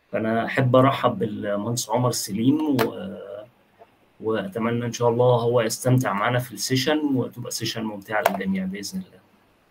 فانا احب ارحب بالمهندس عمر سليم و... واتمنى ان شاء الله هو يستمتع معنا في السيشن وتبقى سيشن ممتعه للجميع باذن الله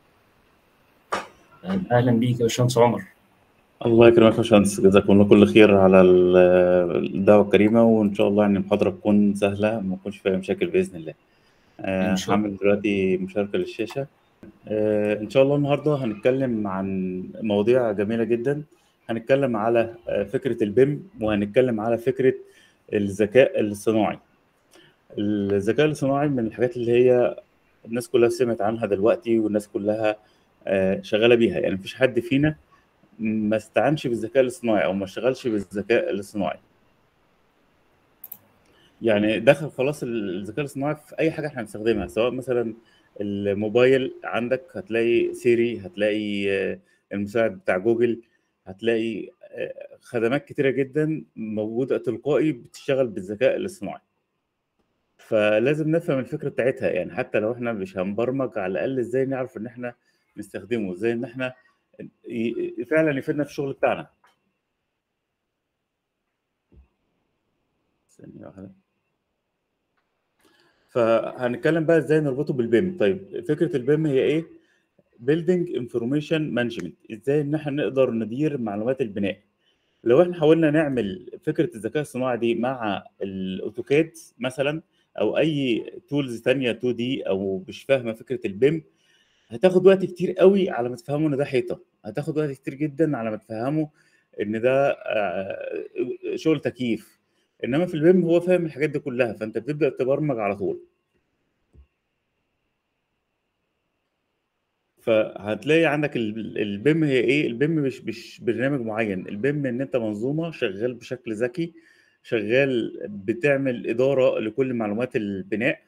اهلا بيك يا باشمهندس عمر الله يكرمك يا باشمهندس جزاكم الله كل خير على الدعوه الكريمه وان شاء الله يعني المحاضره تكون سهله ما يكونش فيها مشاكل باذن الله آه، هعمل دلوقتي مشاركه للشاشه آه، ان شاء الله النهارده هنتكلم عن مواضيع جميله جدا هنتكلم على فكره البيم وهنتكلم على فكره الذكاء الصناعي الذكاء الصناعي من الحاجات اللي هي الناس كلها سمعت عنها دلوقتي والناس كلها شغاله بيها يعني مفيش حد فينا ما استعنش بالذكاء الاصطناعي او ما اشتغلش بالذكاء الاصطناعي يعني دخل خلاص الذكاء الاصطناعي في اي حاجه احنا بنستخدمها سواء مثلا الموبايل عندك هتلاقي سيري هتلاقي المساعد بتاع جوجل هتلاقي خدمات كتيره جدا موجوده تلقائي بتشتغل بالذكاء الاصطناعي فلازم نفهم الفكره بتاعتها يعني حتى لو احنا مش هنبرمج على الاقل ازاي نعرف ان احنا نستخدمه ازاي ان احنا فعلا يفيدنا في الشغل بتاعنا ثانيه واحده فهنتكلم بقى ازاي نربطه بالبيم طيب فكره البيم هي ايه بيلدينج انفورميشن مانجمنت ازاي ان احنا نقدر ندير معلومات البناء لو احنا حاولنا نعمل فكره الذكاء الصناعي دي مع الاوتوكاد مثلا او اي تولز تانية 2 دي او مش فاهمه فكره البيم هتاخد وقت كتير قوي على ما تفهموا ان ده حيطه هتاخد وقت كتير جدا على ما تفهموا ان ده شغل تكييف انما في البيم هو فاهم الحاجات دي كلها فانت بتبدا تبرمج على طول فهتلاقي عندك البيم هي ايه البيم مش مش برنامج معين البيم ان انت منظومه شغال بشكل ذكي شغال بتعمل اداره لكل معلومات البناء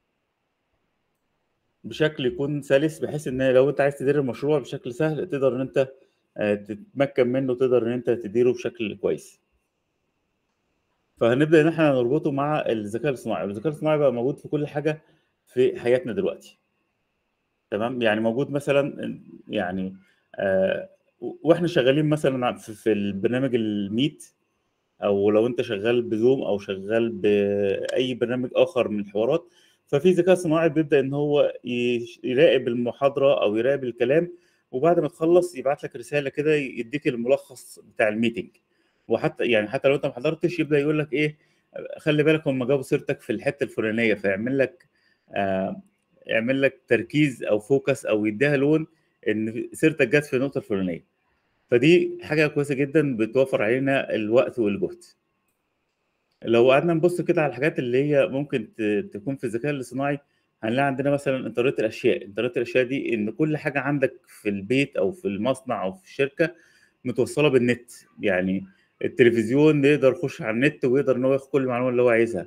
بشكل يكون سلس بحيث ان لو انت عايز تدير المشروع بشكل سهل تقدر ان انت تتمكن منه تقدر ان انت تديره بشكل كويس فهنبدا ان احنا نربطه مع الذكاء الاصطناعي والذكاء الاصطناعي بقى موجود في كل حاجه في حياتنا دلوقتي تمام يعني موجود مثلا يعني آه واحنا شغالين مثلا في, في البرنامج الميت او لو انت شغال بزوم او شغال باي برنامج اخر من الحوارات ففي ذكاء صناعي بيبدا ان هو يراقب المحاضره او يراقب الكلام وبعد ما تخلص يبعت لك رساله كده يديك الملخص بتاع الميتنج وحتى يعني حتى لو انت ما حضرتش يبدا يقول لك ايه خلي بالك هم جابوا سيرتك في الحته الفلانيه فيعمل لك آه يعمل لك تركيز او فوكس او يديها لون ان سيرتك جت في النقطه الفلانيه فدي حاجه كويسه جدا بتوفر علينا الوقت والجهد لو قعدنا نبص كده على الحاجات اللي هي ممكن تكون في الذكاء الاصطناعي هنلاقي عندنا مثلا انترنت الاشياء انترنت الاشياء دي ان كل حاجه عندك في البيت او في المصنع او في الشركه متوصله بالنت يعني التلفزيون يقدر يخش على النت ويقدر ان هو ياخد كل المعلومات اللي هو عايزها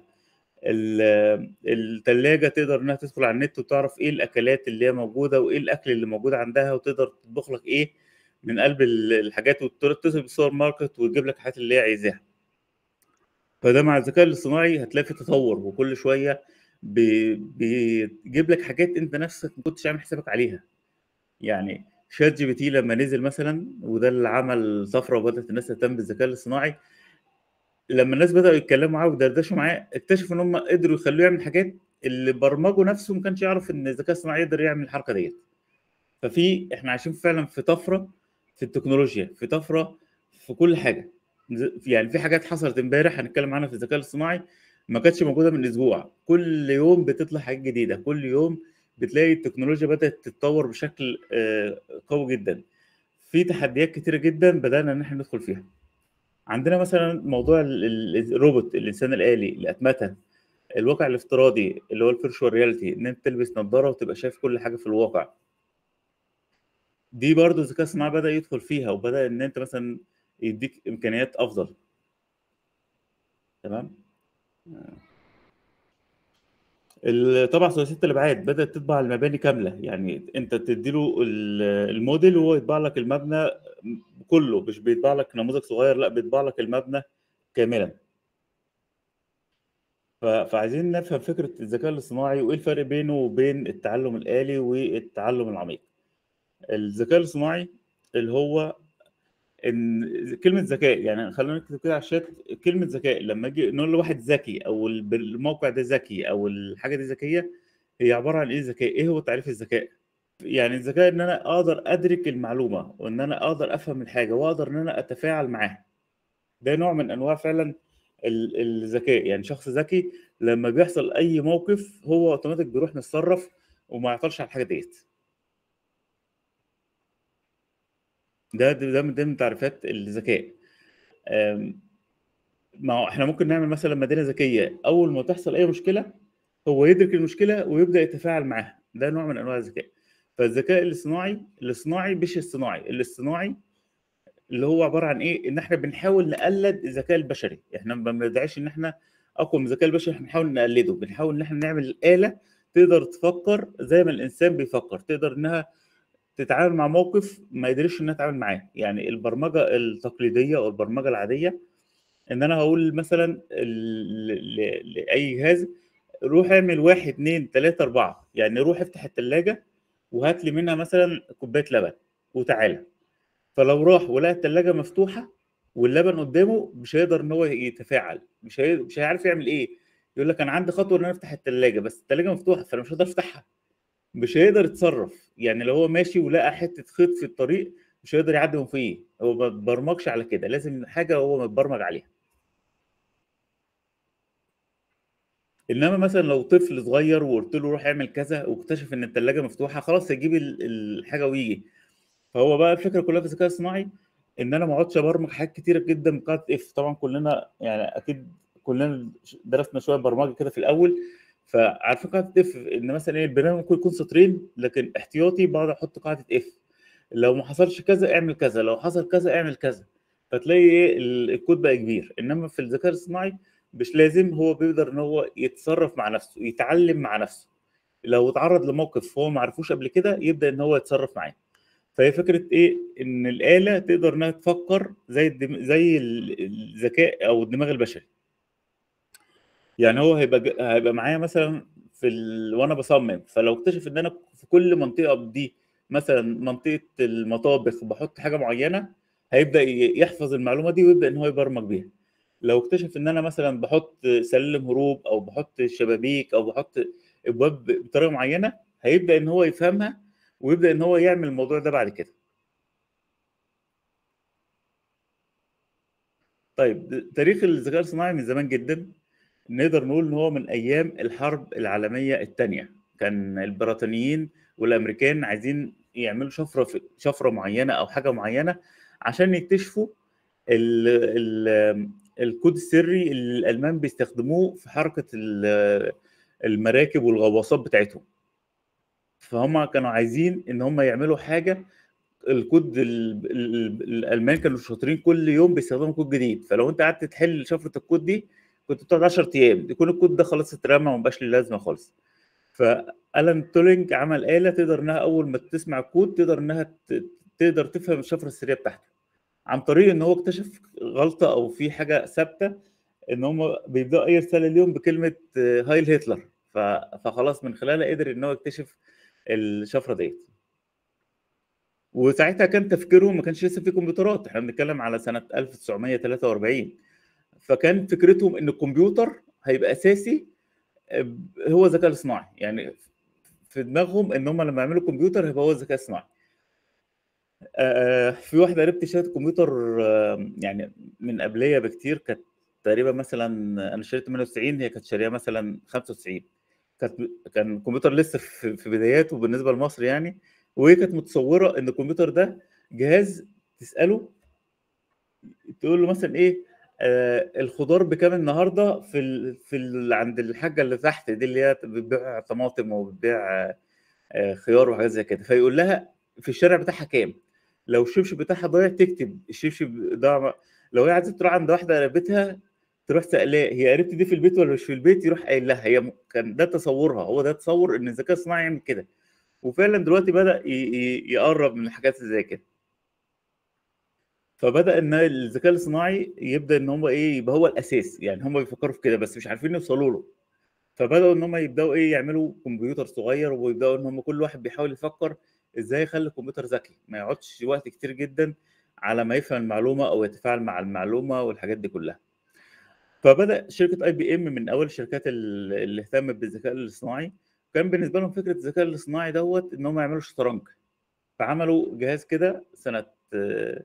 الثلاجه تقدر انها تدخل على النت وتعرف ايه الاكلات اللي هي موجوده وايه الاكل اللي موجود عندها وتقدر تطبخ لك ايه من قلب الحاجات وتتصل بالسوبر ماركت وتجيب لك الحاجات اللي هي عايزاها فده مع الذكاء الاصطناعي هتلاقي في تطور وكل شويه بيجيب لك حاجات انت نفسك ما كنتش عامل حسابك عليها يعني شات جي بي تي لما نزل مثلا وده اللي عمل طفره وبدات الناس تهتم بالذكاء الاصطناعي لما الناس بداوا يتكلموا معاه ويدردشوا معاه اكتشفوا ان هم قدروا يخلوه يعمل حاجات اللي برمجه نفسه ما كانش يعرف ان الذكاء الصناعي يقدر يعمل الحركه ديت ففي احنا عايشين فعلا في طفره في التكنولوجيا في طفره في كل حاجه يعني في حاجات حصلت امبارح هنتكلم عنها في الذكاء الاصطناعي ما كانتش موجوده من اسبوع كل يوم بتطلع حاجات جديده كل يوم بتلاقي التكنولوجيا بدات تتطور بشكل قوي جدا في تحديات كتيره جدا بدانا ان احنا ندخل فيها عندنا مثلا موضوع الروبوت الانسان الالي الاتمته الواقع الافتراضي اللي هو الفيرشوال رياليتي ان انت تلبس نظاره وتبقى شايف كل حاجه في الواقع دي برضه الذكاء الصناعي بدا يدخل فيها وبدا ان انت مثلا يديك امكانيات افضل تمام طبعا ثلاثيه الابعاد بدات تطبع المباني كامله يعني انت تديله الموديل وهو يطبع لك المبنى كله مش بيطبع لك نموذج صغير لا بيطبع لك المبنى كاملا فعايزين نفهم فكره الذكاء الاصطناعي وايه الفرق بينه وبين التعلم الالي والتعلم العميق الذكاء الاصطناعي اللي هو ان كلمه ذكاء يعني خلينا نكتب كده على الشات كلمه ذكاء لما اجي نقول لواحد ذكي او الب- الموقع ده ذكي او الحاجه دي ذكيه هي عباره عن ايه ذكاء ايه هو تعريف الذكاء يعني الذكاء ان انا اقدر ادرك المعلومه وان انا اقدر افهم الحاجه واقدر ان انا اتفاعل معاها ده نوع من انواع فعلا ال- الذكاء يعني شخص ذكي لما بيحصل اي موقف هو اوتوماتيك بيروح متصرف وما يعطلش على الحاجه ديت ده ده ده من ضمن تعريفات الذكاء أم، ما هو احنا ممكن نعمل مثلا مدينه ذكيه اول ما تحصل اي مشكله هو يدرك المشكله ويبدا يتفاعل معاها ده نوع من انواع الذكاء فالذكاء الاصطناعي الاصطناعي مش الصناعي الاصطناعي اللي هو عباره عن ايه ان احنا بنحاول نقلد الذكاء البشري احنا ما بندعيش ان احنا اقوى من الذكاء البشري احنا بنحاول نقلده بنحاول ان احنا نعمل آلة تقدر تفكر زي ما الانسان بيفكر تقدر انها تتعامل مع موقف ما يقدرش انها تتعامل معاه يعني البرمجه التقليديه او البرمجه العاديه ان انا هقول مثلا ال- ل- لاي جهاز روح اعمل واحد اتنين تلاته اربعه يعني روح افتح الثلاجه وهات لي منها مثلا كوبايه لبن وتعالى فلو راح ولقى الثلاجه مفتوحه واللبن قدامه مش هيقدر ان هو يتفاعل مش هي... مش هيعرف يعمل ايه يقول لك انا عندي خطوه ان انا افتح الثلاجه بس الثلاجه مفتوحه فانا مش هقدر افتحها مش هيقدر يتصرف يعني لو هو ماشي ولقى حته خيط في الطريق مش هيقدر يعدي من فيه هو ما اتبرمجش على كده لازم حاجه هو متبرمج عليها انما مثلا لو طفل صغير وقلت له روح اعمل كذا واكتشف ان الثلاجه مفتوحه خلاص هيجيب ال- الحاجه ويجي فهو بقى الفكره كلها في الذكاء الصناعي ان انا ما اقعدش ابرمج حاجات كتيره جدا بقاعده اف طبعا كلنا يعني اكيد كلنا درسنا شويه برمجه كده في الاول فعارفين قاعده اف ان مثلا ايه البرنامج ممكن يكون سطرين لكن احتياطي بقعد احط قاعده اف لو ما حصلش كذا اعمل كذا لو حصل كذا اعمل كذا فتلاقي ايه ال- الكود بقى كبير انما في الذكاء الصناعي مش لازم هو بيقدر ان هو يتصرف مع نفسه يتعلم مع نفسه لو اتعرض لموقف هو ما عرفوش قبل كده يبدا ان هو يتصرف معاه فهي فكره ايه ان الاله تقدر انها تفكر زي الدم... زي ال- الذكاء او الدماغ البشري يعني هو هيبقى ج- هيبقى معايا مثلا في ال... وانا بصمم فلو اكتشف ان انا في كل منطقه دي مثلا منطقه المطابخ بحط حاجه معينه هيبدا ي- يحفظ المعلومه دي ويبدا ان هو يبرمج بيها لو اكتشف ان انا مثلا بحط سلم هروب او بحط شبابيك او بحط ابواب بطريقه معينه هيبدا ان هو يفهمها ويبدا ان هو يعمل الموضوع ده بعد كده طيب تاريخ الذكاء الصناعي من زمان جدا نقدر نقول ان هو من ايام الحرب العالميه الثانيه كان البريطانيين والامريكان عايزين يعملوا شفره في شفره معينه او حاجه معينه عشان يكتشفوا ال ال الكود السري اللي الالمان بيستخدموه في حركه ال- المراكب والغواصات بتاعتهم فهم كانوا عايزين ان هم يعملوا حاجه الكود ال- ال- الالمان كانوا شاطرين كل يوم بيستخدموا كود جديد فلو انت قعدت تحل شفره الكود دي كنت بتقعد 10 ايام يكون الكود ده خلاص اترمى وما بقاش له لازمه خالص فالان تولينج عمل آلة تقدر انها اول ما تسمع الكود تقدر انها ت- تقدر تفهم الشفره السريه بتاعته عن طريق ان هو اكتشف غلطه او في حاجه ثابته ان هم بيبداوا اي رساله اليوم بكلمه آه، هايل هتلر ف- فخلاص من خلالها قدر ان هو يكتشف الشفره ديت وساعتها كان تفكيرهم ما كانش لسه في كمبيوترات احنا بنتكلم على سنه 1943 فكان فكرتهم ان الكمبيوتر هيبقى اساسي آه، هو الذكاء الاصطناعي يعني في دماغهم ان هم لما يعملوا كمبيوتر هيبقى هو الذكاء الصناعي آه، في واحده قريبتي اشترت كمبيوتر آه، يعني من قبليه بكتير كانت تقريبا مثلا انا اشتريت 98 هي كانت شاريه مثلا 95 كانت كان الكمبيوتر لسه في في بداياته بالنسبه لمصر يعني وهي كانت متصوره ان الكمبيوتر ده جهاز تساله تقول له مثلا ايه آه الخضار بكام النهارده في ال... في ال... عند الحاجه اللي تحت دي اللي هي بتبيع طماطم وبتبيع آه آه، خيار وحاجات زي كده فيقول لها في الشارع بتاعها كام لو الشبشب بتاعها ضايع تكتب الشبشب ضاع لو هي عايزه تروح عند واحده قريبتها تروح سألاه هي قريبتي دي في البيت ولا مش في البيت يروح قايل لها هي م- كان ده تصورها هو ده تصور ان الذكاء الصناعي يعمل كده وفعلا دلوقتي بدأ ي- ي- يقرب من الحاجات اللي زي كده فبدأ ان الذكاء الصناعي يبدأ ان هو ايه يبقى هو الاساس يعني هم بيفكروا في كده بس مش عارفين يوصلوا له فبدأوا ان هم يبدأوا ايه يعملوا كمبيوتر صغير ويبدأوا ان هم كل واحد بيحاول يفكر ازاي يخلي الكمبيوتر ذكي ما يقعدش وقت كتير جدا على ما يفهم المعلومه او يتفاعل مع المعلومه والحاجات دي كلها فبدا شركه اي بي ام من اول الشركات ال- اللي اهتمت بالذكاء الاصطناعي كان بالنسبه لهم فكره الذكاء الاصطناعي دوت ان هم يعملوا شطرنج فعملوا جهاز كده سنه آه،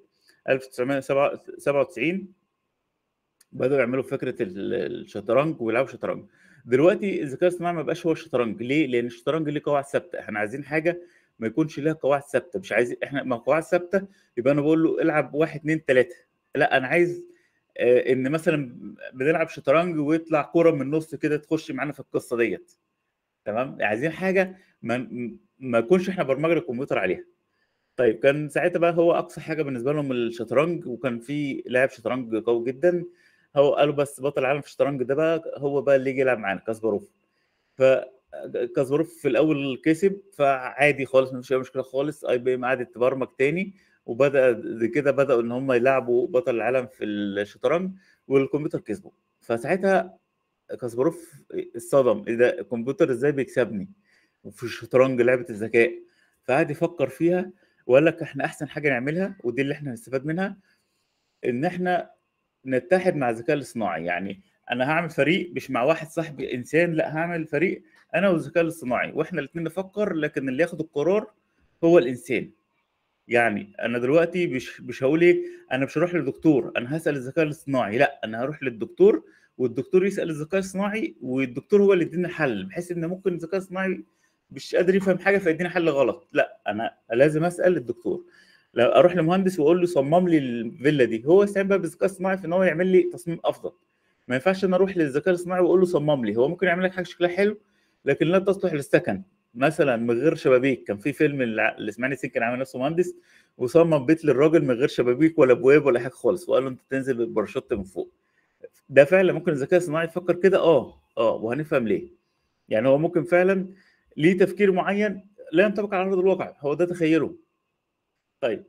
1997 بدأوا يعملوا فكرة ال- الشطرنج ويلعبوا شطرنج دلوقتي الذكاء الاصطناعي ما بقاش هو الشطرنج ليه؟ لأن الشطرنج ليه قواعد ثابتة احنا عايزين حاجة ما يكونش ليها قواعد ثابتة مش عايزين احنا ما قواعد ثابتة يبقى انا بقول له العب واحد اتنين تلاتة لا انا عايز آه، ان مثلا بنلعب شطرنج ويطلع كرة من النص كده تخش معانا في القصة ديت تمام عايزين حاجة ما ما يكونش احنا برمجة الكمبيوتر عليها طيب كان ساعتها بقى هو اقصى حاجه بالنسبه لهم الشطرنج وكان في لاعب شطرنج قوي جدا هو قالوا بس بطل العالم في الشطرنج ده بقى هو بقى اللي يجي يلعب معانا كاسباروف فكاسباروف في الاول كسب فعادي خالص مفيش اي مشكله خالص اي بي ام قعدت تبرمج تاني وبدا زي كده بداوا ان هم يلعبوا بطل العالم في الشطرنج والكمبيوتر كسبوا فساعتها كاسباروف اتصدم ايه ده الكمبيوتر ازاي بيكسبني وفي الشطرنج لعبه الذكاء فقعد يفكر فيها وقال لك احنا احسن حاجه نعملها ودي اللي احنا هنستفاد منها ان احنا نتحد مع الذكاء الاصطناعي يعني انا هعمل فريق مش مع واحد صاحبي انسان لا هعمل فريق انا والذكاء الاصطناعي واحنا الاثنين نفكر لكن اللي ياخد القرار هو الانسان يعني انا دلوقتي مش مش هقول ايه انا مش هروح للدكتور انا هسال الذكاء الاصطناعي لا انا هروح للدكتور والدكتور يسال الذكاء الاصطناعي والدكتور هو اللي يدينا حل بحيث ان ممكن الذكاء الاصطناعي مش قادر يفهم حاجه فيديني حل غلط لا انا لازم اسال الدكتور لو اروح لمهندس واقول له صمم لي الفيلا دي هو يستعين بقى بالذكاء الصناعي في ان هو يعمل لي تصميم افضل ما ينفعش انا اروح للذكاء الاصطناعي واقول له صمم لي هو ممكن يعمل لك حاجه شكلها حلو لكن لا تصلح للسكن مثلا من غير شبابيك كان في فيلم اللي اللي اسماعيل ياسين كان عامل نفسه مهندس وصمم بيت للراجل من غير شبابيك ولا ابواب ولا حاجه خالص وقال له انت تنزل بالباراشوت من فوق ده فعلا ممكن الذكاء الصناعي يفكر كده اه اه وهنفهم ليه يعني هو ممكن فعلا ليه تفكير معين لا ينطبق على ارض الواقع هو ده تخيله طيب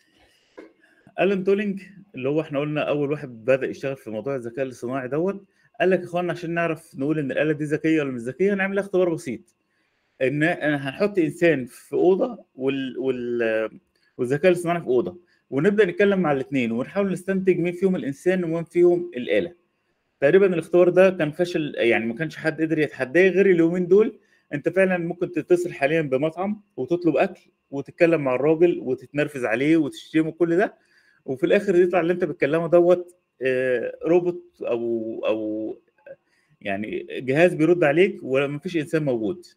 الان تولينج اللي هو احنا قلنا اول واحد بدا يشتغل في موضوع الذكاء الاصطناعي دوت قال لك يا اخوانا عشان نعرف نقول ان الاله دي ذكيه ولا مش ذكيه نعمل لها اختبار بسيط ان أنا هنحط انسان في اوضه وال... وال... والذكاء الاصطناعي في اوضه ونبدا نتكلم مع الاثنين ونحاول نستنتج مين فيهم الانسان ومين فيهم الاله تقريبا الاختبار ده كان فشل يعني ما كانش حد قدر يتحداه غير اليومين دول انت فعلا ممكن تتصل حاليا بمطعم وتطلب اكل وتتكلم مع الراجل وتتنرفز عليه وتشتمه كل ده وفي الاخر يطلع اللي انت بتكلمه دوت آه، روبوت او او يعني جهاز بيرد عليك وما فيش انسان موجود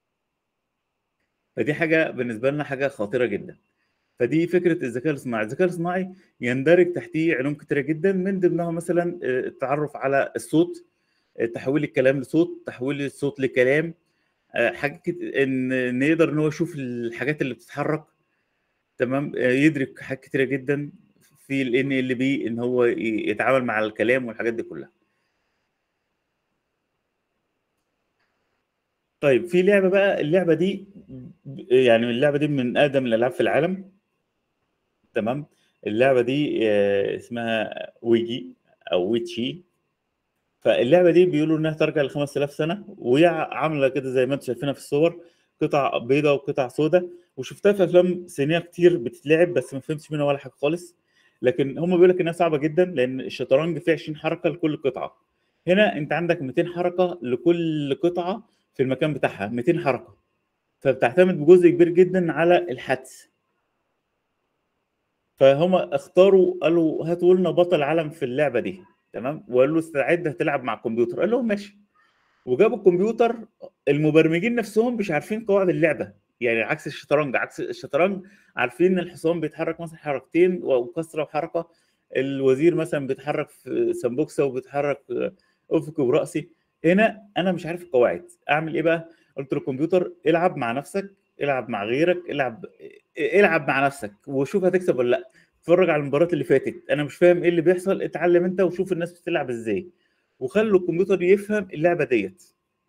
فدي حاجه بالنسبه لنا حاجه خطيره جدا فدي فكره الذكاء الاصطناعي الذكاء الاصطناعي يندرج تحتيه علوم كتيره جدا من ضمنها مثلا آه، التعرف على الصوت آه، تحويل الكلام لصوت تحويل الصوت لكلام آه، حاجات كت- ان ان يقدر ان هو يشوف الحاجات اللي بتتحرك تمام آه، يدرك حاجات كتيره جدا في ال ان ال بي ان هو ي- يتعامل مع الكلام والحاجات دي كلها طيب في لعبه بقى اللعبه دي ب- يعني اللعبه دي من اقدم الالعاب في العالم تمام اللعبه دي آه، اسمها ويجي او ويتشي فاللعبه دي بيقولوا انها ترجع ل 5000 سنه وهي عامله كده زي ما انتم شايفينها في الصور قطع بيضاء وقطع سوداء وشفتها في افلام صينيه كتير بتتلعب بس ما فهمتش منها ولا حاجه خالص لكن هم بيقول لك انها صعبه جدا لان الشطرنج فيه 20 حركه لكل قطعه هنا انت عندك 200 حركه لكل قطعه في المكان بتاعها 200 حركه فبتعتمد بجزء كبير جدا على الحدس فهم اختاروا قالوا هاتوا لنا بطل عالم في اللعبه دي تمام وقالوا له استعد هتلعب مع الكمبيوتر قال لهم ماشي وجابوا الكمبيوتر المبرمجين نفسهم مش عارفين قواعد اللعبه يعني عكس الشطرنج عكس الشطرنج عارفين ان الحصان بيتحرك مثلا حركتين وكسره وحركه الوزير مثلا بيتحرك في سمبوكسه وبيتحرك افقي وراسي هنا انا مش عارف القواعد اعمل ايه بقى قلت للكمبيوتر العب مع نفسك العب مع غيرك العب العب مع نفسك وشوف هتكسب ولا لا اتفرج على المباريات اللي فاتت انا مش فاهم ايه اللي بيحصل اتعلم انت وشوف الناس بتلعب ازاي وخلوا الكمبيوتر يفهم اللعبه ديت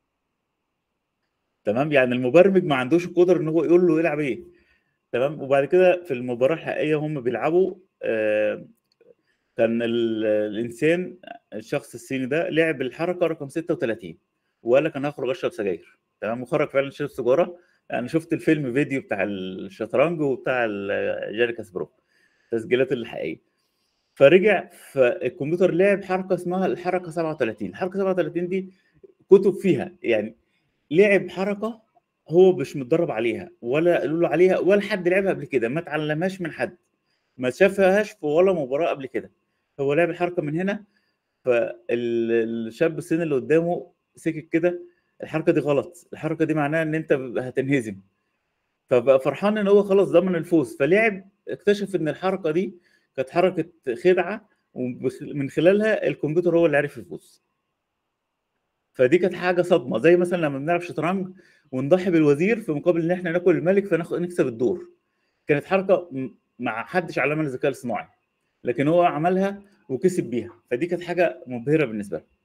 تمام يعني المبرمج ما عندوش القدره ان هو يقول له يلعب ايه تمام وبعد كده في المباراه الحقيقيه هم بيلعبوا آه كان ال- الانسان الشخص الصيني ده لعب الحركه رقم 36 وقال لك انا هخرج اشرب سجاير تمام وخرج فعلا شرب سيجاره انا شفت الفيلم فيديو بتاع الشطرنج وبتاع ال- جاري كاسبروف التسجيلات الحقيقيه فرجع فالكمبيوتر لعب حركه اسمها الحركه 37 الحركه 37 دي كتب فيها يعني لعب حركه هو مش متدرب عليها ولا قالوا له عليها ولا حد لعبها قبل كده ما اتعلمهاش من حد ما شافهاش في ولا مباراه قبل كده هو لعب الحركه من هنا فالشاب السن اللي قدامه سكت كده الحركه دي غلط الحركه دي معناها ان انت هتنهزم فبقى فرحان ان هو خلاص ضمن الفوز فلعب اكتشف ان الحركه دي كانت حركه خدعه ومن خلالها الكمبيوتر هو اللي عرف يفوز فدي كانت حاجه صدمه زي مثلا لما بنلعب شطرنج ونضحي بالوزير في مقابل ان احنا ناكل الملك فناخد نكسب الدور كانت حركه ما حدش علمها الذكاء الصناعي لكن هو عملها وكسب بيها فدي كانت حاجه مبهره بالنسبه له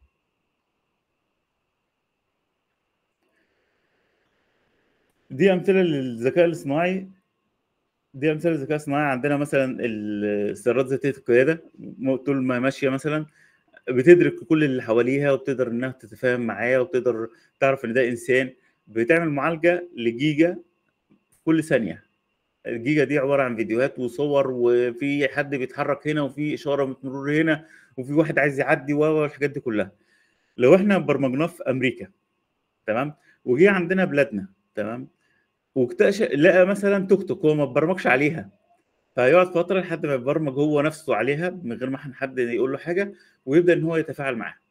دي امثله للذكاء الاصطناعي دي امثله للذكاء الصناعي عندنا مثلا السيارات ذاتيه القياده طول ما ماشيه مثلا بتدرك كل اللي حواليها وبتقدر انها تتفاهم معاه وبتقدر تعرف ان ده انسان بتعمل معالجه لجيجا كل ثانيه الجيجا دي عباره عن فيديوهات وصور وفي حد بيتحرك هنا وفي اشاره مرور هنا وفي واحد عايز يعدي والحاجات دي كلها لو احنا برمجناه في امريكا تمام وجي عندنا بلادنا تمام واكتشف لقى مثلا توك توك هو ما اتبرمجش عليها فهيقعد فتره لحد ما يتبرمج هو نفسه عليها من غير ما حد يقول له حاجه ويبدا ان هو يتفاعل معاها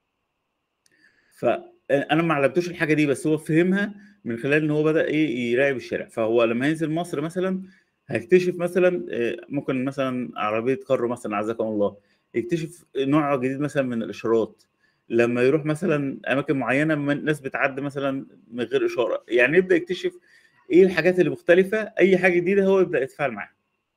فانا ما علمتوش الحاجه دي بس هو فهمها من خلال ان هو بدا ايه يراقب الشارع فهو لما ينزل مصر مثلا هيكتشف مثلا ممكن مثلا عربيه كارو مثلا عزكم الله يكتشف نوع جديد مثلا من الاشارات لما يروح مثلا اماكن معينه من ناس بتعدي مثلا من غير اشاره يعني يبدا يكتشف ايه الحاجات اللي مختلفه اي حاجه جديده هو يبدا يتفاعل معاها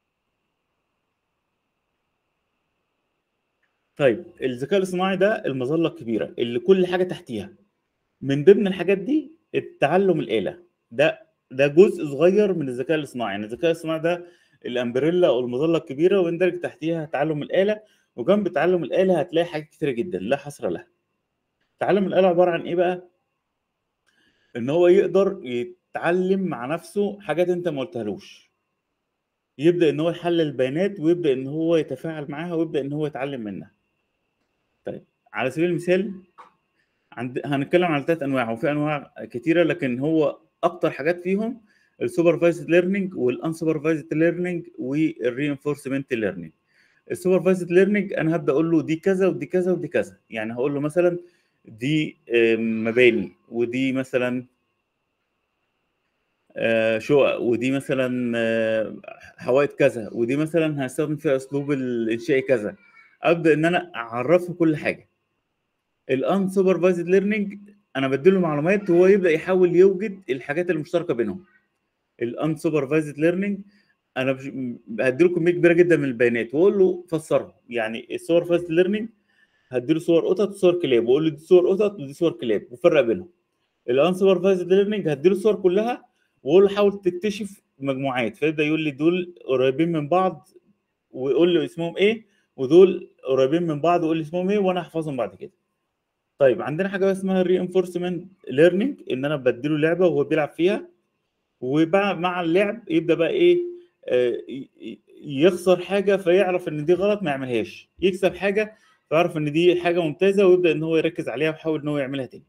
طيب الذكاء الاصطناعي ده المظله الكبيره اللي كل حاجه تحتيها من ضمن الحاجات دي التعلم الاله ده ده جزء صغير من الذكاء الاصطناعي يعني الذكاء الاصطناعي ده الامبريلا او المظله الكبيره ويندرج تحتيها تعلم الاله وجنب تعلم الاله هتلاقي حاجات كتيره جدا لا حصر لها تعلم الاله عباره عن ايه بقى ان هو يقدر يتعلم مع نفسه حاجات انت ما قلتهالوش يبدا ان هو يحلل البيانات ويبدا ان هو يتفاعل معاها ويبدا ان هو يتعلم منها طيب على سبيل المثال عند هنتكلم على ثلاث انواع وفي انواع كتيره لكن هو اكتر حاجات فيهم السوبرفايزد ليرنينج والانسوبرفايزد ليرنينج والرينفورسمنت ليرنينج السوبرفايزد ليرنينج انا هبدا اقول له دي كذا ودي كذا ودي كذا يعني هقول له مثلا دي مباني ودي مثلا شقق ودي مثلا حوائط كذا ودي مثلا هستخدم فيها اسلوب الانشاء كذا ابدا ان انا اعرفه كل حاجه الان سوبرفايزد ليرنينج انا بديله معلومات وهو يبدا يحاول يوجد الحاجات المشتركه بينهم الان سوبرفايزد ليرنينج انا هديله كميه كبيره جدا من البيانات واقول له فسرها يعني السوبرفايزد ليرنينج هديله صور قطط وصور كلاب واقول له دي صور قطط ودي صور كلاب وفرق بينهم الان سوبرفايزد ليرنينج هديله الصور كلها واقول له حاول تكتشف مجموعات فيبدا يقول لي دول قريبين من بعض ويقول له اسمهم ايه ودول قريبين من بعض ويقول لي اسمهم ايه وانا احفظهم بعد كده طيب عندنا حاجه اسمها الري انفورسمنت ليرنينج ان انا بديله لعبه وهو بيلعب فيها ومع اللعب يبدا بقى ايه آه يخسر حاجه فيعرف ان دي غلط ما يعملهاش يكسب حاجه فيعرف ان دي حاجه ممتازه ويبدا ان هو يركز عليها ويحاول ان هو يعملها تاني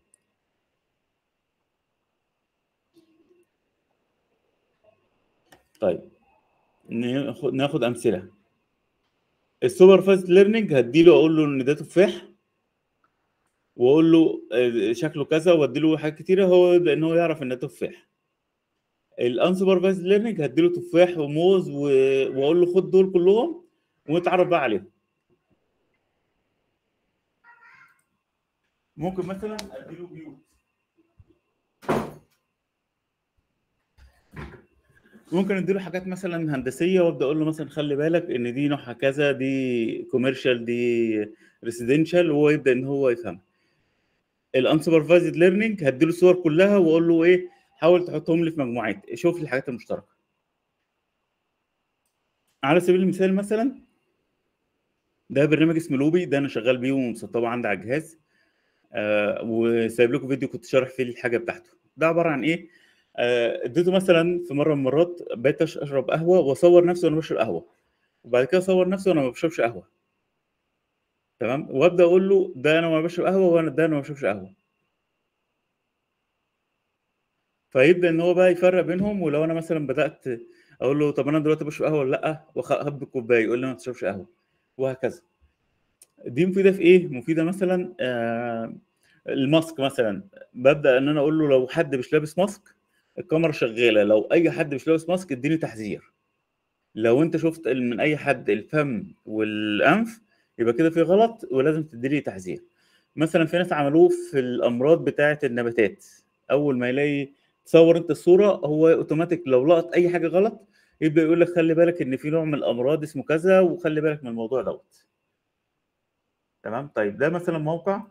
طيب ناخد ناخد امثله السوبرفايزد ليرنينج هديله اقول له ان ده تفاح واقول له شكله كذا وادي له حاجات كتيره هو يبدا ان هو يعرف ان ده تفاح الانسوبرفايزد ليرنينج هديله تفاح وموز و... واقول له خد دول كلهم ونتعرف بقى عليهم ممكن مثلا اديله بيوت ممكن اديله حاجات مثلا هندسيه وابدا اقول له مثلا خلي بالك ان دي نوعها كذا دي كوميرشال دي ريسيدنشال وهو يبدا ان هو يفهمها الانسوبرفايزد ليرنينج هديله الصور كلها واقول له ايه حاول تحطهم لي في مجموعات شوف لي الحاجات المشتركه على سبيل المثال مثلا ده برنامج اسمه لوبي ده انا شغال بيه ومسطبه عندي على الجهاز آه وسايب لكم فيديو كنت شارح فيه الحاجه بتاعته ده عباره عن ايه اديته مثلا في مره من المرات بقيت اشرب قهوه واصور نفسي وانا بشرب قهوه وبعد كده اصور نفسي وانا ما بشربش قهوه تمام وابدا اقول له ده انا ما بشرب قهوه وانا ده انا ما بشربش قهوه فيبدا ان هو بقى يفرق بينهم ولو انا مثلا بدات اقول له طب انا دلوقتي بشرب قهوه ولا لا وهب الكوبايه يقول لي ما تشربش قهوه وهكذا دي مفيده في ايه مفيده مثلا آه الماسك مثلا ببدا ان انا اقول له لو حد مش لابس ماسك الكاميرا شغاله لو اي حد مش لابس ماسك اديني تحذير لو انت شفت من اي حد الفم والانف يبقى كده في غلط ولازم تديلي تحذير مثلا في ناس عملوه في الامراض بتاعه النباتات اول ما يلاقي تصور انت الصوره هو اوتوماتيك لو لقط اي حاجه غلط يبدا يقول لك خلي بالك ان في نوع من الامراض اسمه كذا وخلي بالك من الموضوع دوت تمام طيب ده مثلا موقع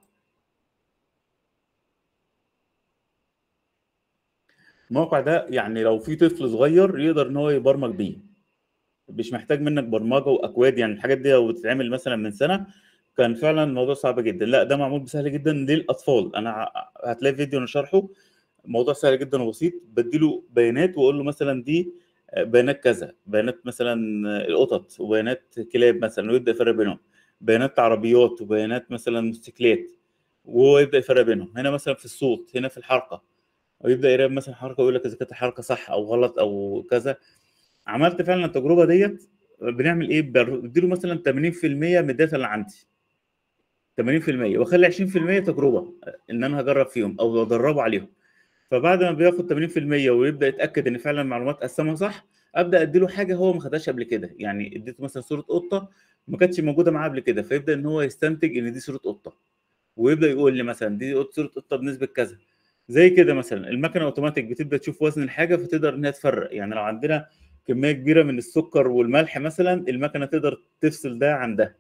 الموقع ده يعني لو في طفل صغير يقدر ان هو يبرمج بيه مش محتاج منك برمجه واكواد يعني الحاجات دي لو بتتعمل مثلا من سنه كان فعلا الموضوع صعب جدا لا ده معمول بسهل جدا للاطفال انا هتلاقي فيديو انا شارحه موضوع سهل جدا وبسيط بديله بيانات واقول له مثلا دي بيانات كذا بيانات مثلا القطط وبيانات كلاب مثلا ويبدا يفرق بينهم بيانات عربيات وبيانات مثلا موتوسيكلات وهو يبدا يفرق بينهم هنا مثلا في الصوت هنا في الحركه ويبدا يراقب مثلا حركه ويقول لك اذا كانت الحركه صح او غلط او كذا عملت فعلا التجربه ديت بنعمل ايه بديله مثلا 80% من الداتا اللي عندي 80% واخلي 20% تجربه ان انا هجرب فيهم او ادربه عليهم فبعد ما بياخد 80% ويبدا يتاكد ان فعلا المعلومات قسمها صح ابدا اديله حاجه هو ما خدهاش قبل كده يعني اديته مثلا صوره قطه ما كانتش موجوده معاه قبل كده فيبدا ان هو يستنتج ان دي صوره قطه ويبدا يقول لي مثلا دي صوره قطه بنسبه كذا زي كده مثلا المكنه اوتوماتيك بتبدا تشوف وزن الحاجه فتقدر انها تفرق يعني لو عندنا كميه كبيره من السكر والملح مثلا المكنه تقدر تفصل ده عن ده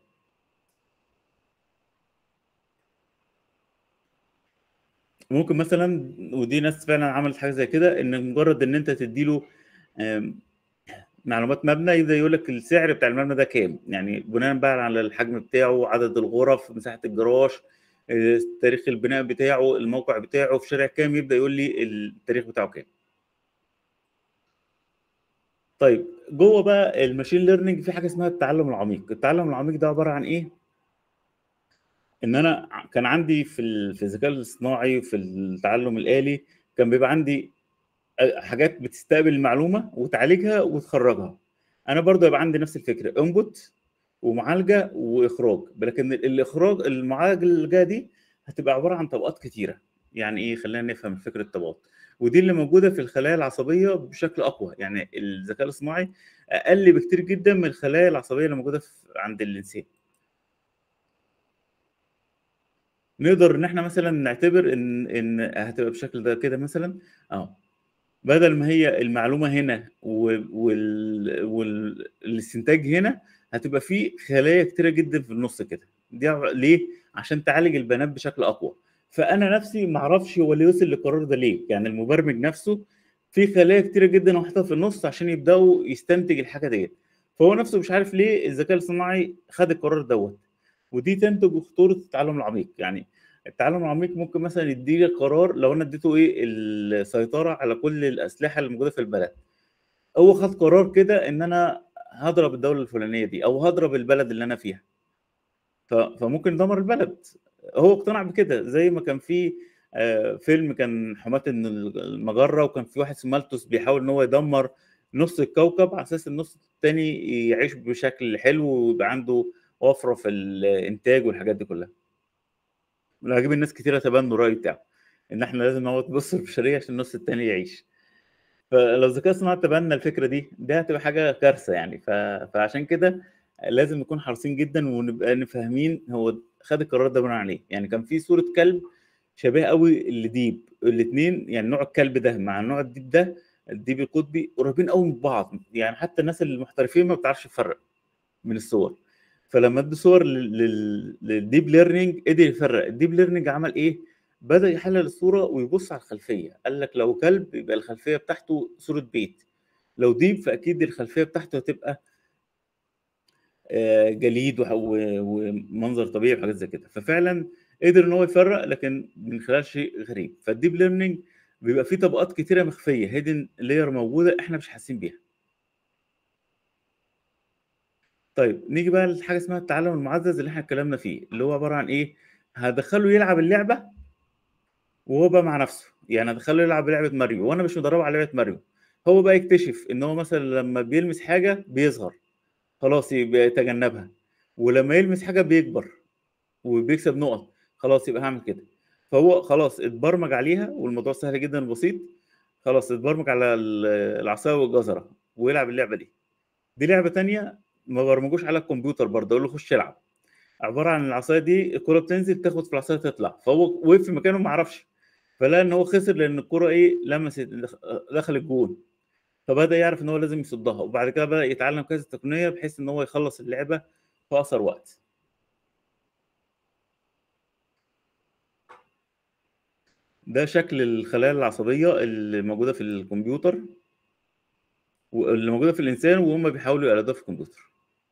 ممكن مثلا ودي ناس فعلا عملت حاجه زي كده ان مجرد ان انت تديله معلومات مبنى يبدا يقول لك السعر بتاع المبنى ده كام يعني بناء بقى على الحجم بتاعه عدد الغرف مساحه الجراج تاريخ البناء بتاعه الموقع بتاعه في شارع كام يبدا يقول لي التاريخ بتاعه كام طيب جوه بقى الماشين ليرنينج في حاجه اسمها التعلم العميق التعلم العميق ده عباره عن ايه ان انا كان عندي في في الذكاء الاصطناعي في التعلم الالي كان بيبقى عندي حاجات بتستقبل المعلومه وتعالجها وتخرجها انا برضه يبقى عندي نفس الفكره انبوت ومعالجه واخراج لكن الاخراج المعالجه دي هتبقى عباره عن طبقات كتيره يعني ايه خلينا نفهم فكره الطبقات ودي اللي موجوده في الخلايا العصبيه بشكل اقوى يعني الذكاء الاصطناعي اقل بكتير جدا من الخلايا العصبيه اللي موجوده عند الانسان نقدر ان احنا مثلا نعتبر ان ان هتبقى بالشكل ده كده مثلا اه بدل ما هي المعلومه هنا وال... والاستنتاج هنا هتبقى في خلايا كتيره جدا في النص كده دي ليه عشان تعالج البيانات بشكل اقوى فانا نفسي ما اعرفش هو اللي وصل للقرار ده ليه يعني المبرمج نفسه في خلايا كتيره جدا وحطها في النص عشان يبداوا يستنتج الحاجه ديت فهو نفسه مش عارف ليه الذكاء الصناعي خد القرار دوت ودي تنتج خطوره التعلم العميق يعني التعلم العميق ممكن مثلا يدي قرار لو انا اديته ايه السيطره على كل الاسلحه اللي موجوده في البلد هو خد قرار كده ان انا هضرب الدوله الفلانيه دي او هضرب البلد اللي انا فيها فممكن يدمر البلد هو اقتنع بكده زي ما كان في فيلم كان حماة المجرة وكان في واحد اسمه مالتوس بيحاول ان هو يدمر نص الكوكب على اساس النص التاني يعيش بشكل حلو ويبقى عنده وفرة في الانتاج والحاجات دي كلها هجيب الناس كتير تبنوا الرأي بتاعه ان احنا لازم نقعد نبص البشرية عشان النص التاني يعيش فلو الذكاء الصناعي تبنى الفكرة دي ده هتبقى حاجة كارثة يعني ف... فعشان كده لازم نكون حريصين جدا ونبقى فاهمين هو خد القرار ده بناء عليه يعني كان في صوره كلب شبيه قوي لديب الاثنين يعني نوع الكلب ده مع نوع الديب ده الديب القطبي قريبين قوي من بعض يعني حتى الناس المحترفين ما بتعرفش تفرق من الصور فلما ادوا صور للديب ليرنينج قدر يفرق الديب ليرنينج عمل ايه بدا يحلل الصوره ويبص على الخلفيه قال لك لو كلب يبقى الخلفيه بتاعته صوره بيت لو ديب فاكيد الخلفيه بتاعته هتبقى جليد ومنظر طبيعي وحاجات زي كده ففعلا قدر ان هو يفرق لكن من خلال شيء غريب فالديب ليرنينج بيبقى فيه طبقات كتيره مخفيه هيدن لاير موجوده احنا مش حاسين بيها طيب نيجي بقى لحاجه اسمها التعلم المعزز اللي احنا اتكلمنا فيه اللي هو عباره عن ايه هدخله يلعب اللعبه وهو بقى مع نفسه يعني هدخله يلعب لعبه ماريو وانا مش مدربه على لعبه ماريو هو بقى يكتشف ان هو مثلا لما بيلمس حاجه بيصغر خلاص يبقى يتجنبها ولما يلمس حاجه بيكبر وبيكسب نقط خلاص يبقى هعمل كده فهو خلاص اتبرمج عليها والموضوع سهل جدا وبسيط خلاص اتبرمج على ال- العصايه والجزره ويلعب اللعبه دي دي لعبه تانية ما برمجوش على الكمبيوتر برضه اقول له خش العب عباره عن العصايه دي الكره بتنزل تاخد في العصايه تطلع فهو وقف في مكانه ما عرفش فلقى ان هو خسر لان الكره ايه لمست دخل الجون فبدا يعرف ان هو لازم يصدها وبعد كده بدا يتعلم كذا تقنيه بحيث ان هو يخلص اللعبه في اقصر وقت ده شكل الخلايا العصبيه اللي موجوده في الكمبيوتر واللي موجوده في الانسان وهم بيحاولوا يقلدوها في الكمبيوتر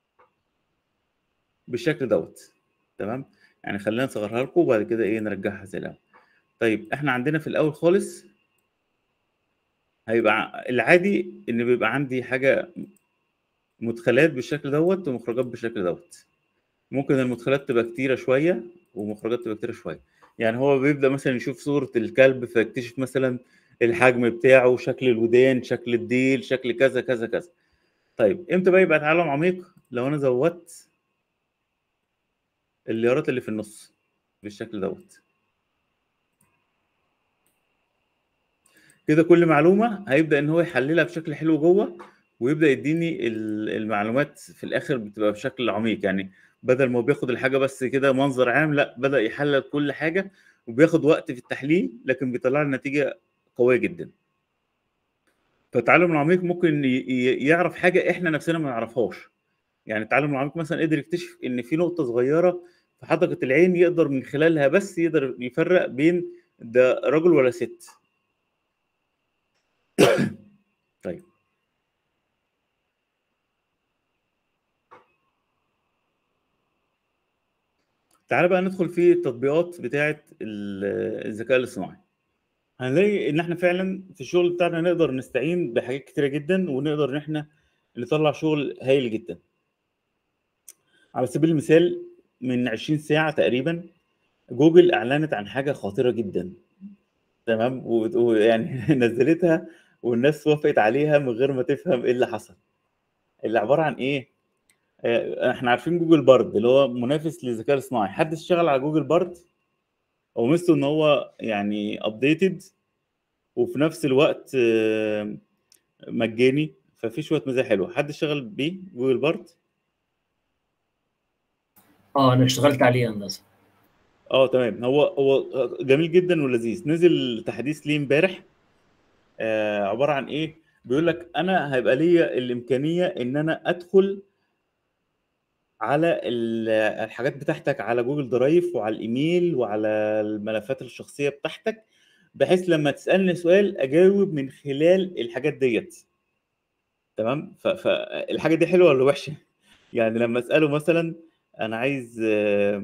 بالشكل دوت تمام يعني خلينا نصغرها لكم وبعد كده ايه نرجعها زي الاول طيب احنا عندنا في الاول خالص هيبقى ع- العادي ان بيبقى عندي حاجه مدخلات بالشكل دوت ومخرجات بالشكل دوت ممكن المدخلات تبقى كتيره شويه ومخرجات تبقى كتيره شويه يعني هو بيبدا مثلا يشوف صوره الكلب فيكتشف مثلا الحجم بتاعه شكل الودان شكل الديل شكل كذا كذا كذا طيب امتى بقى يبقى تعلم عميق لو انا زودت الليارات اللي في النص بالشكل دوت كده كل معلومه هيبدا ان هو يحللها بشكل حلو جوه ويبدا يديني ال- المعلومات في الاخر بتبقى بشكل عميق يعني بدل ما هو بياخد الحاجه بس كده منظر عام لا بدا يحلل كل حاجه وبياخد وقت في التحليل لكن بيطلع لنا نتيجه قويه جدا فالتعلم العميق ممكن ي- ي- يعرف حاجه احنا نفسنا ما نعرفهاش يعني التعلم العميق مثلا قدر يكتشف ان في نقطه صغيره في حدقه العين يقدر من خلالها بس يقدر يفرق بين ده رجل ولا ست طيب تعالى بقى ندخل في التطبيقات بتاعه ال- الذكاء الاصطناعي هنلاقي ان احنا فعلا في الشغل بتاعنا نقدر نستعين بحاجات كتيره جدا ونقدر ان احنا نطلع شغل هايل جدا على سبيل المثال من 20 ساعه تقريبا جوجل اعلنت عن حاجه خطيره جدا تمام و- ويعني نزلتها والناس وافقت عليها من غير ما تفهم ايه اللي حصل اللي عباره عن ايه آه، احنا عارفين جوجل بارد اللي هو منافس للذكاء الاصطناعي حد اشتغل على جوجل بارد هو ميزته ان هو يعني ابديتد وفي نفس الوقت آه، مجاني ففي شويه مزايا حلوه حد اشتغل بيه جوجل بارد اه انا اشتغلت عليه هندسه اه تمام هو هو جميل جدا ولذيذ نزل تحديث ليه امبارح آه عباره عن ايه بيقول لك انا هيبقى ليا الامكانيه ان انا ادخل على ال- الحاجات بتاعتك على جوجل درايف وعلى الايميل وعلى الملفات الشخصيه بتاعتك بحيث لما تسالني سؤال اجاوب من خلال الحاجات ديت تمام ف- فالحاجه دي حلوه ولا وحشه يعني لما اساله مثلا انا عايز آه،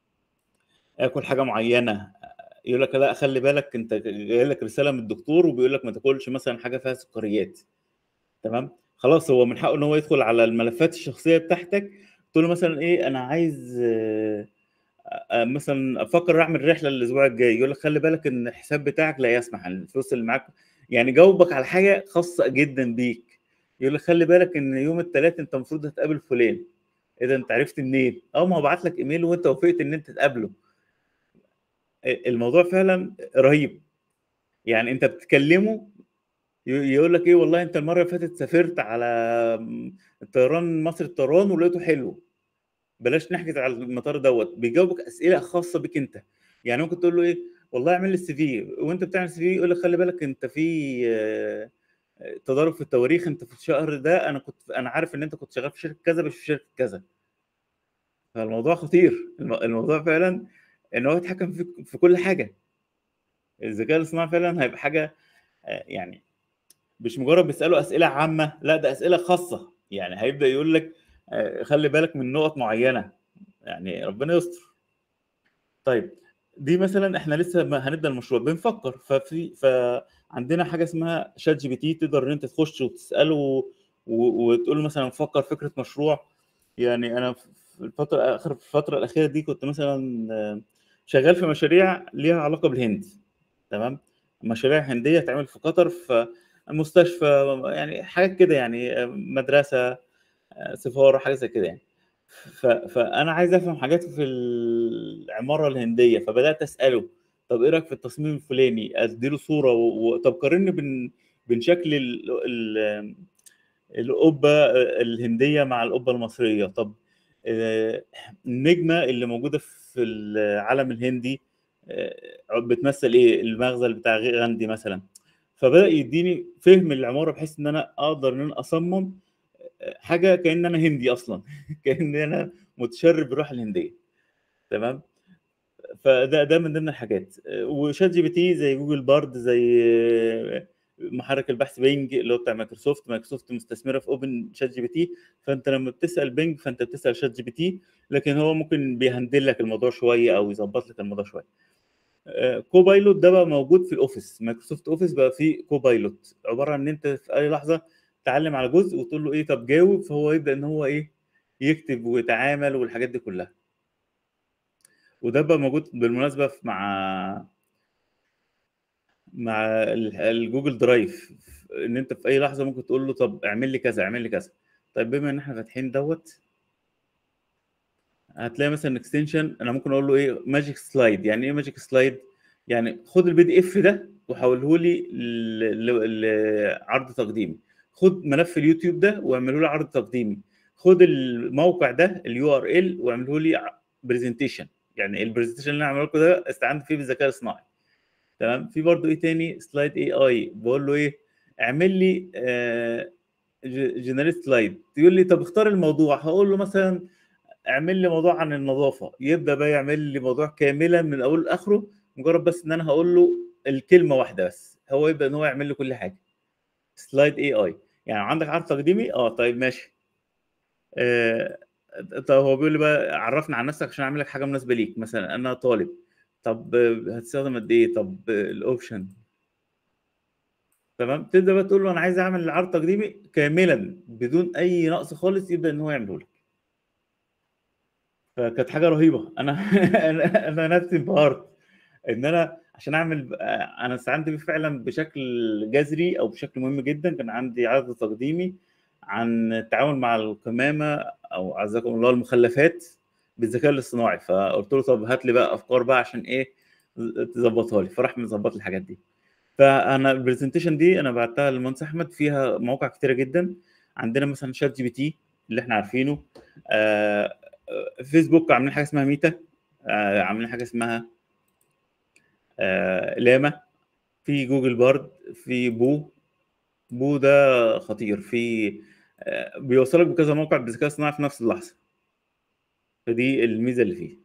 اكل حاجه معينه يقول لك لا خلي بالك انت جاي لك رساله من الدكتور وبيقول لك ما تاكلش مثلا حاجه فيها سكريات تمام خلاص هو من حقه ان هو يدخل على الملفات الشخصيه بتاعتك تقول له مثلا ايه انا عايز آه، آه، مثلا افكر اعمل رحله الاسبوع الجاي يقول لك خلي بالك ان الحساب بتاعك لا يسمح الفلوس اللي معاك يعني جاوبك على حاجه خاصه جدا بيك يقول لك خلي بالك ان يوم الثلاث انت المفروض هتقابل فلان ايه ده انت عرفت منين؟ اه ما هو بعت لك ايميل وانت وافقت ان انت تقابله الموضوع فعلا رهيب يعني انت بتكلمه ي- يقول لك ايه والله انت المره اللي فاتت سافرت على الطيران مصر الطيران ولقيته حلو بلاش نحجز على المطار دوت بيجاوبك اسئله خاصه بيك انت يعني ممكن تقول له ايه والله اعمل لي السي في وانت بتعمل السي في يقول لك خلي بالك انت في آه، تضارب في التواريخ انت في الشهر ده انا كنت انا عارف ان انت كنت شغال في شركه كذا مش في شركه كذا فالموضوع خطير الم- الموضوع فعلا ان هو يتحكم في في كل حاجه الذكاء الاصطناعي فعلا هيبقى حاجه آه، يعني مش مجرد بيساله اسئله عامه لا ده اسئله خاصه يعني هيبدا يقول لك آه، خلي بالك من نقط معينه يعني ربنا يستر طيب دي مثلا احنا لسه ما هنبدا المشروع بنفكر ففي فعندنا حاجه اسمها شات جي بي تي تقدر ان انت تخش وتساله و- وتقول له مثلا نفكر فكره مشروع يعني انا في الفتره اخر في الفتره الاخيره دي كنت مثلا آه، شغال في مشاريع ليها علاقه بالهند تمام مشاريع هنديه تعمل في قطر في مستشفى يعني حاجات كده يعني آه، مدرسه آه، سفاره حاجه زي كده يعني ف- فانا عايز افهم حاجات في العماره الهنديه فبدات اساله طب ايه رايك في التصميم الفلاني اديله صوره و... و... طب قارني بين بين شكل ال... ال... القبه الهنديه مع القبه المصريه طب آه، النجمه اللي موجوده في العلم الهندي آه، بتمثل ايه المغزل بتاع غاندي مثلا فبدا يديني فهم العماره بحيث ان انا اقدر ان انا اصمم حاجه كان انا هندي اصلا كان انا متشرب بالروح الهنديه تمام فده ده من ضمن الحاجات وشات جي بي تي زي جوجل بارد زي محرك البحث بينج اللي هو بتاع مايكروسوفت مايكروسوفت مستثمره في اوبن شات جي بي تي فانت لما بتسال بينج فانت بتسال شات جي بي تي لكن هو ممكن بيهندل لك الموضوع شويه او يظبط لك الموضوع شويه كوبايلوت ده بقى موجود في الاوفيس مايكروسوفت اوفيس بقى فيه كوبايلوت عباره عن ان انت في اي لحظه تعلم على جزء وتقول له ايه طب جاوب فهو يبدا ان هو ايه يكتب ويتعامل والحاجات دي كلها وده بقى موجود بالمناسبه في- مع مع ال- الجوجل درايف ان انت في اي لحظه ممكن تقول له طب اعمل لي كذا اعمل لي كذا طيب بما ان احنا فاتحين دوت هتلاقي مثلا اكستنشن انا ممكن اقول له ايه ماجيك سلايد يعني ايه ماجيك سلايد يعني خد البي دي اف ده وحوله لي ل- ل- لعرض تقديمي خد ملف اليوتيوب ده واعمله لي عرض تقديمي خد الموقع ده اليو ار ال واعمله لي برزنتيشن يعني البرزنتيشن اللي انا عامله لكم ده استعنت فيه بالذكاء الصناعي تمام في برضو ايه تاني سلايد اي اي بقول له ايه اعمل لي جنريت سلايد يقول لي طب اختار الموضوع هقول له مثلا اعمل لي موضوع عن النظافه يبدا بقى يعمل لي موضوع كاملا من اوله لاخره مجرد بس ان انا هقول له الكلمه واحده بس هو يبدا ان هو يعمل لي كل حاجه سلايد اي اي يعني عندك عرض تقديمي اه طيب ماشي آه طب هو بيقول لي بقى عرفنا عن نفسك عشان اعمل لك حاجه مناسبه ليك مثلا انا طالب طب آه، هتستخدم قد ايه طب آه، الاوبشن تمام تبدا بقى تقول له انا عايز اعمل عرض تقديمي كاملا بدون اي نقص خالص يبدا ان هو يعمله لك فكانت حاجه رهيبه انا انا انا نفسي انبهرت ان انا عشان اعمل انا استعنت بيه فعلا بشكل جذري او بشكل مهم جدا كان عندي عرض تقديمي عن التعامل مع القمامه او عزكم الله المخلفات بالذكاء الاصطناعي فقلت له طب هات لي بقى افكار بقى عشان ايه تظبطها لي فراح مظبط لي الحاجات دي فانا البرزنتيشن دي انا بعتها للمهندس احمد فيها مواقع كتيره جدا عندنا مثلا شات جي بي تي اللي احنا عارفينه آه، آه، فيسبوك عاملين حاجه اسمها ميتا آه، عاملين حاجه اسمها آه، لاما في جوجل بارد في بو بو ده خطير في آه، بيوصلك بكذا موقع بالذكاء الصناعي في نفس اللحظه فدي الميزه اللي فيه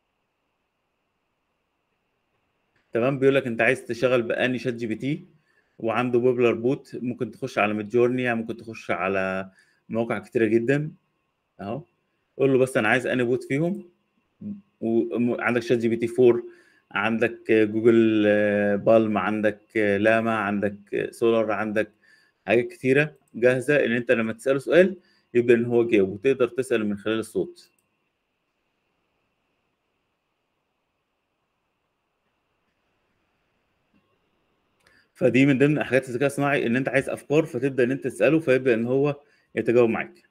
تمام بيقول لك انت عايز تشتغل باني شات جي بي تي وعنده بوبلر بوت ممكن تخش على ميدجورني ممكن تخش على مواقع كتيره جدا اهو قول له بس انا عايز اني بوت فيهم وعندك شات جي بي تي 4 عندك جوجل بالم عندك لاما عندك سولار عندك حاجات كتيره جاهزه ان انت لما تساله سؤال يبدا ان هو يجاوب وتقدر تسال من خلال الصوت فدي من ضمن حاجات الذكاء الصناعي ان انت عايز افكار فتبدا ان انت تساله فيبدا ان هو يتجاوب معاك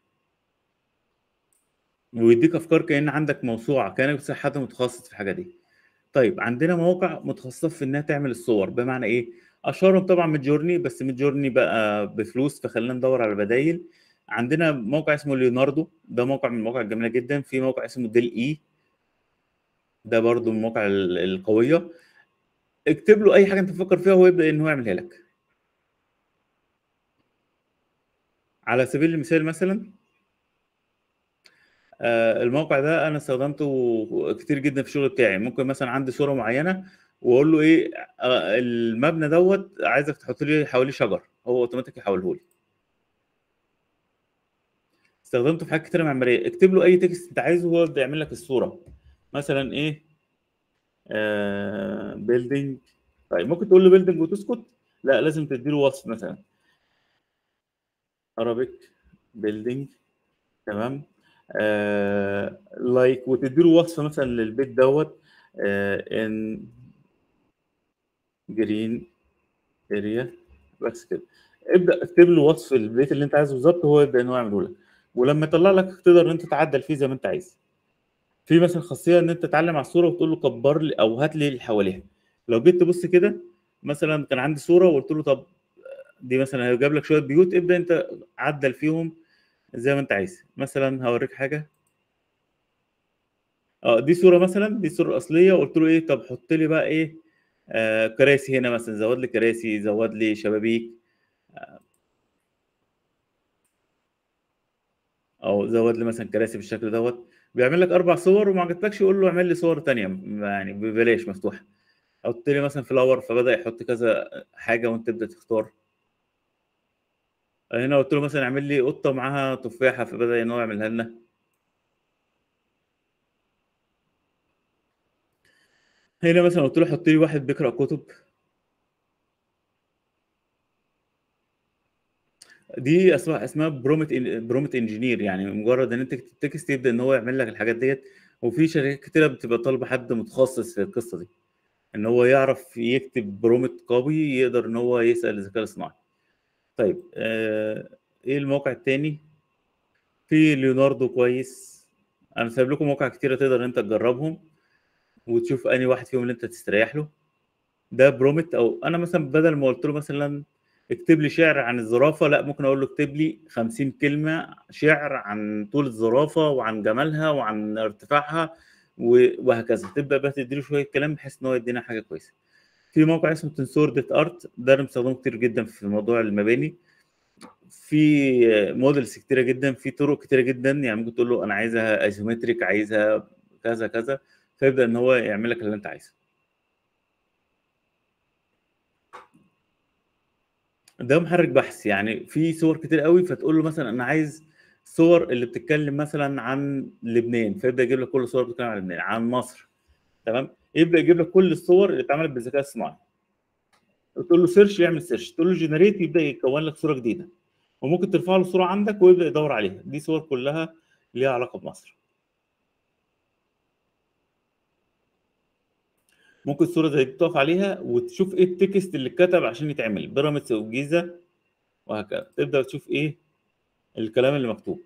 ويديك افكار كان عندك موسوعه كانك بتسال حد متخصص في الحاجه دي طيب عندنا مواقع متخصصه في انها تعمل الصور بمعنى ايه اشهرهم طبعا ميد جورني بس ميد جورني بقى بفلوس فخلينا ندور على بدايل عندنا موقع اسمه ليوناردو ده موقع من المواقع الجميله جدا في موقع اسمه ديل اي ده برضو من المواقع ال- القويه اكتب له اي حاجه انت تفكر فيها وهو يبدا ان هو يعملها لك على سبيل المثال مثلا آه، الموقع ده انا استخدمته كتير جدا في الشغل بتاعي ممكن مثلا عندي صوره معينه واقول له ايه آه، المبنى دوت عايزك تحط لي حواليه شجر هو اوتوماتيك يحوله لي استخدمته في حاجات كتير معماريه اكتب له اي تكست انت عايزه هو يبدا يعمل لك الصوره مثلا ايه آه بيلدينج طيب ممكن تقول له بيلدينج وتسكت لا لازم تديله وصف مثلا Arabic building تمام آه لايك وتدي له وصف مثلا للبيت دوت آه ان جرين اريا بس كده ابدا اكتب له وصف البيت اللي انت عايزه بالظبط هو يبدا ان هو يعمله لك ولما يطلع لك تقدر ان انت تعدل فيه زي ما انت عايز في مثلا خاصيه ان انت تعلم على الصوره وتقول له كبر لي او هات لي اللي حواليها لو جيت تبص كده مثلا كان عندي صوره وقلت له طب دي مثلا هيجيب لك شويه بيوت ابدا انت عدل فيهم زي ما انت عايز مثلا هوريك حاجه اه دي صوره مثلا دي الصوره الاصليه وقلت له ايه طب حط لي بقى ايه آه كراسي هنا مثلا زود لي كراسي زود لي شبابيك او زود لي مثلا كراسي بالشكل دوت بيعمل لك اربع صور وما عجبتكش يقول له اعمل لي صور تانية يعني ببلاش مفتوحه حط لي مثلا فلاور فبدا يحط كذا حاجه وانت تبدا تختار هنا قلت له مثلا اعمل لي قطه معاها تفاحه فبدا ان هو يعملها لنا هنا مثلا قلت له حط لي واحد بيقرا كتب دي اسمها اسمها برومت برومت انجينير يعني مجرد ان انت تكتب تكست يبدا ان هو يعمل لك الحاجات ديت وفي شركات كتيره بتبقى طالبه حد متخصص في القصه دي ان هو يعرف يكتب برومت قوي يقدر ان هو يسال الذكاء الاصطناعي طيب آه ايه الموقع التاني في ليوناردو كويس انا سايب لكم مواقع كتيره تقدر ان انت تجربهم وتشوف انهي واحد فيهم اللي انت تستريح له ده برومت او انا مثلا بدل ما قلت له مثلا اكتب لي شعر عن الزرافه لا ممكن اقول له اكتب لي 50 كلمه شعر عن طول الزرافه وعن جمالها وعن ارتفاعها وهكذا تبدا بقى تديله شويه كلام بحيث ان هو يدينا حاجه كويسه في موقع اسمه تنسور ديت ارت ده انا بستخدمه كتير جدا في موضوع المباني في موديلز كتيره جدا في طرق كتيره جدا يعني ممكن تقول له انا عايزها ايزومتريك عايزها كذا كذا فيبدا ان هو يعمل لك اللي انت عايزه ده محرك بحث يعني في صور كتير قوي فتقول له مثلا انا عايز صور اللي بتتكلم مثلا عن لبنان فيبدا يجيب لك كل الصور بتتكلم عن لبنان عن مصر تمام يبدا يجيب لك كل الصور اللي اتعملت بالذكاء الصناعي تقول له سيرش يعمل سيرش تقول له جنريت يبدا يكون لك صوره جديده وممكن ترفع له صوره عندك ويبدا يدور عليها دي صور كلها ليها علاقه بمصر ممكن صوره زي دي تقف عليها وتشوف ايه التكست اللي اتكتب عشان يتعمل بيراميدز والجيزه وهكذا تبدا تشوف ايه الكلام اللي مكتوب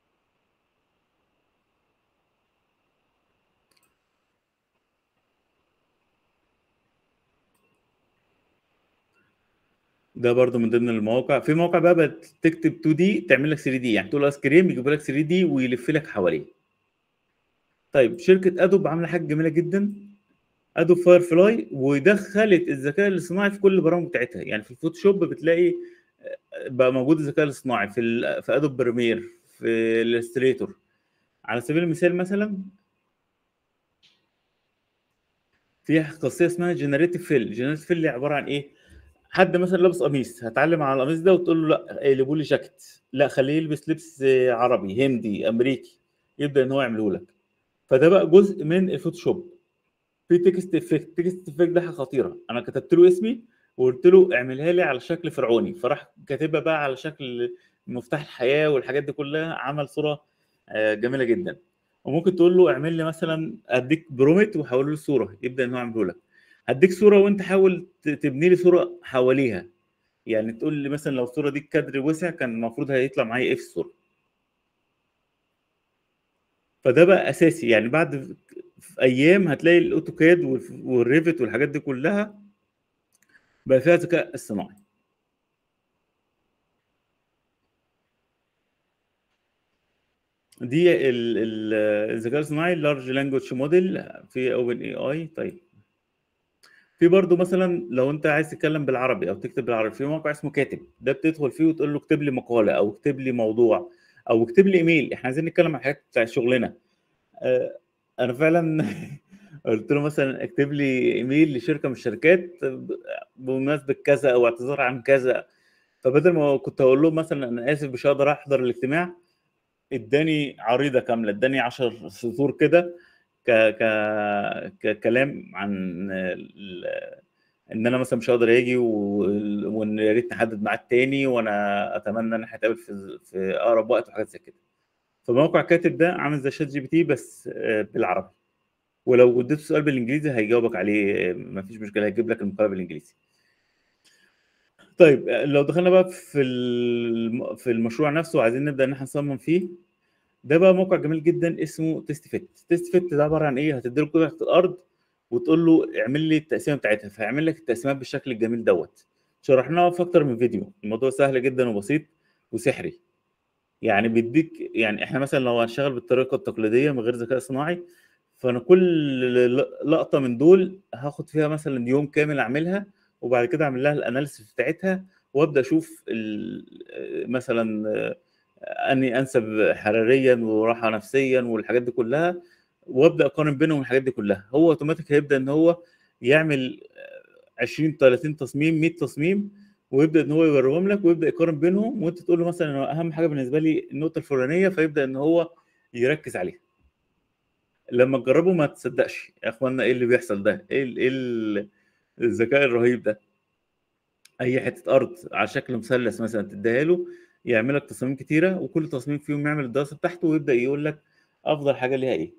ده برضو من ضمن المواقع في موقع بقى بتكتب 2 دي تعمل لك 3 دي يعني تقول ايس كريم يجيب لك 3 دي ويلف لك حواليه طيب شركه ادوب عامله حاجه جميله جدا ادوب فاير فلاي ودخلت الذكاء الاصطناعي في كل البرامج بتاعتها يعني في الفوتوشوب بتلاقي بقى موجود الذكاء الاصطناعي في ال في ادوب بريمير في الاستريتور على سبيل المثال مثلا في خاصيه اسمها جنريتيف فيل جنريتيف فيل عباره عن ايه حد مثلا لابس قميص هتعلم على القميص ده وتقول له لا قلبوا لي جاكيت لا خليه يلبس لبس عربي هندي امريكي يبدا ان هو يعمله لك فده بقى جزء من الفوتوشوب في تكست افكت تكست افكت ده حاجه خطيره انا كتبت له اسمي وقلت له اعملها لي على شكل فرعوني فراح كاتبها بقى على شكل مفتاح الحياه والحاجات دي كلها عمل صوره جميله جدا وممكن تقول له اعمل لي مثلا اديك برومت وحول له صوره يبدا ان هو يعمله لك هديك صوره وانت حاول تبني لي صوره حواليها يعني تقول لي مثلا لو الصوره دي الكادر وسع كان المفروض هيطلع معايا ايه في الصوره فده بقى اساسي يعني بعد في ايام هتلاقي الاوتوكاد والريفت والحاجات دي كلها بقى فيها ذكاء اصطناعي دي الذكاء الصناعي اللارج لانجوج موديل في اوبن اي اي طيب في برضه مثلا لو انت عايز تتكلم بالعربي او تكتب بالعربي في موقع اسمه كاتب ده بتدخل فيه وتقول له اكتب لي مقاله او اكتب لي موضوع او اكتب لي ايميل احنا عايزين نتكلم عن حاجات بتاع شغلنا آه انا فعلا قلت له مثلا اكتب لي ايميل لشركه من الشركات بمناسبه كذا او اعتذار عن كذا فبدل ما كنت اقول له مثلا انا اسف مش هقدر احضر الاجتماع اداني عريضه كامله اداني 10 سطور كده ك ك ككلام عن ان انا مثلا مش هقدر اجي وان يا ريت نحدد ميعاد تاني وانا اتمنى ان احنا نتقابل في في اقرب وقت وحاجات زي كده فموقع كاتب ده عامل زي شات جي بي تي بس آه، بالعربي ولو اديته سؤال بالانجليزي هيجاوبك عليه آه، مفيش مشكله هيجيب لك المقاله بالانجليزي طيب آه، لو دخلنا بقى في الم- في المشروع نفسه وعايزين نبدا ان احنا نصمم فيه ده بقى موقع جميل جدا اسمه تيست فيت تيست فيت ده عباره عن ايه هتديله قطعه الارض وتقول له اعمل لي التقسيمه بتاعتها فيعمل لك التقسيمات بالشكل الجميل دوت شرحناها في اكتر من فيديو الموضوع سهل جدا وبسيط وسحري يعني بيديك يعني احنا مثلا لو هنشتغل بالطريقه التقليديه من غير ذكاء صناعي فانا كل ل- لقطه من دول هاخد فيها مثلا يوم كامل اعملها وبعد كده اعمل لها الاناليسيس بتاعتها وابدا اشوف ال- مثلا آه، اني انسب حراريا وراحه نفسيا والحاجات دي كلها وابدا اقارن بينهم الحاجات دي كلها هو اوتوماتيك هيبدا ان هو يعمل آه، 20 30 تصميم 100 تصميم ويبدا ان هو يوريهم لك ويبدا يقارن بينهم وانت تقول له مثلا أنا اهم حاجه بالنسبه لي النقطه الفلانيه فيبدا ان هو يركز عليها لما تجربه ما تصدقش يا اخوانا ايه اللي بيحصل ده ايه ال- ايه ال- الذكاء الرهيب ده اي حته ارض على شكل مثلث مثلا تديها له يعمل لك تصاميم كتيره وكل تصميم فيهم يعمل الدراسه بتاعته ويبدا يقول لك افضل حاجه ليها ايه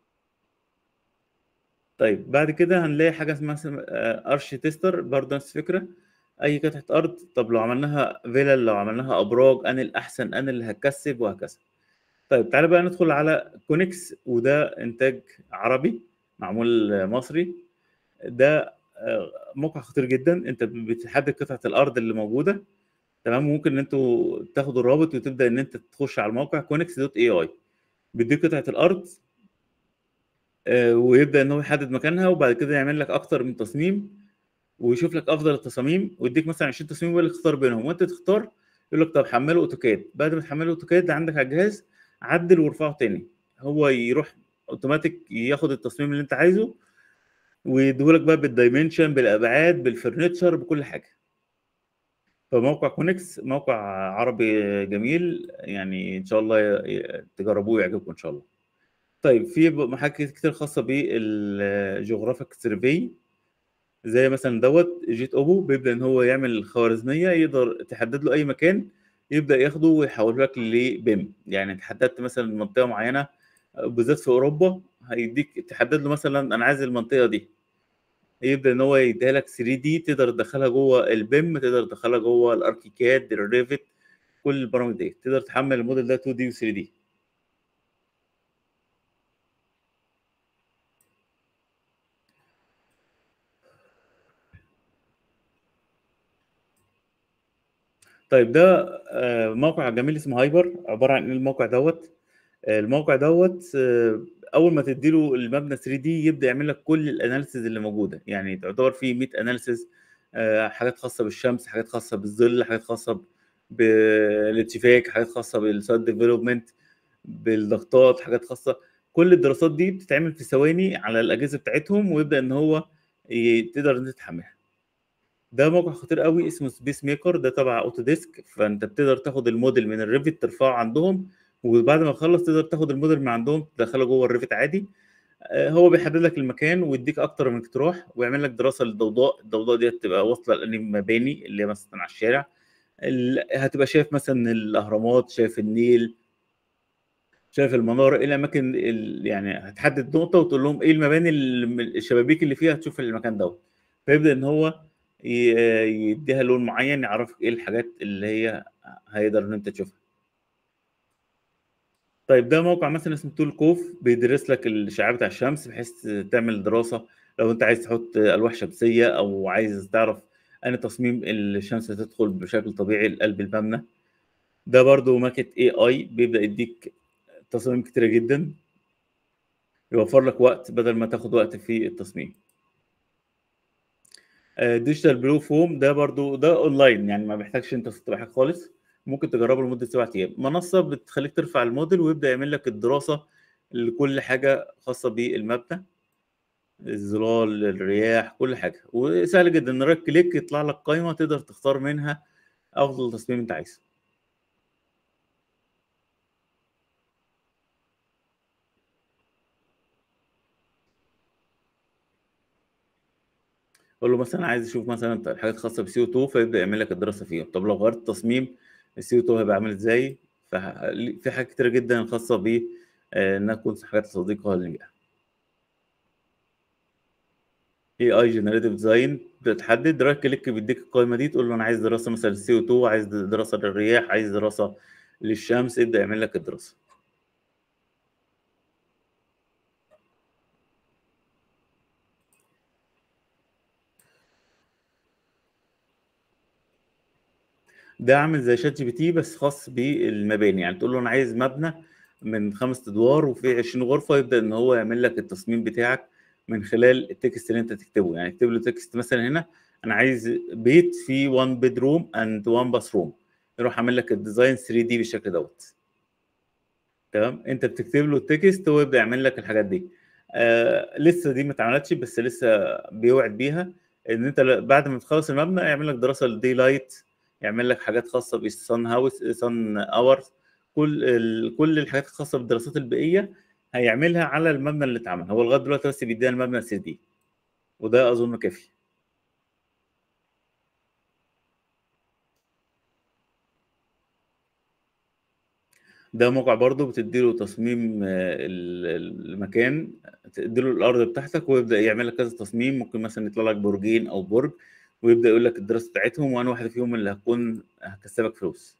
طيب بعد كده هنلاقي حاجه اسمها اسم- آه، ارش تيستر برضه نفس الفكره اي قطعه ارض طب لو عملناها فيلل لو عملناها ابراج انا الاحسن انا اللي هكسب وهكذا طيب تعالى بقى ندخل على كونكس وده انتاج عربي معمول آه، مصري ده آه، موقع خطير جدا انت بتحدد قطعه الارض اللي موجوده تمام ممكن ان انتوا تاخدوا الرابط وتبدا ان انت تخش على الموقع كونكس دوت اي اي بيديك قطعه الارض آه، ويبدا ان هو يحدد مكانها وبعد كده يعمل لك اكتر من تصميم ويشوف لك افضل التصاميم ويديك مثلا 20 تصميم ويقول لك اختار بينهم وانت تختار يقول لك طب حمله اوتوكاد بعد ما تحمله اوتوكاد عندك على الجهاز عدل وارفعه تاني هو يروح اوتوماتيك ياخد التصميم اللي انت عايزه ويديهولك بقى بالدايمنشن بالابعاد بالفرنتشر بكل حاجه فموقع كونكس موقع عربي جميل يعني ان شاء الله ي- ي- تجربوه ويعجبكم ان شاء الله طيب في ب- حاجات كتير خاصه بالجغرافيك سيرفي زي مثلا دوت جيت اوبو بيبدا ان هو يعمل خوارزميه يقدر تحدد له اي مكان يبدا ياخده ويحوله لك لبيم يعني انت حددت مثلا منطقه معينه بالذات في اوروبا هيديك تحدد له مثلا انا عايز المنطقه دي يبدا ان هو يديها لك 3 دي تقدر تدخلها جوه البيم تقدر تدخلها جوه الاركيكاد الريفت كل البرامج دي تقدر تحمل الموديل ده 2 دي و 3 دي طيب ده آه، موقع جميل اسمه هايبر عباره عن ايه الموقع دوت آه، الموقع دوت آه، اول ما تديله المبنى 3 دي يبدا يعمل لك كل الاناليسيز اللي موجوده يعني تعتبر فيه 100 اناليسيز حاجات خاصه بالشمس حاجات خاصه بالظل حاجات خاصه بالاتفاق حاجات خاصه بالسايد ديفلوبمنت بالضغطات حاجات خاصه كل الدراسات دي بتتعمل في ثواني على الاجهزه بتاعتهم ويبدا ان هو ي- تقدر ان انت تحملها ده موقع خطير قوي اسمه سبيس ميكر ده تبع اوتوديسك فانت بتقدر تاخد الموديل من الريفت ترفعه عندهم وبعد ما تخلص تقدر تاخد الموديل من عندهم تدخله جوه الريفت عادي آه، هو بيحدد لك المكان ويديك اكتر من اقتراح ويعمل لك دراسه للضوضاء الضوضاء دي هتبقى واصله لانهي مباني اللي هي مثلا على الشارع ال- هتبقى شايف مثلا الاهرامات شايف النيل شايف المناره ايه الاماكن ال- يعني هتحدد نقطه وتقول لهم ايه المباني ال- الشبابيك اللي فيها تشوف المكان دوت فيبدا ان هو ي- يديها لون معين يعرفك ايه الحاجات اللي هي هيقدر ان انت تشوفها طيب ده موقع مثلا اسمه تول كوف بيدرس لك الاشعاع بتاع الشمس بحيث تعمل دراسه لو انت عايز تحط الواح شمسيه او عايز تعرف ان تصميم الشمس تدخل بشكل طبيعي لقلب المبنى ده برضو ماكت اي اي بيبدا يديك تصاميم كتيره جدا يوفر لك وقت بدل ما تاخد وقت في التصميم ديجيتال بلو فوم ده برضو ده اونلاين يعني ما بيحتاجش انت تطلع حاجه خالص ممكن تجربه لمده سبعة ايام منصه بتخليك ترفع الموديل ويبدا يعمل لك الدراسه لكل حاجه خاصه بالمبنى الظلال الرياح كل حاجه وسهل جدا رايت كليك يطلع لك قائمه تقدر تختار منها افضل تصميم انت عايزه قول له مثلا عايز اشوف مثلا حاجات خاصه بسي او 2 فيبدا يعمل لك الدراسه فيها طب لو غيرت التصميم السي او 2 هيبقى عامل ازاي ففي حاجات كتيرة جدا خاصة ب انها تكون حاجات صديقة للبيئة اي اي جنريتيف ديزاين بتحدد رايت كليك بيديك القائمه دي تقول له انا عايز دراسه مثلا سي او 2 عايز دراسه للرياح عايز دراسه للشمس يبدا يعمل لك الدراسه ده عامل زي شات جي بي تي بس خاص بالمباني يعني تقول له انا عايز مبنى من خمس ادوار وفيه 20 غرفه يبدا ان هو يعمل لك التصميم بتاعك من خلال التكست اللي انت تكتبه يعني اكتب له تكست مثلا هنا انا عايز بيت فيه 1 بيدروم اند 1 باثروم يروح عامل لك الديزاين 3 دي بالشكل دوت تمام انت بتكتب له التكست هو يبدا يعمل لك الحاجات دي آه لسه دي ما اتعملتش بس لسه بيوعد بيها ان انت بعد ما تخلص المبنى يعمل لك دراسه للدي لايت يعمل لك حاجات خاصه بالسن هاوس سن اورز كل ال... كل الحاجات الخاصه بالدراسات البيئيه هيعملها على المبنى اللي اتعمل هو لغايه دلوقتي بس بيدينا المبنى 3 دي وده اظن كافي ده موقع برضه بتديله تصميم المكان تديله الارض بتاعتك ويبدا يعمل لك كذا تصميم ممكن مثلا يطلع لك برجين او برج ويبدا يقول لك الدراسه بتاعتهم وانا واحده فيهم اللي هتكون هكسبك فلوس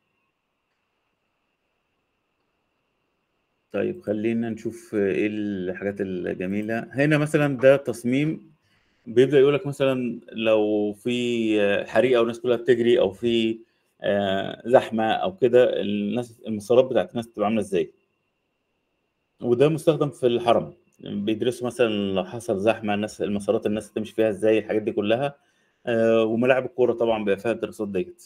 طيب خلينا نشوف ايه الحاجات الجميله هنا مثلا ده تصميم بيبدا يقول لك مثلا لو في حريقه والناس كلها بتجري او في زحمه او كده الناس المسارات بتاعت الناس تبقى عامله ازاي وده مستخدم في الحرم بيدرسوا مثلا لو حصل زحمه الناس المسارات الناس تمشي فيها ازاي الحاجات دي كلها وملاعب الكوره طبعا بيبقى فيها الدراسات ديت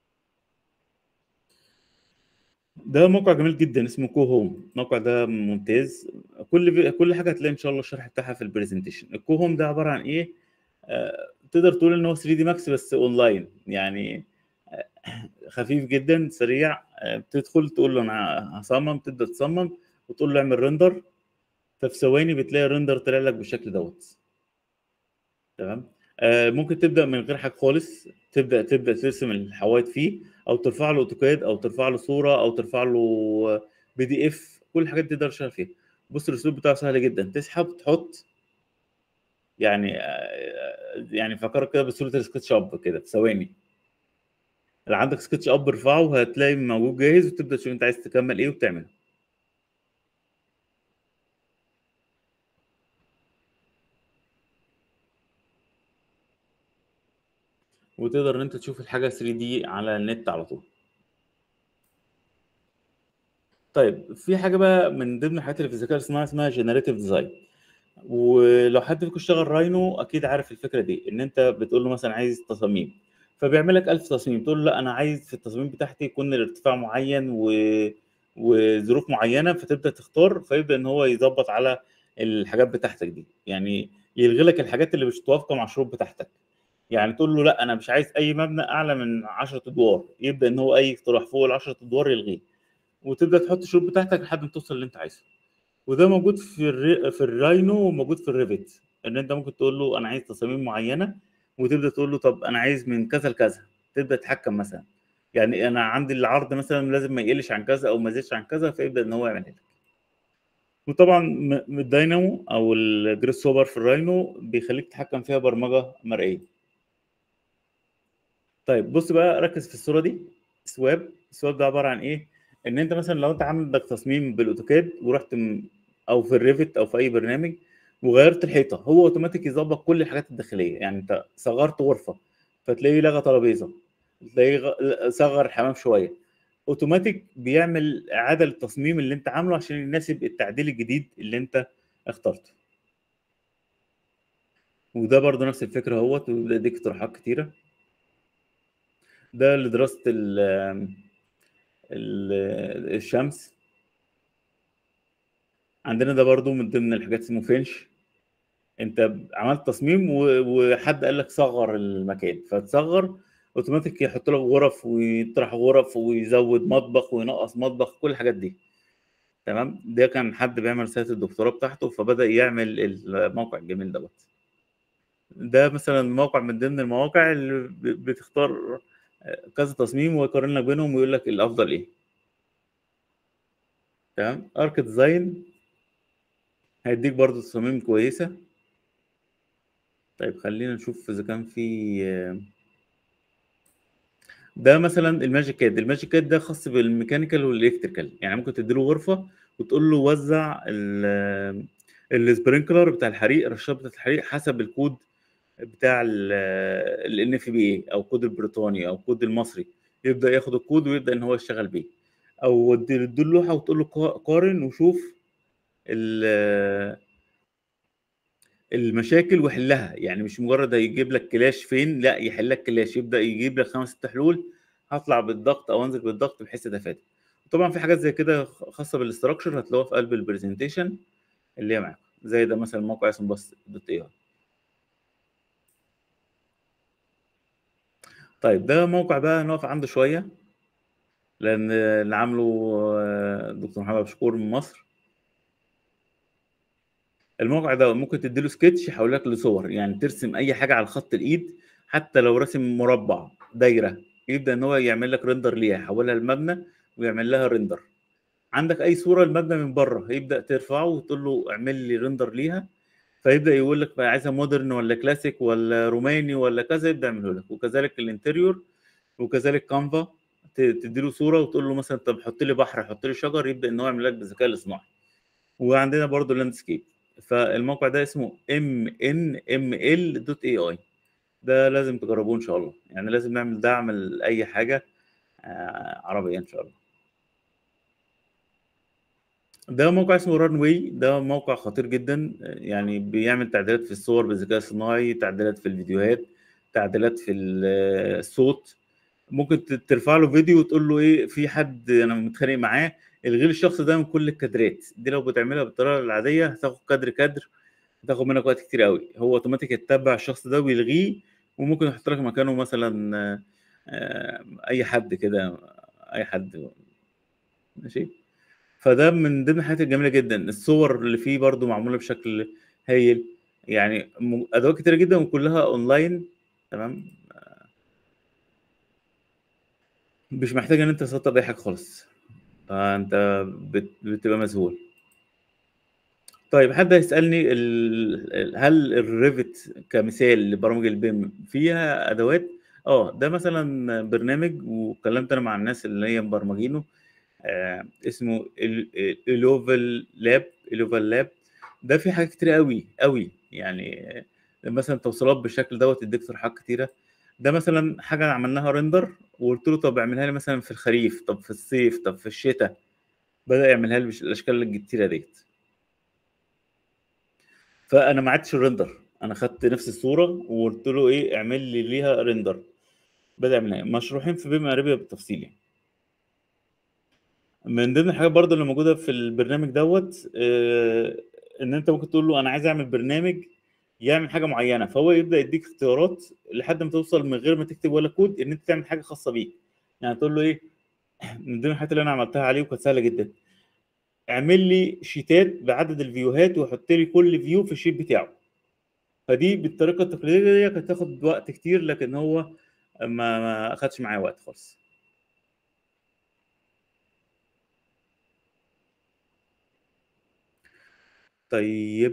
ده موقع جميل جدا اسمه كو هوم الموقع ده ممتاز كل كل حاجه هتلاقي ان شاء الله الشرح بتاعها في البرزنتيشن الكو هوم ده عباره عن ايه آه تقدر تقول ان هو 3 دي ماكس بس اونلاين يعني آه خفيف جدا سريع آه بتدخل تقول له انا هصمم تبدا تصمم وتقول له اعمل ريندر ففي ثواني بتلاقي الريندر طلع لك بالشكل دوت تمام آه ممكن تبدا من غير حاجه خالص تبدا تبدا ترسم الحوايط فيه او ترفع له اوتوكاد او ترفع له صوره او ترفع له بي دي اف كل الحاجات دي تقدر تشتغل فيها بص الاسلوب بتاعه سهل جدا تسحب تحط يعني آه يعني فكرك كده بصوره السكتش اب كده في ثواني اللي عندك سكتش اب ارفعه هتلاقي موجود جاهز وتبدا تشوف انت عايز تكمل ايه وتعمله وتقدر ان انت تشوف الحاجه 3 دي على النت على طول طيب في حاجه بقى من ضمن الحاجات اللي في الذكاء الاصطناعي اسمها جنريتيف ديزاين ولو حد فيكم اشتغل راينو اكيد عارف الفكره دي ان انت بتقول له مثلا عايز تصاميم فبيعمل لك 1000 تصميم تقول له لا انا عايز في التصميم بتاعتي يكون الارتفاع معين و... وظروف معينه فتبدا تختار فيبدا ان هو يظبط على الحاجات بتاعتك دي يعني يلغي لك الحاجات اللي مش متوافقه مع الشروط بتاعتك يعني تقول له لا انا مش عايز اي مبنى اعلى من 10 ادوار يبدا ان هو اي اقتراح فوق ال 10 ادوار يلغيه وتبدا تحط الشروط بتاعتك لحد ما توصل اللي انت عايزه وده موجود في الري... في الراينو وموجود في الريفت ان انت ممكن تقول له انا عايز تصاميم معينه وتبدا تقول له طب انا عايز من كذا لكذا تبدا تتحكم مثلا يعني انا عندي العرض مثلا لازم ما يقلش عن كذا او ما يزيدش عن كذا فيبدا ان هو يعملها لك وطبعا من الداينامو او الجريس سوبر في الراينو بيخليك تتحكم فيها برمجه مرئيه طيب بص بقى ركز في الصوره دي سواب السواب ده عباره عن ايه ان انت مثلا لو انت عندك تصميم بالاوتوكاد ورحت م... او في الريفت او في اي برنامج وغيرت الحيطه هو اوتوماتيك يظبط كل الحاجات الداخليه يعني انت صغرت غرفه فتلاقيه لغى ترابيزه تلاقيه غ... صغر الحمام شويه اوتوماتيك بيعمل اعاده للتصميم اللي انت عامله عشان يناسب التعديل الجديد اللي انت اخترته وده برضه نفس الفكره اهوت ويبدا يديك اقتراحات كتيره ده لدراسه ال ال الشمس عندنا ده برضو من ضمن الحاجات اسمه فينش انت عملت تصميم وحد قال لك صغر المكان فتصغر اوتوماتيك يحط لك غرف ويطرح غرف ويزود مطبخ وينقص مطبخ كل الحاجات دي تمام ده كان حد بيعمل رساله الدكتوراه بتاعته فبدا يعمل الموقع الجميل دوت ده مثلا موقع من ضمن المواقع اللي بتختار كذا تصميم ويقارن لك بينهم ويقول لك الافضل ايه تمام ارك ديزاين هيديك برضو تصاميم كويسه طيب خلينا نشوف اذا كان في ده مثلا الماجيك كاد الماجيك كاد ده خاص بالميكانيكال والالكتريكال يعني ممكن تديله غرفه وتقول له وزع السبرينكلر بتاع الحريق الرشاش بتاع الحريق حسب الكود بتاع الان اف بي اي او الكود البريطاني او الكود المصري يبدا ياخد الكود ويبدا ان هو يشتغل بيه او تديله اللوحه وتقول له قارن وشوف المشاكل وحلها يعني مش مجرد هيجيب لك كلاش فين لا يحل لك كلاش يبدا يجيب لك خمس ست حلول هطلع بالضغط او انزل بالضغط بحيث اتفادى طبعا في حاجات زي كده خاصه بالاستراكشر هتلاقوها في قلب البرزنتيشن اللي هي معاكم زي ده مثلا موقع اسمه بس دوت اي طيب ده موقع بقى نقف عنده شويه لان اللي عامله دكتور محمد شكور من مصر الموقع ده ممكن تديله سكتش يحول لك لصور يعني ترسم اي حاجه على خط الايد حتى لو رسم مربع دايره يبدا ان هو يعمل لك ريندر ليها يحولها لمبنى ويعمل لها ريندر عندك اي صوره المبنى من بره يبدا ترفعه وتقول له اعمل لي ريندر ليها فيبدا يقول لك بقى عايزها مودرن ولا كلاسيك ولا روماني ولا كذا يبدا يعمله لك وكذلك الانتريور وكذلك كانفا تديله صوره وتقول له مثلا طب حط لي بحر حط لي شجر يبدا ان هو يعمل لك بالذكاء الاصطناعي وعندنا برضو لاندسكيب فالموقع ده اسمه ام ان ام ال دوت اي اي ده لازم تجربوه ان شاء الله يعني لازم نعمل دعم لاي حاجه عربيه ان شاء الله ده موقع اسمه ران واي ده موقع خطير جدا يعني بيعمل تعديلات في الصور بالذكاء الصناعي تعديلات في الفيديوهات تعديلات في الصوت ممكن ترفع له فيديو وتقول له ايه في حد انا متخانق معاه الغي الشخص ده من كل الكادرات دي لو بتعملها بالطريقه العاديه هتاخد كادر كادر هتاخد منك وقت كتير قوي هو اوتوماتيك يتبع الشخص ده ويلغيه وممكن يحط لك مكانه مثلا اي حد كده اي حد ماشي فده من ضمن الحاجات الجميله جدا الصور اللي فيه برضو معموله بشكل هايل يعني ادوات كتيره جدا وكلها اونلاين تمام مش محتاج ان انت تسطب اي حاجه خالص فانت بتبقى مذهول طيب حد هيسالني هل الريفت كمثال لبرامج البيم فيها ادوات اه ده مثلا برنامج واتكلمت انا مع الناس اللي هي مبرمجينه آه اسمه الوفل لاب الوفل لاب ده فيه حاجات كتير قوي قوي يعني مثلا توصيلات بالشكل دوت يديك اقتراحات كتيره ده مثلا حاجه عملناها ريندر وقلت له طب اعملها لي مثلا في الخريف طب في الصيف طب في الشتاء بدا يعملها لي بالاشكال الكتيره ديت فانا ما عدتش الريندر انا خدت نفس الصوره وقلت له ايه اعمل لي ليها ريندر بدا يعملها مشروحين في بيم اريبيا بالتفصيل يعني من ضمن الحاجات برضه اللي موجوده في البرنامج دوت آه ان انت ممكن تقول له انا عايز اعمل برنامج يعمل حاجه معينه فهو يبدا يديك اختيارات لحد ما توصل من غير ما تكتب ولا كود ان انت تعمل حاجه خاصه بيك يعني تقول له ايه من ضمن الحاجات اللي انا عملتها عليه وكانت سهله جدا اعمل لي شيتات بعدد الفيوهات وحط لي كل فيو في الشيت بتاعه فدي بالطريقه التقليديه كانت تاخد وقت كتير لكن هو ما ما اخدش معايا وقت خالص طيب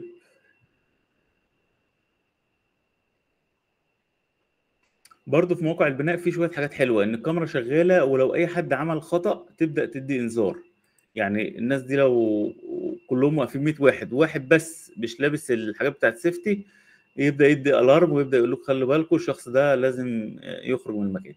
برضه في موقع البناء في شويه حاجات حلوه ان الكاميرا شغاله ولو اي حد عمل خطا تبدا تدي انذار يعني الناس دي لو كلهم واقفين 100 واحد واحد بس مش لابس الحاجات بتاعت سيفتي يبدا يدي الارم ويبدا يقول لك خلي بالكم الشخص ده لازم يخرج من المكان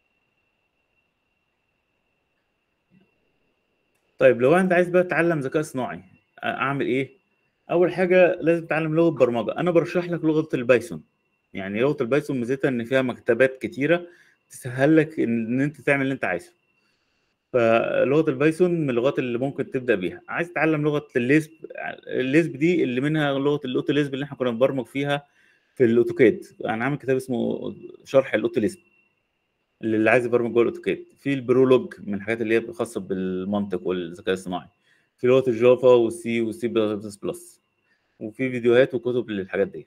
طيب لو انت عايز بقى تتعلم ذكاء صناعي اعمل ايه اول حاجه لازم تتعلم لغه برمجه انا برشح لك لغه البايثون يعني لغه البايثون ميزتها ان فيها مكتبات كتيره تسهل لك ان انت تعمل اللي انت عايزه فلغه البايثون من اللغات اللي ممكن تبدا بيها عايز تتعلم لغه الليسب الليسب دي اللي منها لغه الاوتو ليسب اللي احنا كنا بنبرمج فيها في الاوتوكاد انا عامل كتاب اسمه شرح الاوتو ليسب اللي عايز يبرمج جوه الاوتوكاد في البرولوج من الحاجات اللي هي خاصه بالمنطق والذكاء الصناعي في لغه الجافا والسي والسي بلس بلس وفي فيديوهات وكتب للحاجات ديت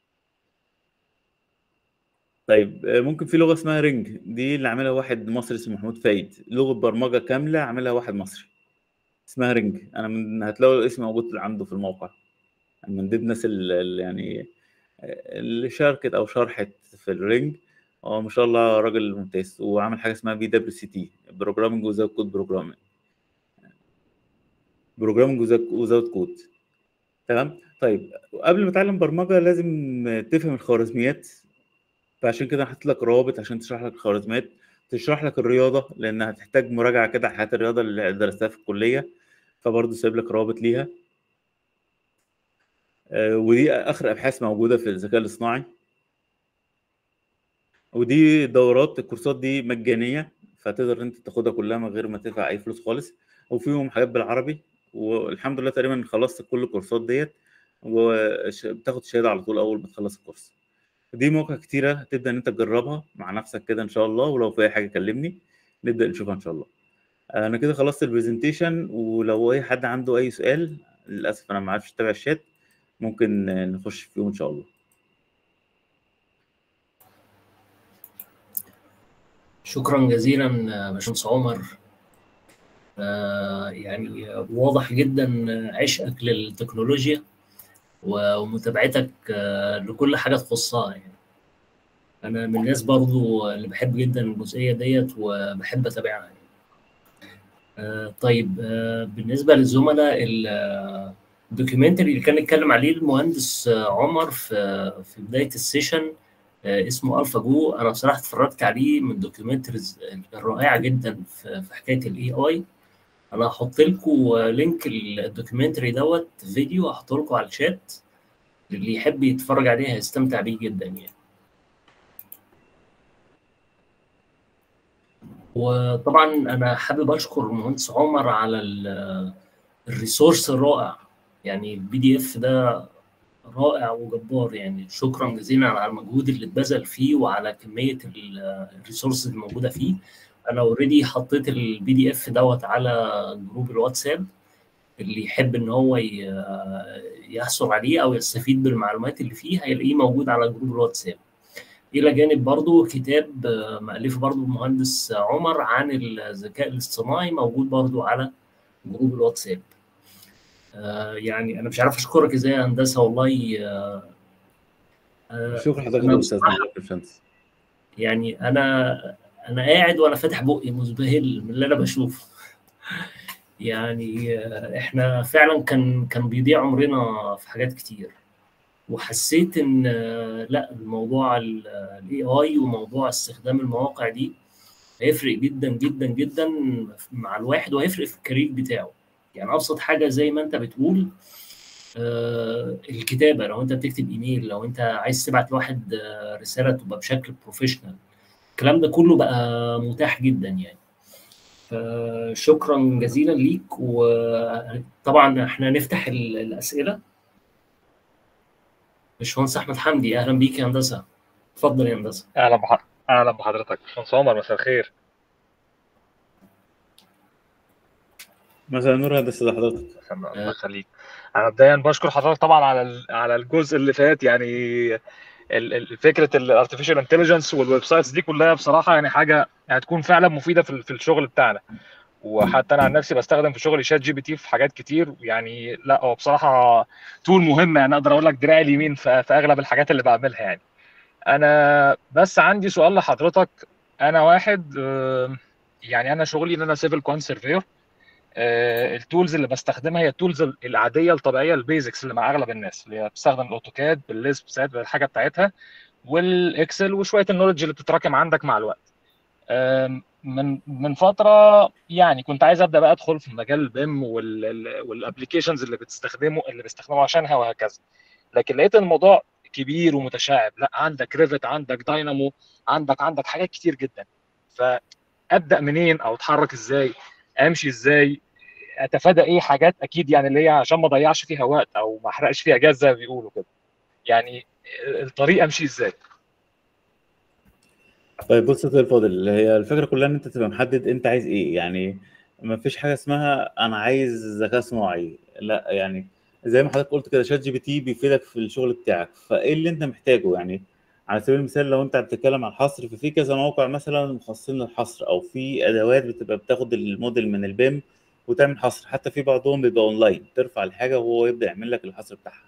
طيب ممكن في لغه اسمها رينج دي اللي عاملها واحد مصري اسمه محمود فايد لغه برمجه كامله عاملها واحد مصري اسمها رينج انا من هتلاقوا الاسم موجود عنده في الموقع من ضمن الناس اللي يعني اللي شاركت او شرحت في الرينج هو ما شاء الله راجل ممتاز وعامل حاجه اسمها بي دبليو سي تي بروجرامنج وزاوت كود بروجرامنج بروجرامنج وزاوت كود تمام طيب قبل ما تتعلم برمجه لازم تفهم الخوارزميات فعشان كده حاطط لك روابط عشان تشرح لك الخوارزميات تشرح لك الرياضه لان هتحتاج مراجعه كده على حاجات الرياضه اللي درستها في الكليه فبرضه سايب لك روابط ليها آه، ودي اخر ابحاث موجوده في الذكاء الاصطناعي ودي دورات الكورسات دي مجانيه فتقدر انت تاخدها كلها من غير ما تدفع اي فلوس خالص وفيهم حاجات بالعربي والحمد لله تقريبا خلصت كل الكورسات ديت وبتاخد شهاده على طول اول ما تخلص الكورس دي مواقع كتيره تبدا ان انت تجربها مع نفسك كده ان شاء الله ولو في اي حاجه كلمني نبدا نشوفها ان شاء الله انا كده خلصت البرزنتيشن ولو اي حد عنده اي سؤال للاسف انا ما عرفتش اتابع الشات ممكن نخش فيهم ان شاء الله شكرا جزيلا باشمهندس عمر آه، يعني واضح جدا عشقك للتكنولوجيا ومتابعتك آه، لكل حاجه تخصها يعني انا من الناس برضو اللي بحب جدا الجزئيه ديت وبحب اتابعها يعني. آه، طيب بالنسبه للزملاء الدوكيومنتري اللي كان اتكلم عليه المهندس عمر في في بدايه السيشن اسمه الفا جو انا بصراحه اتفرجت عليه من الدوكيومنتريز الرائعه جدا في حكايه الاي اي انا هحط لكم لينك الدوكيومنتري دوت فيديو هحط لكم على الشات اللي يحب يتفرج عليه هيستمتع بيه جدا يعني وطبعا انا حابب اشكر المهندس عمر على الريسورس الرائع يعني البي دي اف ده رائع وجبار يعني شكرا جزيلا على المجهود اللي اتبذل فيه وعلى كميه الريسورسز الموجوده فيه انا اوريدي حطيت البي دي اف دوت على جروب الواتساب اللي يحب ان هو يحصل عليه او يستفيد بالمعلومات اللي فيه هيلاقيه موجود على جروب الواتساب الى جانب برضو كتاب مألفه برضو المهندس عمر عن الذكاء الاصطناعي موجود برضو على جروب الواتساب يعني انا مش عارف اشكرك ازاي يا هندسه والله شكرا حضرتك يا استاذ يعني انا انا قاعد وانا فاتح بقي مزبهل من اللي انا بشوفه يعني احنا فعلا كان كان بيضيع عمرنا في حاجات كتير وحسيت ان لا الموضوع الاي اي وموضوع استخدام المواقع دي هيفرق جدا جدا جدا مع الواحد وهيفرق في الكارير بتاعه يعني ابسط حاجه زي ما انت بتقول آه الكتابه لو انت بتكتب ايميل لو انت عايز تبعت لواحد رساله تبقى بشكل بروفيشنال الكلام ده كله بقى متاح جدا يعني فشكرا جزيلا ليك وطبعا احنا نفتح الاسئله باشمهندس احمد حمدي اهلا بيك يا هندسه اتفضل يا هندسه اهلا بح... اهلا بحضرتك باشمهندس عمر مساء الخير مساء النور هندسه حضرتك الله يخليك انا مبدئيا بشكر حضرتك طبعا على على الجزء اللي فات يعني فكره الارتفيشال انتليجنس والويب سايتس دي كلها بصراحه يعني حاجه هتكون فعلا مفيده في في الشغل بتاعنا وحتى انا عن نفسي بستخدم في شغلي شات جي بي تي في حاجات كتير يعني لا هو بصراحه تول مهم يعني اقدر اقول لك دراعي اليمين في, في اغلب الحاجات اللي بعملها يعني انا بس عندي سؤال لحضرتك انا واحد يعني انا شغلي ان انا سيفل كوان سيرفير التولز اللي بستخدمها هي التولز العاديه الطبيعيه البيزكس اللي مع اغلب الناس اللي هي بتستخدم الاوتوكاد بالليسب سات بالحاجه بتاعتها والاكسل وشويه النولج اللي بتتراكم عندك مع الوقت من من فتره يعني كنت عايز ابدا بقى ادخل في مجال البيم والابلكيشنز اللي بتستخدمه اللي بيستخدموا عشانها وهكذا لكن لقيت الموضوع كبير ومتشعب لا عندك ريفت عندك داينامو عندك عندك حاجات كتير جدا فابدا منين او اتحرك ازاي امشي ازاي اتفادى ايه حاجات اكيد يعني اللي هي عشان ما اضيعش فيها وقت او ما احرقش فيها جاز زي ما بيقولوا كده يعني الطريق امشي ازاي طيب بص يا الفاضل هي الفكره كلها ان انت تبقى محدد انت عايز ايه يعني ما فيش حاجه اسمها انا عايز ذكاء صناعي لا يعني زي ما حضرتك قلت كده شات جي بي تي بيفيدك في الشغل بتاعك فايه اللي انت محتاجه يعني على سبيل المثال لو انت بتتكلم عن الحصر ففي كذا موقع مثلا مخصصين للحصر او في ادوات بتبقى بتاخد الموديل من البيم وتعمل حصر حتى في بعضهم بيبقى اونلاين ترفع الحاجه وهو يبدا يعمل لك الحصر بتاعها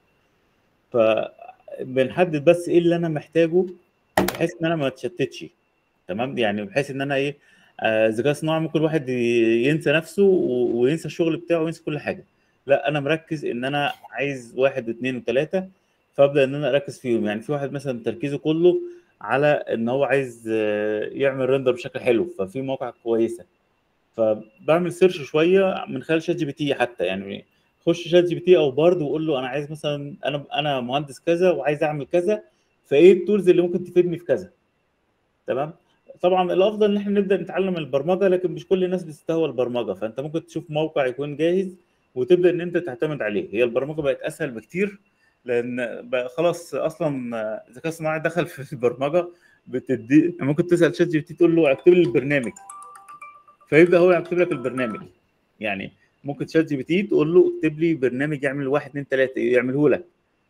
فبنحدد بس ايه اللي انا محتاجه بحيث ان انا ما اتشتتش تمام يعني بحيث ان انا ايه آه، الذكاء الصناعي ممكن الواحد ي- ينسى نفسه و- وينسى الشغل بتاعه وينسى كل حاجه لا انا مركز ان انا عايز واحد واثنين وثلاثه فابدا ان انا اركز فيهم يعني في واحد مثلا تركيزه كله على ان هو عايز آه، يعمل ريندر بشكل حلو ففي مواقع كويسه فبعمل سيرش شويه من خلال شات جي بي تي حتى يعني خش شات جي بي تي او بارد وقول له انا عايز مثلا انا انا مهندس كذا وعايز اعمل كذا فايه التولز اللي ممكن تفيدني في كذا تمام طبعا الافضل ان احنا نبدا نتعلم البرمجه لكن مش كل الناس بتستهوى البرمجه فانت ممكن تشوف موقع يكون جاهز وتبدا ان انت تعتمد عليه هي البرمجه بقت اسهل بكتير لان بقى خلاص اصلا الذكاء الصناعي دخل في البرمجه بتدي ممكن تسال شات جي بي تي تقول له اكتب لي البرنامج فيبدا هو يكتب لك البرنامج يعني ممكن شات جي بي تي تقول له اكتب لي برنامج يعمل واحد اتنين تلاته يعمله لك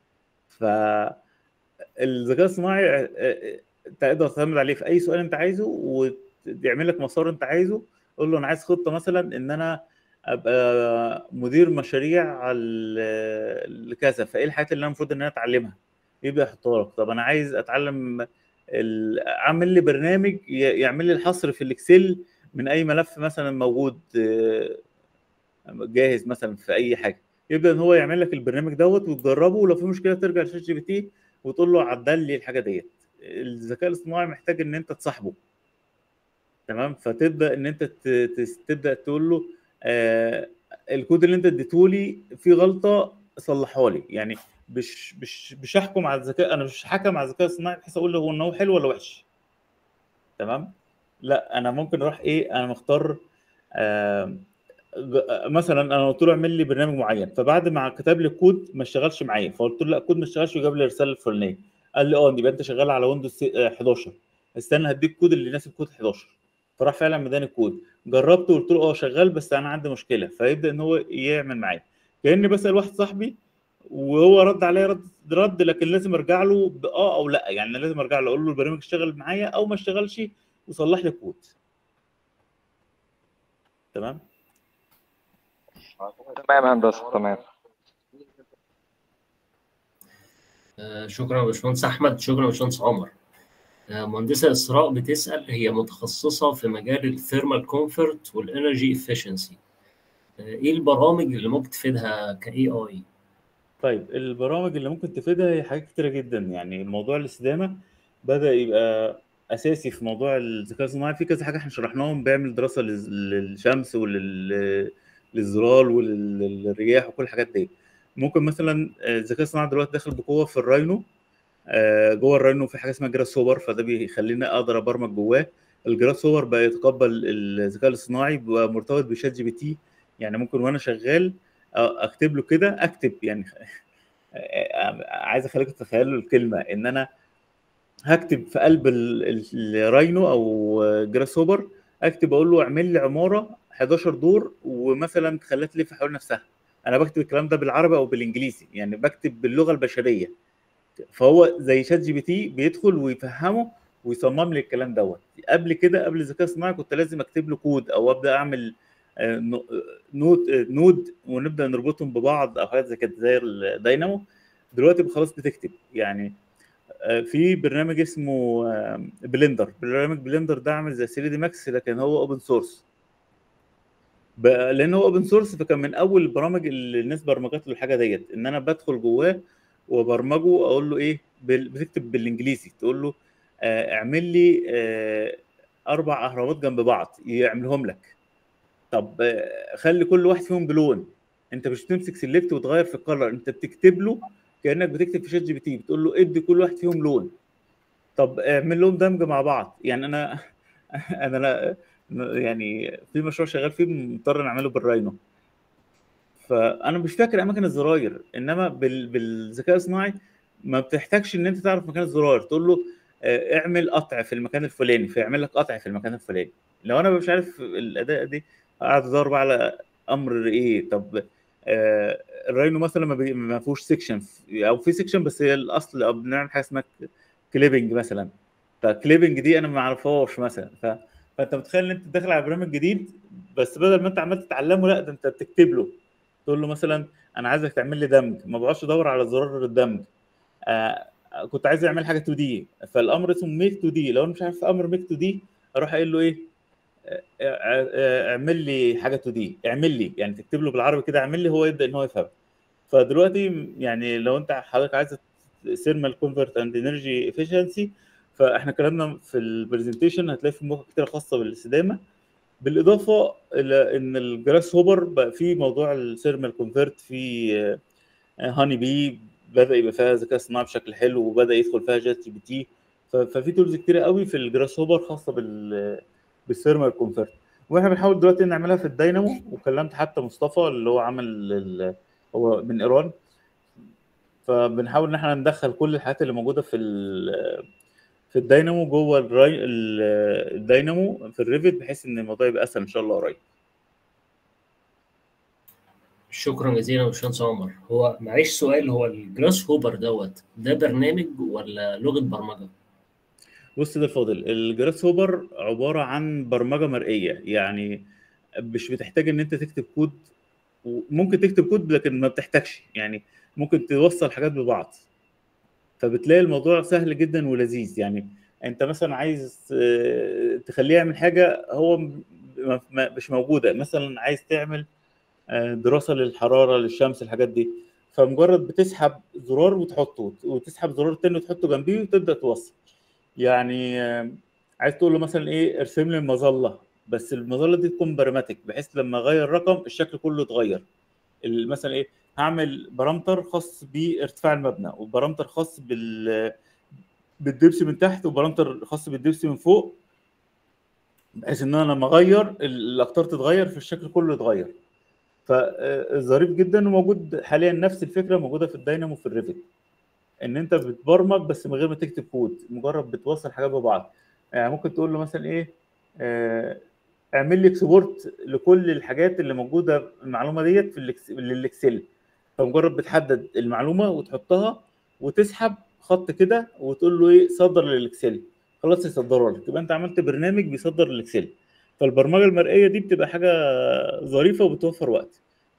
فالذكاء الصناعي آه، آه، تقدر تعتمد عليه في اي سؤال انت عايزه ويعمل لك مسار انت عايزه قول له انا عايز خطه مثلا ان انا ابقى مدير مشاريع ال- لكذا فايه الحاجات اللي انا المفروض ان انا اتعلمها يبدا يحطها لك طب انا عايز اتعلم ال- اعمل لي برنامج ي- يعمل لي الحصر في الاكسل من اي ملف مثلا موجود آه، جاهز مثلا في اي حاجه يبدا ان هو يعمل لك البرنامج دوت وتجربه ولو في مشكله ترجع لشات جي بي تي وتقول له عدل لي الحاجه ديت الذكاء الاصطناعي محتاج ان انت تصاحبه تمام فتبدا ان انت ت- ت- تبدا تقول له آه الكود اللي انت اديته لي فيه غلطه صلحها لي يعني مش مش مش هحكم على الذكاء انا مش حكم على الذكاء الصناعي بحيث اقول له هو ان هو حلو ولا وحش تمام لا انا ممكن اروح ايه انا مختار آه ج- مثلا انا قلت له اعمل لي برنامج معين فبعد ما كتب لي الكود ما اشتغلش معايا فقلت له لا الكود ما اشتغلش وجاب لي الرساله الفلانيه قال لي اه يبقى انت شغال على ويندوز 11 استنى هديك الكود اللي يناسب كود 11 فراح فعلا مداني الكود جربته وقلت له اه شغال بس انا عندي مشكله فيبدا ان هو يعمل معايا كاني بسال واحد صاحبي وهو رد عليا رد رد لكن لازم ارجع له باه او لا يعني لازم ارجع له اقول له البرنامج اشتغل معايا او ما اشتغلش وصلح لي الكود تمام تمام يا هندسه تمام آه، شكرا يا باشمهندس احمد شكرا يا باشمهندس عمر آه، مهندسه اسراء بتسال هي متخصصه في مجال الثيرمال كومفورت والانرجي افشنسي ايه البرامج اللي ممكن تفيدها كاي اي طيب البرامج اللي ممكن تفيدها هي حاجات كتيرة جدا يعني موضوع الاستدامة بدأ يبقى أساسي في موضوع الذكاء الصناعي في كذا حاجة احنا شرحناهم بيعمل دراسة للز- للشمس وللزلال وللرياح وكل الحاجات دي ممكن مثلا آه، الذكاء الصناعي دلوقتي داخل بقوة في الراينو آه، جوه الراينو في حاجة اسمها جراس هوبر فده بيخليني أقدر أبرمج جواه الجراس هوبر بقى يتقبل الذكاء الاصطناعي بقى مرتبط بشات جي بي تي يعني ممكن وأنا شغال آه، أكتب له كده أكتب يعني عايز اخليكم تتخيلوا الكلمه ان انا هكتب في قلب ال- ال- الراينو او جراس هوبر اكتب اقول له اعمل لي عماره 11 دور ومثلا خليها تلف حول نفسها انا بكتب الكلام ده بالعربي او بالانجليزي يعني بكتب باللغه البشريه فهو زي شات جي بي تي بيدخل ويفهمه ويصمم لي الكلام دوت قبل كده قبل الذكاء الصناعي كنت لازم اكتب له كود او ابدا اعمل آه، نو- نود آه، نود ونبدا نربطهم ببعض او حاجات زي كده زي الداينامو دلوقتي خلاص بتكتب يعني آه، في برنامج اسمه آه، بلندر برنامج بلندر ده عامل زي 3 دي ماكس لكن هو اوبن سورس لان هو اوبن سورس فكان من اول البرامج اللي الناس برمجت له الحاجه ديت ان انا بدخل جواه وبرمجه اقول له ايه بال- بتكتب بالانجليزي تقول له آه، اعمل لي آه، اربع اهرامات جنب بعض يعملهم لك طب آه، خلي كل واحد فيهم بلون انت مش بتمسك سيلكت وتغير في الكلر انت بتكتب له كانك بتكتب في شات جي بي تي بتقول له ادي كل واحد فيهم لون طب اعمل لهم دمج مع بعض يعني انا انا لا يعني في مشروع شغال فيه مضطر نعمله بالراينو فانا مش فاكر اماكن الزراير انما بال... بالذكاء الصناعي ما بتحتاجش ان انت تعرف مكان الزرار تقول له آه، اعمل قطع في المكان الفلاني فيعمل لك قطع في المكان الفلاني لو انا مش عارف الاداء دي قاعد ادور بقى على امر ايه طب آه، الراينو مثلا ما, بي... ما فيهوش سيكشن او في سيكشن بس هي الاصل أو بنعمل حاجه اسمها كليبنج مثلا فكليبنج دي انا ما اعرفهاش مثلا ف فانت متخيل ان انت داخل على برنامج جديد بس بدل ما انت عمال تتعلمه لا ده انت بتكتب له تقول له مثلا انا عايزك تعمل لي دمج ما بقعدش ادور على زرار الدمج آه كنت عايز اعمل حاجه 2 دي فالامر اسمه ميك 2 دي لو انا مش عارف امر ميك 2 دي اروح قايل له ايه آه، آه، آه، اعمل لي حاجه 2 دي اعمل لي يعني تكتب له بالعربي كده اعمل لي هو يبدا ان هو يفهم فدلوقتي يعني لو انت حضرتك عايز ثيرمال كونفرت اند انرجي افشنسي فاحنا كلامنا في البرزنتيشن هتلاقي في مواقع كتير خاصه بالاستدامه بالاضافه الى ان الجراس هوبر بقى فيه موضوع الثيرمال كونفرت في هاني بي بدا يبقى فيها ذكاء اصطناعي بشكل حلو وبدا يدخل فيها جات جي بي تي ف- ففي تولز كتيره قوي في الجراس هوبر خاصه بال بالثيرمال كونفرت واحنا بنحاول دلوقتي نعملها في الداينامو وكلمت حتى مصطفى اللي هو عمل ال- هو من ايران فبنحاول ان احنا ندخل كل الحاجات اللي موجوده في ال- في الداينامو جوه الراي ال- الداينامو في الريفت بحيث ان الموضوع يبقى اسهل ان شاء الله قريب شكرا جزيلا يا باشمهندس عمر هو معيش سؤال هو الجراس هوبر دوت ده برنامج ولا لغه برمجه؟ بص ده الفاضل الجراس هوبر عباره عن برمجه مرئيه يعني مش بتحتاج ان انت تكتب كود وممكن تكتب كود لكن ما بتحتاجش يعني ممكن توصل حاجات ببعض فبتلاقي الموضوع سهل جدا ولذيذ يعني انت مثلا عايز آه، تخليه يعمل حاجه هو م- م- م- مش موجوده مثلا عايز تعمل آه، دراسه للحراره للشمس الحاجات دي فمجرد بتسحب زرار وتحطه وتسحب زرار تاني وتحطه جنبيه وتبدا توصل يعني آه، عايز تقول له مثلا ايه ارسم لي المظله بس المظله دي تكون براماتيك بحيث لما اغير رقم الشكل كله يتغير ال- مثلا ايه هعمل بارامتر خاص بارتفاع المبنى وبارامتر خاص بال بالدبس من تحت وبارامتر خاص بالدبس من فوق بحيث ان انا لما اغير ال- الاقطار تتغير في الشكل كله يتغير فظريف جدا وموجود حاليا نفس الفكره موجوده في الداينامو في الريفت ان انت بتبرمج بس من غير ما تكتب كود مجرد بتوصل حاجات ببعض يعني ممكن تقول له مثلا ايه آه، اعمل لي اكسبورت لكل الحاجات اللي موجوده المعلومه ديت في الإكس- للاكسل فمجرد بتحدد المعلومه وتحطها وتسحب خط كده وتقول له ايه صدر للاكسل خلاص يصدرها لك يبقى انت عملت برنامج بيصدر الاكسل فالبرمجه المرئيه دي بتبقى حاجه ظريفه وبتوفر وقت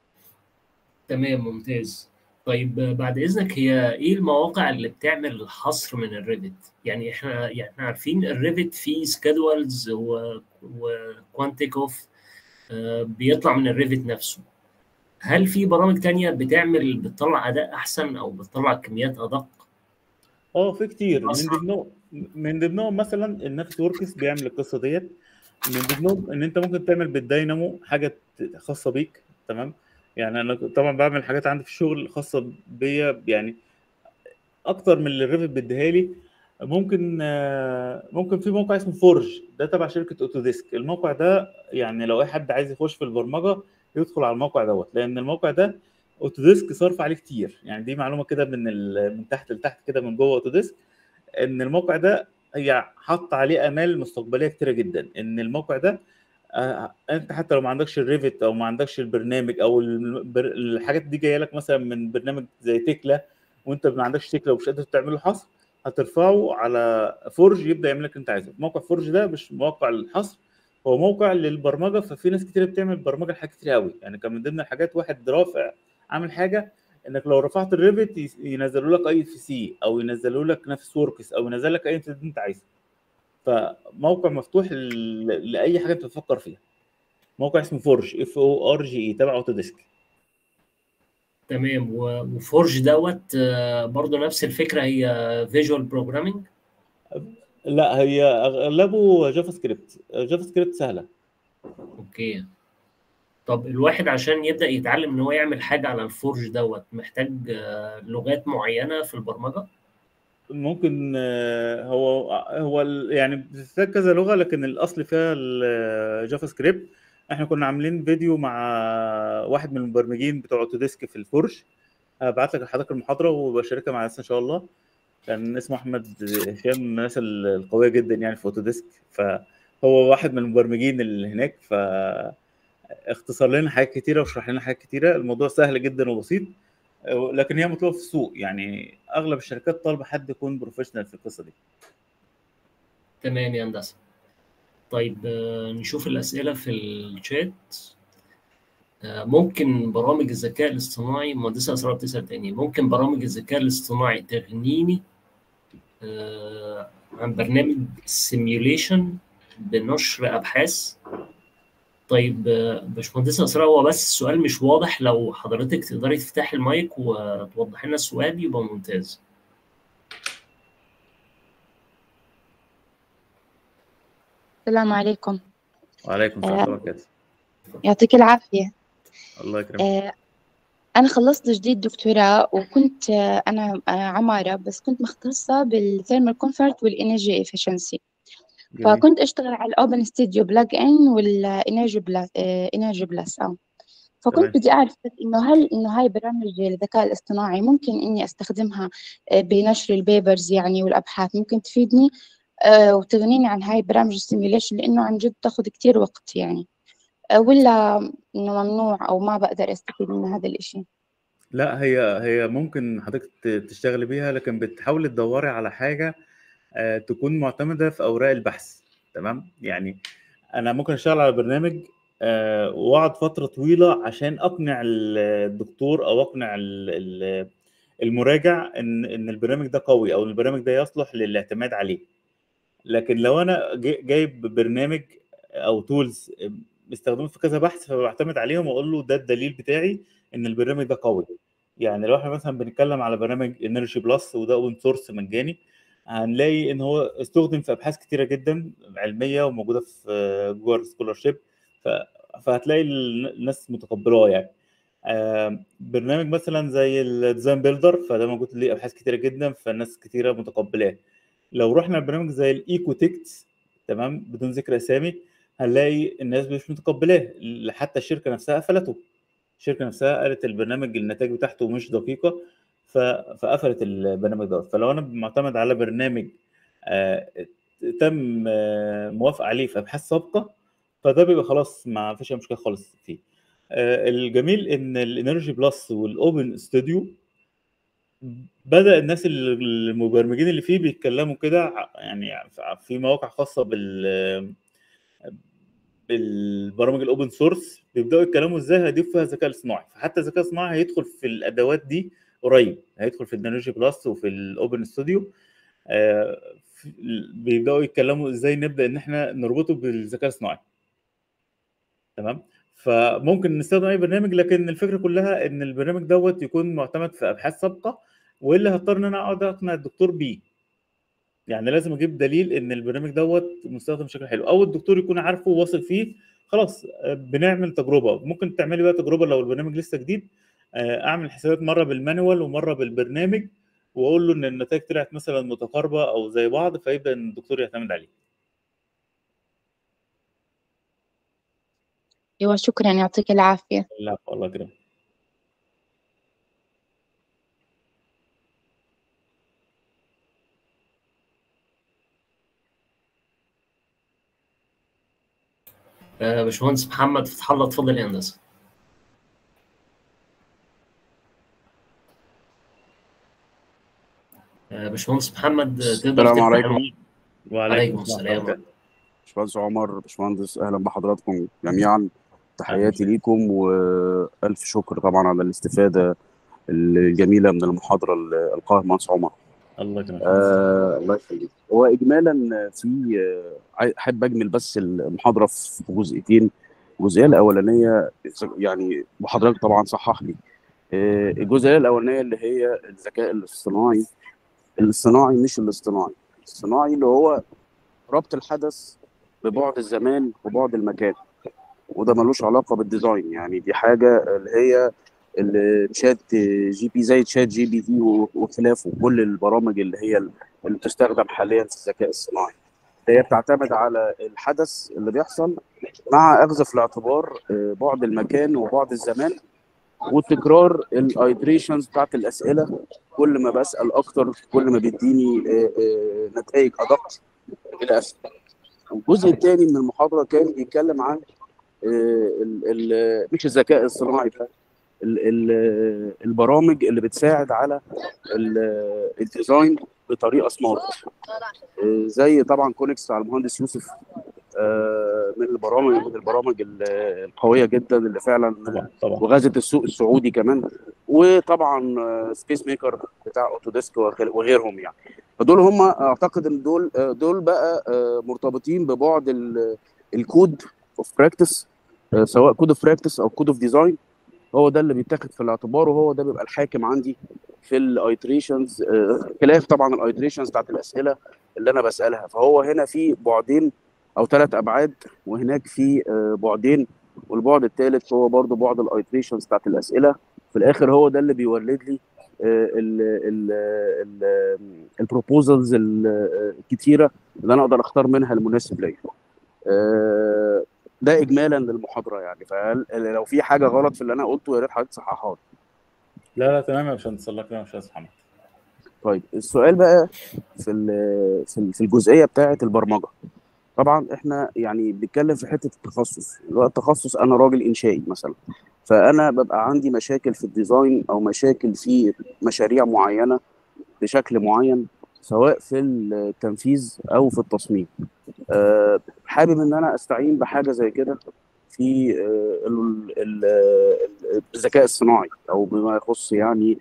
تمام ممتاز طيب بعد اذنك هي ايه المواقع اللي بتعمل الحصر من الريفت يعني احنا يعني احنا عارفين الريفت فيه سكادولز وكوانتيك اوف بيطلع من الريفت نفسه هل في برامج تانية بتعمل بتطلع اداء احسن او بتطلع كميات ادق اه في كتير من أسرع. ضمنهم من ضمنهم مثلا النفس وركس بيعمل القصه ديت من ضمنهم ان انت ممكن تعمل بالداينامو حاجه خاصه بيك تمام يعني انا طبعا بعمل حاجات عندي في الشغل خاصه بيا يعني اكتر من اللي الريفت بيديها لي ممكن آه، ممكن في موقع اسمه فورج ده تبع شركه اوتوديسك الموقع ده يعني لو اي حد عايز يخش في البرمجه يدخل على الموقع دوت لان الموقع ده اوتوديسك صرف عليه كتير يعني دي معلومه كده من ال- من تحت لتحت كده من جوه اوتوديسك ان الموقع ده هي حط عليه امال مستقبليه كتيره جدا ان الموقع ده آه، انت حتى لو ما عندكش الريفت او ما عندكش البرنامج او البر- الحاجات دي جايه لك مثلا من برنامج زي تكلا وانت ما عندكش تكلا ومش قادر تعمل له حصر هترفعه على فورج يبدا يعمل لك اللي انت عايزه موقع فورج ده مش موقع للحصر هو موقع للبرمجه ففي ناس كتير بتعمل برمجه لحاجات كتير قوي يعني كان من ضمن الحاجات واحد رافع عامل حاجه انك لو رفعت الريفت يس- ينزلوا لك اي في سي او ينزلوا لك نفس وركس او ينزل لك اي امتداد انت عايزه فموقع مفتوح ل- لاي حاجه انت بتفكر فيها موقع اسمه فورج اف او ار جي اي تبع اوتوديسك تمام و- وفورج دوت آه، برضو نفس الفكره هي فيجوال بروجرامينج لا هي اغلبه جافا سكريبت جافا سكريبت سهله اوكي طب الواحد عشان يبدا يتعلم ان هو يعمل حاجه على الفورج دوت محتاج آه، لغات معينه في البرمجه ممكن آه، هو هو ال- يعني بتحتاج كذا لغه لكن الاصل فيها الجافا سكريبت احنا كنا عاملين فيديو مع واحد من المبرمجين بتوع اوتوديسك في الفورج هبعت لك لحضرتك المحاضره وبشاركها مع الناس ان شاء الله كان اسمه احمد هشام من الناس القويه جدا يعني في اوتوديسك فهو واحد من المبرمجين اللي هناك ف اختصر لنا حاجات كتيره وشرح لنا حاجات كتيره الموضوع سهل جدا وبسيط لكن هي مطلوبه في السوق يعني اغلب الشركات طالبه حد يكون بروفيشنال في القصه دي تمام يا هندسه طيب آه، نشوف الأسئلة في الشات آه، ممكن برامج الذكاء الاصطناعي مهندسة أسرار بتسأل تاني ممكن برامج الذكاء الاصطناعي تغنيني آه، عن برنامج سيميوليشن بنشر أبحاث طيب آه، باشمهندسة أسرار هو بس السؤال مش واضح لو حضرتك تقدري تفتحي المايك وتوضحي لنا السؤال يبقى ممتاز السلام عليكم وعليكم السلام ورحمه الله وبركاته يعطيك العافية الله يكرمك آه، أنا خلصت جديد دكتوراه وكنت آه، أنا آه، عمارة بس كنت مختصة بالثيرمال كومفورت والإنرجي إفشنسي جميل فكنت أشتغل على الأوبن ستوديو بلاج إن والإنرجي بلاس إنرجي بلاس أه فكنت تمام بدي أعرف بس إنه هل إنه هاي برامج الذكاء الاصطناعي ممكن إني أستخدمها آه، بنشر البيبرز يعني والأبحاث ممكن تفيدني آه، وتغنيني عن هاي برامج السيميوليشن لأنه عن جد تاخذ كتير وقت يعني آه، ولا إنه ممنوع أو ما بقدر أستفيد من هذا الإشي لا هي هي ممكن حضرتك ت- تشتغلي بيها لكن بتحاولي تدوري على حاجه آه، تكون معتمده في اوراق البحث تمام يعني انا ممكن اشتغل على برنامج آه، واقعد فتره طويله عشان اقنع ال- الدكتور او اقنع ال- ال- المراجع ان ان البرنامج ده قوي او البرنامج ده يصلح للاعتماد عليه لكن لو انا جاي- جايب برنامج او تولز بستخدمه في كذا بحث فبعتمد عليهم واقول له ده الدليل بتاعي ان البرنامج ده قوي يعني لو احنا مثلا بنتكلم على برنامج انرجي بلس وده اوبن سورس مجاني هنلاقي ان هو استخدم في ابحاث كتيره جدا علميه وموجوده في جوجل سكولارشيب فهتلاقي الناس متقبلاه يعني آه، برنامج مثلا زي الديزاين بيلدر فده موجود ليه ابحاث كتيره جدا فالناس كتيره متقبلاه لو رحنا لبرنامج زي الايكو تكت تمام بدون ذكر اسامي هنلاقي الناس مش متقبلاه حتى الشركه نفسها قفلته الشركه نفسها قالت البرنامج النتائج بتاعته مش دقيقه ف... فقفلت البرنامج دوت فلو انا معتمد على برنامج آه، تم آه، موافق عليه في ابحاث سابقه فده بيبقى خلاص ما فيش أي مشكله خالص فيه آه، الجميل ان الانرجي بلس والاوبن استوديو بدا الناس ال- المبرمجين اللي فيه بيتكلموا كده ع- يعني في مواقع خاصه بال بالبرامج الاوبن سورس بيبداوا يتكلموا ازاي هيضيف فيها الذكاء الاصطناعي فحتى الذكاء الاصطناعي هيدخل في الادوات دي قريب هيدخل في الانرجي بلس وفي الاوبن ستوديو بيبداوا يتكلموا ازاي نبدا ان احنا نربطه بالذكاء الاصطناعي تمام فممكن نستخدم اي برنامج لكن الفكره كلها ان البرنامج دوت يكون معتمد في ابحاث سابقه والا هضطر ان انا اقعد اقنع الدكتور بيه يعني لازم اجيب دليل ان البرنامج دوت مستخدم بشكل حلو او الدكتور يكون عارفه وواثق فيه خلاص آه، بنعمل تجربه ممكن تعملي بقى تجربه لو البرنامج لسه جديد آه، اعمل حسابات مره بالمانوال ومره بالبرنامج واقول له ان النتائج طلعت مثلا متقاربه او زي بعض فيبدا ان الدكتور يعتمد عليه ايوه شكرا يعطيك العافية لا والله كده آه، باشمهندس محمد فتح الله اتفضل يا هندسه آه، باشمهندس محمد آه، تقدر السلام تفتح عليكم. المايك وعليكم عليكم السلام باشمهندس عمر باشمهندس اهلا بحضراتكم جميعا تحياتي ليكم والف شكر طبعا على الاستفاده الجميله من المحاضره اللي القاها المهندس عمر الله يكرمك آه الله يخليك هو اجمالا في آه، عاي- احب اجمل بس المحاضره في جزئيتين الجزئيه الاولانيه يعني وحضرتك طبعا صحح لي آه، الجزئيه الاولانيه اللي هي الذكاء الاصطناعي الاصطناعي مش الاصطناعي الصناعي اللي هو ربط الحدث ببعد الزمان وبعد المكان وده ملوش علاقه بالديزاين يعني دي حاجه اللي هي الشات جي بي زي تشات جي بي تي وخلافه كل البرامج اللي هي اللي بتستخدم حاليا في الذكاء الصناعي هي بتعتمد على الحدث اللي بيحصل مع اخذ في الاعتبار آه، بعد المكان وبعد الزمان وتكرار الايتريشنز بتاعت الاسئله كل ما بسال اكتر كل ما بيديني آه، آه، نتائج ادق الى اخره الجزء الثاني من المحاضره كان بيتكلم عن آه، ال- ال- مش الذكاء الصناعي بقى ال- ال- البرامج اللي بتساعد على ال- الديزاين بطريقه سمارت آه، زي طبعا كونكس على المهندس يوسف آه، من البرامج من البرامج ال- القويه جدا اللي فعلا طبعا طبعا وغزت السوق السعودي كمان وطبعا سبيس ميكر بتاع اوتوديسك وغير- وغيرهم يعني فدول هم اعتقد ان دول آه، دول بقى آه، مرتبطين ببعد ال- الكود اوف براكتس سواء كود اوف براكتس او كود اوف ديزاين هو ده اللي بيتاخد في الاعتبار وهو ده بيبقى الحاكم عندي في الايتريشنز خلاف طبعا الايتريشنز بتاعت الاسئله اللي انا بسالها فهو هنا في بعدين او ثلاث ابعاد وهناك في آه، بعدين والبعد الثالث هو برضو بعد الايتريشنز بتاعت الاسئله في الاخر هو ده اللي بيولد لي البروبوزلز الكتيره اللي انا اقدر اختار منها المناسب ليا آه، ده اجمالا للمحاضره يعني فلو في حاجه غلط في اللي انا قلته يا ريت حضرتك تصححها لي. لا لا تمام يا باشمهندس الله يكرمك يا باشمهندس محمد طيب السؤال بقى في ال- في ال- في الجزئيه بتاعه البرمجه طبعا احنا يعني بنتكلم في حته التخصص اللي هو التخصص انا راجل انشائي مثلا فانا ببقى عندي مشاكل في الديزاين او مشاكل في مشاريع معينه بشكل معين سواء في التنفيذ او في التصميم أه حابب ان انا استعين بحاجه زي كده في آه، ال- ال- ال- الذكاء الصناعي او بما يخص يعني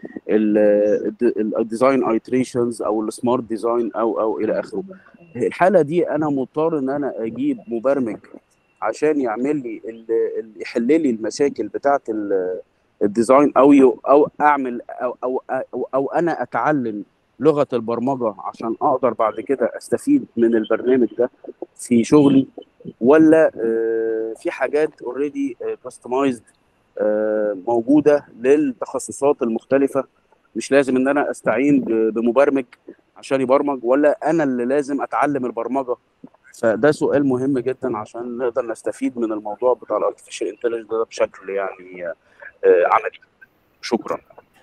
الديزاين ايتريشنز او السمارت ديزاين او او الى اخره الحاله دي انا مضطر ان انا اجيب مبرمج عشان يعمل لي ال- ال- يحل لي المشاكل بتاعه ال- الديزاين او يو- او اعمل او او او, أو انا اتعلم لغه البرمجه عشان اقدر بعد كده استفيد من البرنامج ده في شغلي ولا آه، في حاجات اوريدي كاستمايزد موجوده للتخصصات المختلفه مش لازم ان انا استعين ب- بمبرمج عشان يبرمج ولا انا اللي لازم اتعلم البرمجه فده سؤال مهم جدا عشان نقدر نستفيد من الموضوع بتاع الارتفيشال انتليجنس ده بشكل يعني آه، عملي شكرا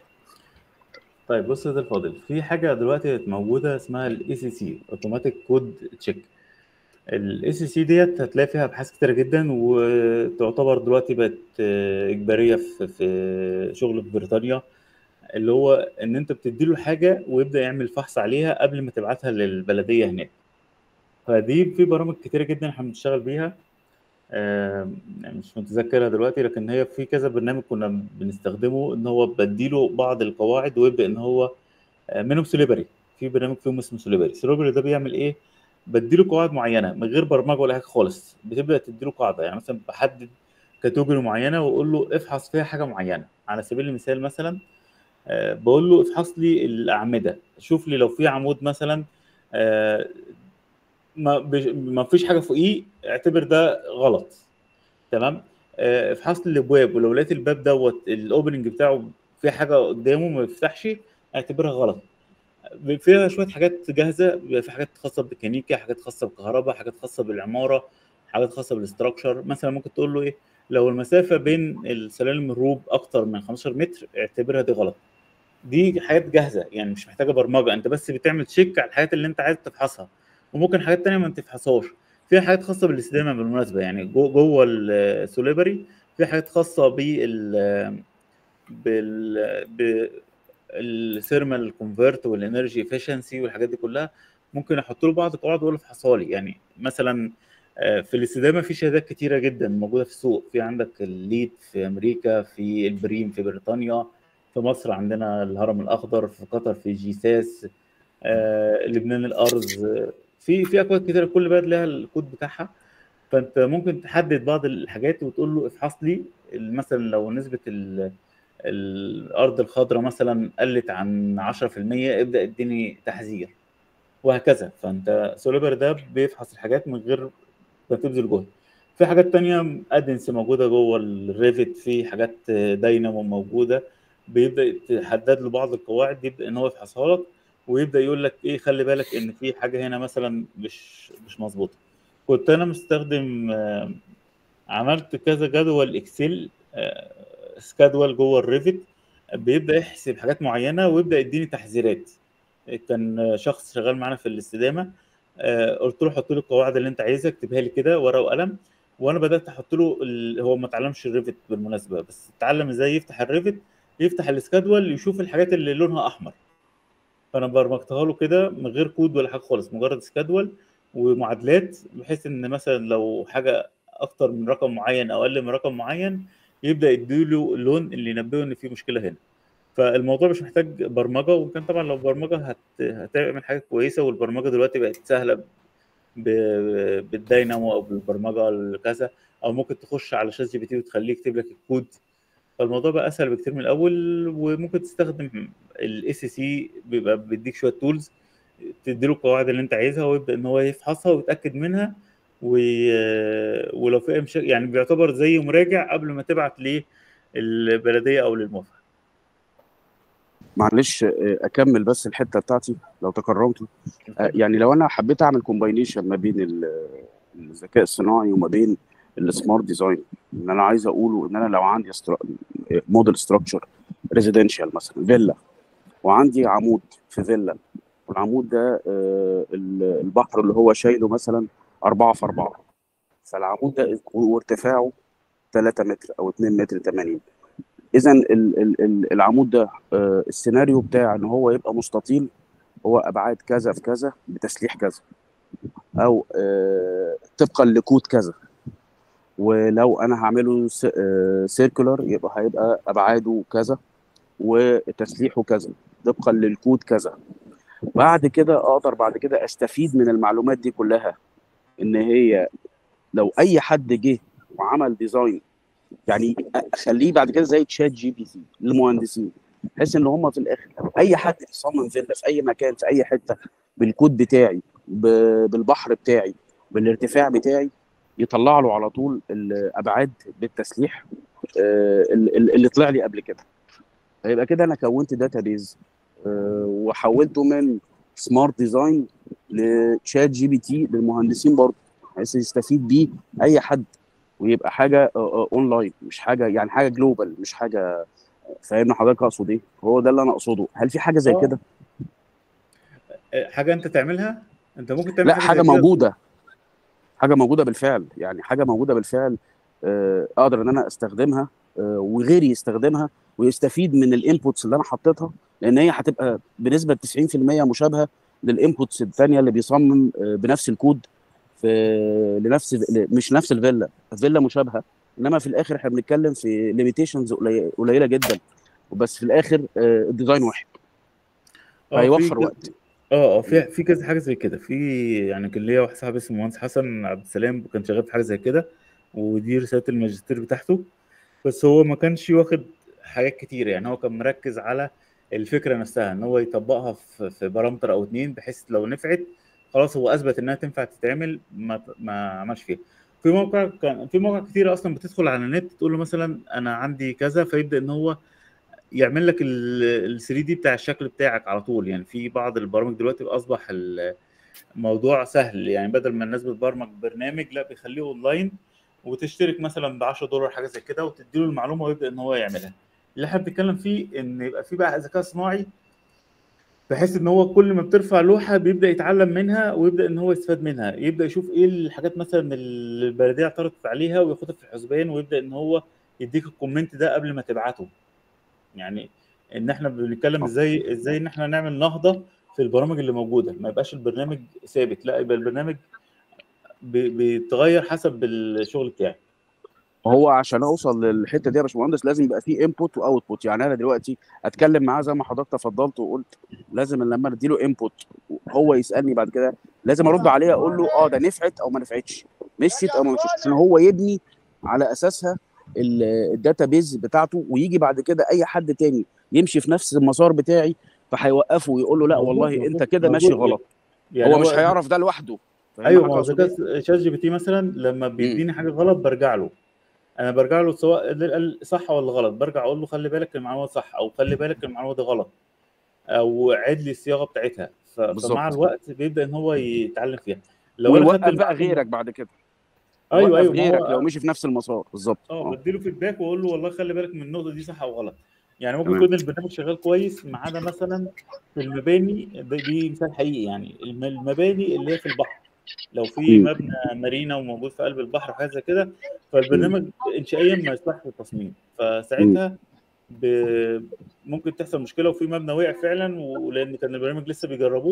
طيب بص يا سيدي الفاضل في حاجه دلوقتي موجوده اسمها الاي سي سي اوتوماتيك كود تشيك الاي سي سي ديت هتلاقي فيها ابحاث كتيره جدا وتعتبر دلوقتي بقت آه، اجباريه في في شغل في بريطانيا اللي هو ان انت بتدي له حاجه ويبدا يعمل فحص عليها قبل ما تبعتها للبلديه هناك فدي في برامج كتيره جدا احنا بنشتغل بيها آه، مش متذكرها دلوقتي لكن هي في كذا برنامج كنا بنستخدمه ان هو بديله بعض القواعد ويبدا ان هو آه، منهم سوليبري في برنامج فيهم اسمه سوليبري سوليبري ده بيعمل ايه بديله قواعد معينه من غير برمجه ولا حاجه خالص بتبدا تديله قاعده يعني مثلا بحدد كاتيجوري معينه واقول له افحص فيها حاجه معينه على سبيل المثال مثلا آه، بقول له افحص لي الاعمده شوف لي لو في عمود مثلا آه، ما بش- ما فيش حاجه فوقيه اعتبر ده غلط تمام آه، افحص لي الابواب ولو لقيت الباب دوت الاوبننج بتاعه في حاجه قدامه ما بيفتحش اعتبرها غلط فيها شويه حاجات جاهزه بيبقى في حاجات خاصه بالميكانيكا حاجات خاصه بالكهرباء حاجات خاصه بالعماره حاجات خاصه بالاستراكشر مثلا ممكن تقول له ايه لو المسافه بين السلالم الروب اكتر من 15 متر اعتبرها دي غلط دي حاجات جاهزه يعني مش محتاجه برمجه انت بس بتعمل تشيك على الحاجات اللي انت عايز تفحصها وممكن حاجات تانية ما تفحصهاش في حاجات خاصه بالاستدامه بالمناسبه يعني جو- جوه السوليبري في حاجات خاصه بال بال بالثيرمال كونفرت والانرجي افشنسي والحاجات دي كلها ممكن احط له بعض القواعد واقول له افحصها لي يعني مثلا آه، في الاستدامه في شهادات كتيره جدا موجوده في السوق في عندك الليد في امريكا في البريم في بريطانيا في مصر عندنا الهرم الاخضر في قطر في جيساس آه، لبنان الارز آه، في في اكواد كتيره كل بلد لها الكود بتاعها فانت ممكن تحدد بعض الحاجات وتقول له افحص لي مثلا لو نسبه ال- الارض الخضراء مثلا قلت عن 10% ابدا اديني تحذير وهكذا فانت سوليبر ده بيفحص الحاجات من غير ما تبذل جهد في حاجات تانية ادنس موجودة جوه الريفت في حاجات داينامو موجودة بيبدأ تحدد له بعض القواعد يبدأ ان هو يفحصها لك ويبدأ يقول لك ايه خلي بالك ان في حاجة هنا مثلا مش مش مظبوطة كنت انا مستخدم آه، عملت كذا جدول اكسل سكادول جوه الريفت بيبدأ يحسب حاجات معينة ويبدأ يديني تحذيرات كان شخص شغال معانا في الاستدامه آه، قلت له حط لي القواعد اللي انت عايزها اكتبها لي كده ورقه وقلم وانا بدات احط له ال... هو ما اتعلمش الريفت بالمناسبه بس اتعلم ازاي يفتح الريفت يفتح السكادول يشوف الحاجات اللي لونها احمر فانا برمجتها له كده من غير كود ولا حاجه خالص مجرد سكادول ومعادلات بحيث ان مثلا لو حاجه اكتر من رقم معين او اقل من رقم معين يبدا يديله اللون اللي ينبهه ان في مشكله هنا فالموضوع مش محتاج برمجه وكان طبعا لو برمجه هت... هتعمل حاجه كويسه والبرمجه دلوقتي بقت سهله ب... بالداينامو او بالبرمجه الكذا او ممكن تخش على شات جي بي تي وتخليه يكتب لك الكود فالموضوع بقى اسهل بكتير من اول وممكن تستخدم الاي سي سي بيبقى بيديك شويه تولز تديله القواعد اللي انت عايزها ويبدا ان هو يفحصها ويتاكد منها وي... ولو في مشاكل يعني بيعتبر زي مراجع قبل ما تبعت للبلديه او للموافقه معلش اكمل بس الحته بتاعتي لو تكرمت يعني لو انا حبيت اعمل كومباينيشن ما بين الذكاء الصناعي وما بين السمارت ديزاين ان انا عايز اقوله ان انا لو عندي استر... موديل ستراكشر ريزيدنشال مثلا فيلا وعندي عمود في فيلا والعمود ده البحر اللي هو شايله مثلا 4 في 4 فالعمود ده وارتفاعه 3 متر او 2 متر 80 اذا العمود ده السيناريو بتاع ان هو يبقى مستطيل هو ابعاد كذا في كذا بتسليح كذا او طبقا لكود كذا ولو انا هعمله سيركولر يبقى هيبقى ابعاده كذا وتسليحه كذا طبقا للكود كذا بعد كده اقدر بعد كده استفيد من المعلومات دي كلها ان هي لو اي حد جه وعمل ديزاين يعني اخليه بعد كده زي تشات جي بي تي للمهندسين بحيث ان هم في الاخر اي حد يصمم فيلا في اي مكان في اي حته بالكود بتاعي بالبحر بتاعي بالارتفاع بتاعي يطلع له على طول الابعاد بالتسليح اللي طلع لي قبل كده هيبقى كده انا كونت داتابيز وحولته من سمارت ديزاين لتشات جي بي تي للمهندسين برضه بحيث يستفيد بيه اي حد ويبقى حاجه اونلاين مش حاجه يعني حاجه جلوبال مش حاجه فاهم حضرتك اقصد ايه هو ده اللي انا اقصده هل في حاجه زي كده حاجه انت تعملها انت ممكن تعمل لا حاجه, حاجة موجوده حاجه موجوده بالفعل يعني حاجه موجوده بالفعل اقدر ان انا استخدمها وغيري يستخدمها ويستفيد من الانبوتس اللي انا حطيتها لان هي هتبقى بنسبه 90% مشابهه للانبوتس الثانيه اللي بيصمم بنفس الكود في لنفس مش نفس الفيلا فيلا مشابهه انما في الاخر احنا بنتكلم في ليميتيشنز قليله جدا وبس في الاخر الديزاين واحد هيوفر وقت اه اه في في كذا حاجه زي كده في يعني كان ليا واحد صاحبي اسمه مهندس حسن عبد السلام كان شغال في حاجه زي كده ودي رساله الماجستير بتاعته بس هو ما كانش واخد حاجات كتير يعني هو كان مركز على الفكره نفسها ان هو يطبقها في, في بارامتر او اتنين بحيث لو نفعت خلاص هو اثبت انها تنفع تتعمل ما ما عملش فيها في موقع كان في مواقع كتير اصلا بتدخل على النت تقول له مثلا انا عندي كذا فيبدا ان هو يعمل لك ال 3 دي بتاع الشكل بتاعك على طول يعني في بعض البرامج دلوقتي اصبح الموضوع سهل يعني بدل ما الناس بتبرمج برنامج لا بيخليه اونلاين وتشترك مثلا ب 10 دولار حاجه زي كده وتديله المعلومه ويبدا ان هو يعملها اللي احنا بنتكلم فيه ان يبقى في بقى ذكاء صناعي بحيث ان هو كل ما بترفع لوحه بيبدا يتعلم منها ويبدا ان هو يستفاد منها يبدا يشوف ايه الحاجات مثلا اللي البلديه اعترضت عليها وياخدها في الحسبان ويبدا ان هو يديك الكومنت ده قبل ما تبعته يعني ان احنا بنتكلم ازاي ازاي ان احنا نعمل نهضه في البرامج اللي موجوده ما يبقاش البرنامج ثابت لا يبقى البرنامج بيتغير حسب الشغل بتاعي هو عشان اوصل للحته دي يا باشمهندس لازم يبقى فيه انبوت واوتبوت يعني انا دلوقتي اتكلم معاه زي ما حضرتك تفضلت وقلت لازم لما ادي له انبوت هو يسالني بعد كده لازم ارد عليه اقول له اه ده نفعت او ما نفعتش مشيت او ما مشيتش عشان هو يبني على اساسها الداتا بيز بتاعته ويجي بعد كده اي حد تاني يمشي في نفس المسار بتاعي فهيوقفه ويقول له لا والله انت كده ماشي غلط يعني هو مش هيعرف ده لوحده ايوه ما هو ذكاء شات جي بي تي مثلا لما بيديني حاجه غلط برجع له انا برجع له سواء قال صح ولا غلط برجع اقول له خلي بالك المعلومه صح او خلي بالك المعلومه دي غلط او عيد لي الصياغه بتاعتها فمع الوقت بيبدا ان هو يتعلم فيها لو ويوقف بقى غيرك بعد كده ايوه ايوه غيرك لو مشي في نفس المسار بالظبط اه بديله فيدباك واقول له والله خلي بالك من النقطه دي صح او غلط يعني ممكن يكون البرنامج شغال كويس ما عدا مثلا في المباني دي مثال حقيقي يعني المباني اللي هي في البحر لو في مبنى مارينا وموجود في قلب البحر وحاجه زي كده فالبرنامج انشائيا ما يصلحش للتصميم فساعتها ب... ممكن تحصل مشكله وفي مبنى وقع فعلا ولان كان البرنامج لسه بيجربوه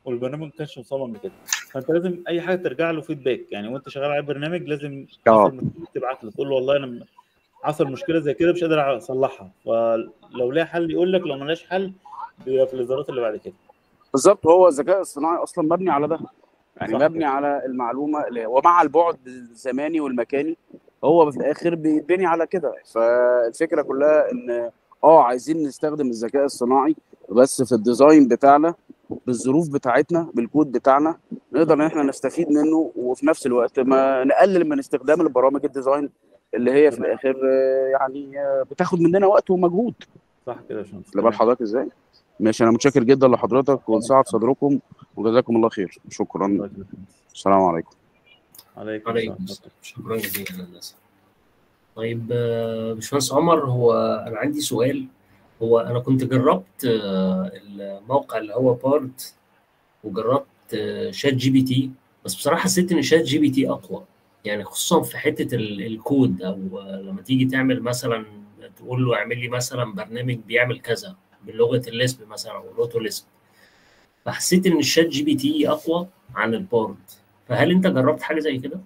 والبرنامج ما كانش مصمم لكده فانت لازم اي حاجه ترجع له فيدباك يعني وانت شغال على برنامج لازم اه. حصل مشكلة تبعت له تقول له والله انا م- حصل مشكله زي كده مش قادر اصلحها فلو ليها حل يقول لك لو ملهاش حل بيبقى في الاصدارات اللي بعد كده بالظبط هو الذكاء الصناعي اصلا مبني على ده يعني صح مبني كده. على المعلومه اللي- ومع البعد الزماني والمكاني هو في الاخر بيتبني على كده فالفكره كلها ان اه عايزين نستخدم الذكاء الصناعي بس في الديزاين بتاعنا بالظروف بتاعتنا بالكود بتاعنا نقدر ان احنا نستفيد منه وفي نفس الوقت ما نقلل من استخدام البرامج الديزاين اللي هي في الاخر آه، يعني آه، بتاخد مننا وقت ومجهود صح كده يا باشمهندس خلي بال تمام. حضرتك ازاي ماشي انا متشكر جدا لحضرتك ونسعد صدركم وجزاكم الله خير شكرا الله يخليك. السلام عليكم عليكم عليكم السلام السلام شكرا جزيلا هندسه طيب آه، باشمهندس عمر هو انا عندي سؤال هو انا كنت جربت آه، الموقع اللي هو بارت وجربت آه، شات جي بي تي بس بصراحه حسيت ان شات جي بي تي اقوى يعني خصوصا في حته ال- الكود او آه، لما تيجي تعمل مثلا تقول له اعمل لي مثلا برنامج بيعمل كذا بلغه الليسب مثلا او الاوتو ليسب فحسيت ان الشات جي بي تي اقوى عن البارت فهل انت جربت حاجه زي كده؟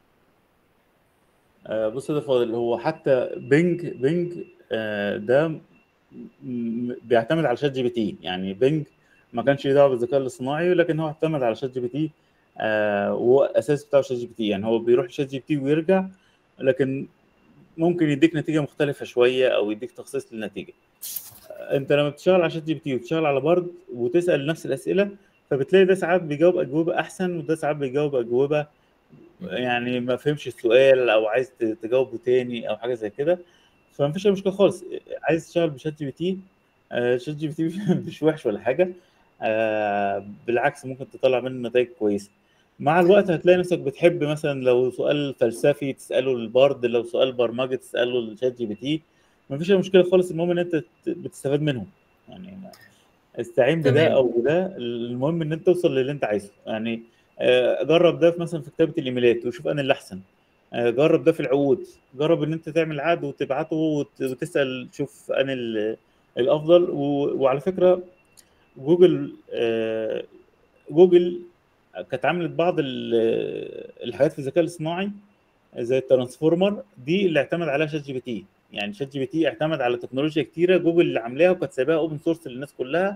آه، بص يا فاضل هو حتى بينج بينج آه، ده م- م- بيعتمد على شات جي بي تي يعني بينج ما كانش ليه دعوه بالذكاء الاصطناعي لكن هو اعتمد على شات جي بي تي آه، وهو الاساس بتاعه شات جي بي تي يعني هو بيروح لشات جي بي تي ويرجع لكن ممكن يديك نتيجه مختلفه شويه او يديك تخصيص للنتيجه آه، انت لما بتشتغل على شات جي بي تي وتشتغل على بارد وتسال نفس الاسئله فبتلاقي ده ساعات بيجاوب اجوبه احسن وده ساعات بيجاوب اجوبه يعني ما فهمش السؤال او عايز ت- تجاوبه تاني او حاجه زي كده فما فيش اي مشكله خالص عايز تشتغل بشات جي بي تي آه، شات جي بي تي مش وحش ولا حاجه آه، بالعكس ممكن تطلع منه نتائج كويسه مع الوقت هتلاقي نفسك بتحب مثلا لو سؤال فلسفي تساله للبارد لو سؤال برمجي تساله للشات جي بي تي ما فيش اي مشكله خالص المهم ان انت ت- بتستفاد منهم يعني استعين بده تمام. او بده المهم ان انت توصل للي انت عايزه يعني آه، جرب ده في مثلا في كتابه الايميلات وشوف انا اللي احسن آه، جرب ده في العقود جرب ان انت تعمل عقد وتبعته وت- وتسال شوف انا ال- الافضل و- وعلى فكره جوجل آه، جوجل كانت عملت بعض ال- الحاجات في الذكاء الاصطناعي زي الترانسفورمر دي اللي اعتمد عليها شات جي بي تي يعني شات جي بي تي اعتمد على تكنولوجيا كتيره جوجل اللي عاملاها وكانت سايباها اوبن سورس للناس كلها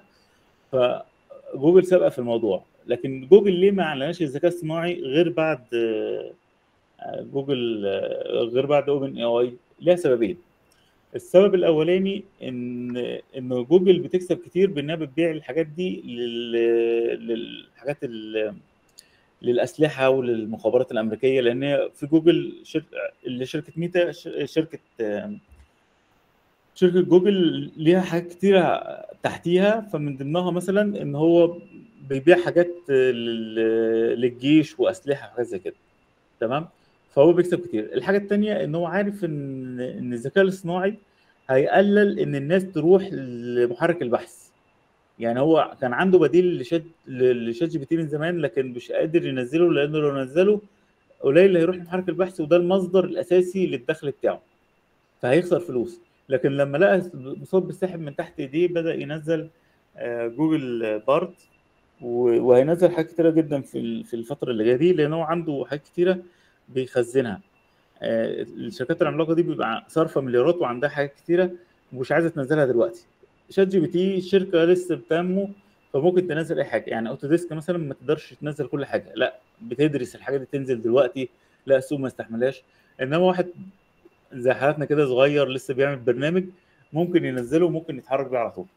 فجوجل سابقه في الموضوع لكن جوجل ليه ما اعلنش الذكاء الصناعي غير بعد آه، آه، جوجل آه، غير بعد اوبن اي اي ليها سببين السبب الاولاني ان ان جوجل بتكسب كتير بانها بتبيع الحاجات دي لل- للحاجات ال- للاسلحه وللمخابرات الامريكيه لان هي في جوجل شر... اللي شركه ميتا ش- شركه آم، شركه جوجل ليها حاجات كتيره تحتيها فمن ضمنها مثلا ان هو بيبيع حاجات لل- للجيش واسلحه وحاجات زي كده تمام فهو بيكسب كتير الحاجه التانيه ان هو عارف ان ان الذكاء الاصطناعي هيقلل ان الناس تروح لمحرك البحث يعني هو كان عنده بديل لشات لشات جي بي تي من زمان لكن مش قادر ينزله لانه لو نزله قليل اللي هيروح لمحرك البحث وده المصدر الاساسي للدخل بتاعه فهيخسر فلوس لكن لما لقى مصاب بالسحب من تحت ايديه بدا ينزل آه، جوجل بارت و- وهينزل حاجات كتيره جدا في ال- في الفتره اللي جايه دي لان هو عنده حاجات كتيره بيخزنها آه، الشركات العملاقه دي بيبقى صارفه مليارات وعندها حاجات كتيره ومش عايزه تنزلها دلوقتي شات جي بي تي شركه لسه بتنمو فممكن تنزل اي حاجه يعني اوتو ديسك مثلا ما تقدرش تنزل كل حاجه لا بتدرس الحاجه دي تنزل دلوقتي لا السوق ما يستحملهاش انما واحد زي حالاتنا كده صغير لسه بيعمل برنامج ممكن ينزله وممكن يتحرك بيه على طول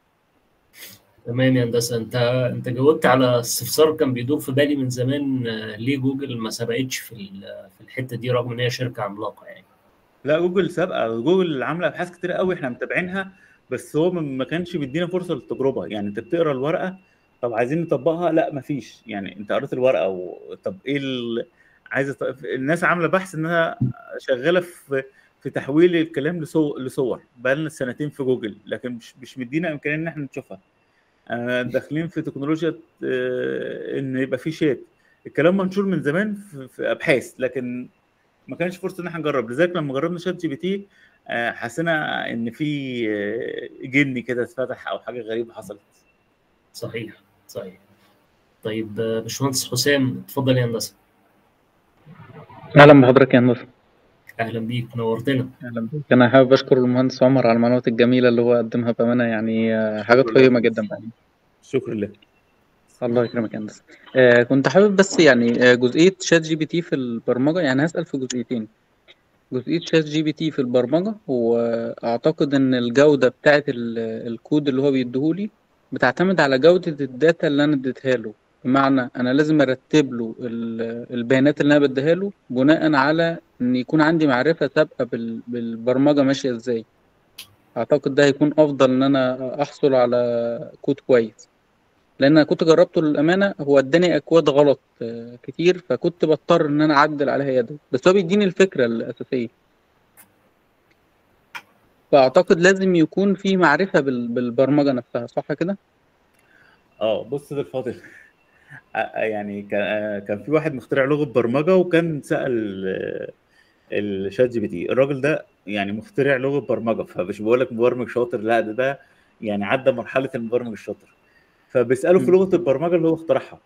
تمام يا هندسه انت انت جاوبت على استفسار كان بيدور في بالي من زمان آه، ليه جوجل ما سبقتش في ال- في الحته دي رغم ان هي شركه عملاقه يعني لا جوجل سابقه جوجل عامله ابحاث كتير قوي احنا متابعينها بس هو ما ما كانش بيدينا فرصه للتجربه يعني انت بتقرا الورقه طب عايزين نطبقها لا مفيش يعني انت قريت الورقه و... طب ايه ال... عايزه ط- الناس عامله بحث انها شغاله في في تحويل الكلام لصو... لصور بقى لنا سنتين في جوجل لكن مش مش مدينا امكانيه ان احنا نشوفها آه، داخلين في تكنولوجيا آه، ان يبقى في شات الكلام منشور من زمان في, في ابحاث لكن ما كانش فرصه ان احنا نجرب لذلك لما جربنا شات جي بي تي آه، حسينا ان في آه، جن كده اتفتح او حاجه غريبه حصلت صحيح صحيح طيب آه، باشمهندس حسام اتفضل يا هندسه اهلا بحضرتك يا هندسه اهلا بيك نورتنا اهلا بك انا حابب اشكر المهندس عمر على المعلومات الجميله اللي هو قدمها بامانه يعني آه، حاجات شكرا لك قيمه جدا يعني. شكرا لك الله يكرمك يا هندسه آه كنت حابب بس يعني آه جزئيه شات جي بي تي في البرمجه يعني هسال في جزئيتين جزئيه شات جي بي تي في البرمجه واعتقد ان الجوده بتاعه ال- الكود اللي هو بيديهولي بتعتمد على جوده الداتا اللي انا اديتها له بمعنى انا لازم ارتب له ال- البيانات اللي انا بديها له بناء على ان يكون عندي معرفه سابقه بال- بالبرمجه ماشيه ازاي اعتقد ده هيكون افضل ان انا احصل على كود كويس لان انا كنت جربته للامانه هو اداني اكواد غلط آه، كتير فكنت بضطر ان انا اعدل عليها يدوي بس هو بيديني الفكره الاساسيه فاعتقد لازم يكون في معرفه بال- بالبرمجه نفسها صح كده اه بص ده الفاضل آه، يعني كان آه، كان في واحد مخترع لغه برمجه وكان سال آه، الشات جي بي تي الراجل ده يعني مخترع لغه برمجه فمش بقول لك مبرمج شاطر لا ده ده يعني عدى مرحله المبرمج الشاطر فبيساله في مم. لغه البرمجه اللي هو اخترعها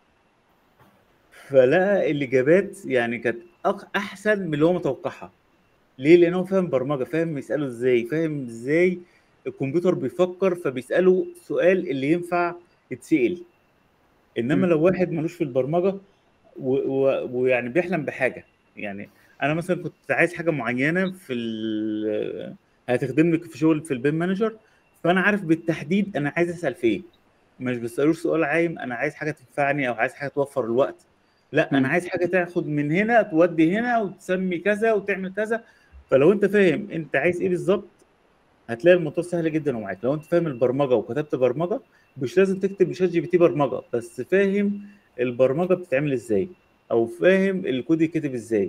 فلقى الاجابات يعني كانت أق- احسن من اللي هو متوقعها ليه لان هو فاهم برمجه فاهم يساله ازاي فاهم ازاي الكمبيوتر بيفكر فبيساله سؤال اللي ينفع يتسال انما مم. لو واحد ملوش في البرمجه و- و- ويعني بيحلم بحاجه يعني انا مثلا كنت عايز حاجه معينه في ال- هتخدمني في شغل في البيم مانجر فانا عارف بالتحديد انا عايز اسال في ايه مش بسالوش سؤال عايم انا عايز حاجه تنفعني او عايز حاجه توفر الوقت لا انا مم. عايز حاجه تاخد من هنا تودي هنا وتسمي كذا وتعمل كذا فلو انت فاهم انت عايز ايه بالظبط هتلاقي الموضوع سهل جدا ومعاك لو انت فاهم البرمجه وكتبت برمجه مش لازم تكتب بشات جي بي تي برمجه بس فاهم البرمجه بتتعمل ازاي او فاهم الكود يتكتب ازاي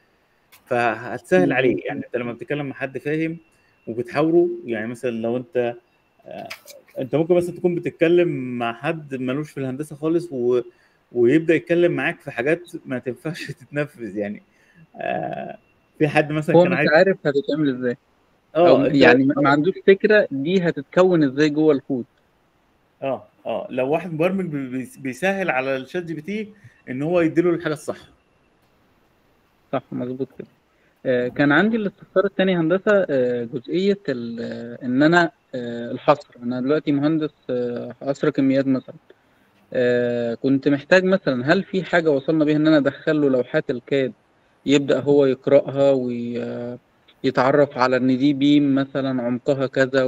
فهتسهل عليه يعني انت لما بتتكلم مع حد فاهم وبتحاوره يعني مثلا لو انت آه، انت ممكن مثلا تكون بتتكلم مع حد ملوش في الهندسه خالص و... ويبدا يتكلم معاك في حاجات ما تنفعش تتنفذ يعني آه، في حد مثلا هو كان مش عايز عارف هتتعمل ازاي اه او انت يعني ما ما عندوش فكره دي هتتكون ازاي جوه الكود اه اه لو واحد مبرمج بي- بي- بيسهل على الشات جي بي تي ان هو يديله الحاجه الصح صح مظبوط كده آه، كان عندي الاستفسار التاني هندسة آه، جزئية ال- آه، إن أنا آه، الحصر أنا دلوقتي مهندس آه، حصر كميات مثلا آه، كنت محتاج مثلا هل في حاجة وصلنا بيها إن أنا أدخل له لوحات الكاد يبدأ هو يقرأها ويتعرف على إن دي بيم مثلا عمقها كذا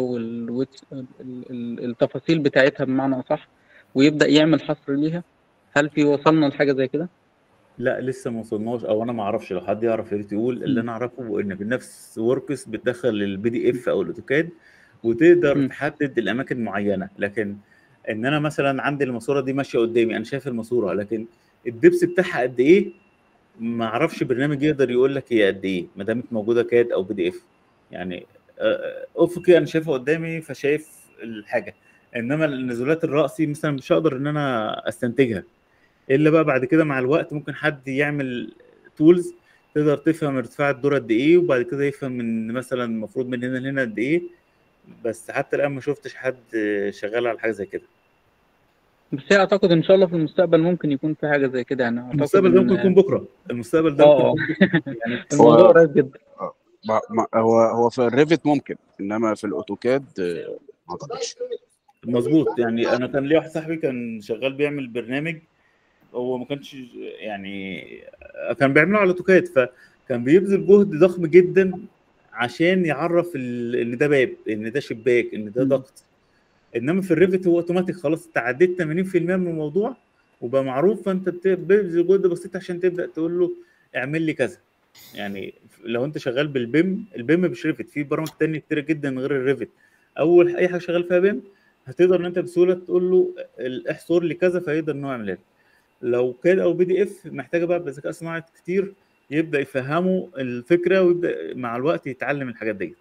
والتفاصيل بتاعتها بمعنى أصح ويبدأ يعمل حصر ليها هل في وصلنا لحاجة زي كده؟ لا لسه ما وصلناش او انا ما اعرفش لو حد يعرف يا ريت يقول اللي مم. انا اعرفه ان بنفس وركس بتدخل البي دي اف او الاوتوكاد وتقدر مم. تحدد الاماكن معينه لكن ان انا مثلا عندي الماسوره دي ماشيه قدامي انا شايف الماسوره لكن الدبس بتاعها قد ايه ما اعرفش برنامج يقدر يقول لك هي قد ايه ما دامت موجوده كاد او بي دي اف يعني آه، افقي انا شايفها قدامي فشايف الحاجه انما النزولات الرأسي مثلا مش هقدر ان انا استنتجها الا بقى بعد كده مع الوقت ممكن حد يعمل تولز تقدر تفهم ارتفاع الدور قد ايه وبعد كده يفهم من مثلا المفروض من هنا لهنا قد ايه بس حتى الان ما شفتش حد شغال على حاجه زي كده بس هي اعتقد ان شاء الله في المستقبل ممكن يكون في حاجه زي كده يعني اعتقد المستقبل ده ان ممكن يكون بكره المستقبل ده اه ممكن اه يكون بكره يعني الموضوع هو قريب جدا ما ما هو هو في الريفت ممكن انما في الاوتوكاد آه، ما اعتقدش مظبوط يعني انا كان ليا واحد صاحبي كان شغال بيعمل برنامج هو ما كانش يعني كان بيعمله على اوتوكاد فكان بيبذل جهد ضخم جدا عشان يعرف ال- ان ده باب ان ده شباك ان ده مم. ضغط انما في الريفت هو اوتوماتيك خلاص انت عديت 80% من الموضوع وبقى معروف فانت بت- بتبذل جهد بسيط عشان تبدا تقول له اعمل لي كذا يعني لو انت شغال بالبيم البيم مش ريفت في برامج تانية كتير جدا غير الريفت اول اي حاجه شغال فيها بيم هتقدر ان انت بسهوله تقول له احصر لي كذا فيقدر ان هو يعملها لك لو كاد او بي دي اف محتاجه بقى بذكاء صناعي كتير يبدا يفهمه الفكره ويبدا مع الوقت يتعلم الحاجات ديت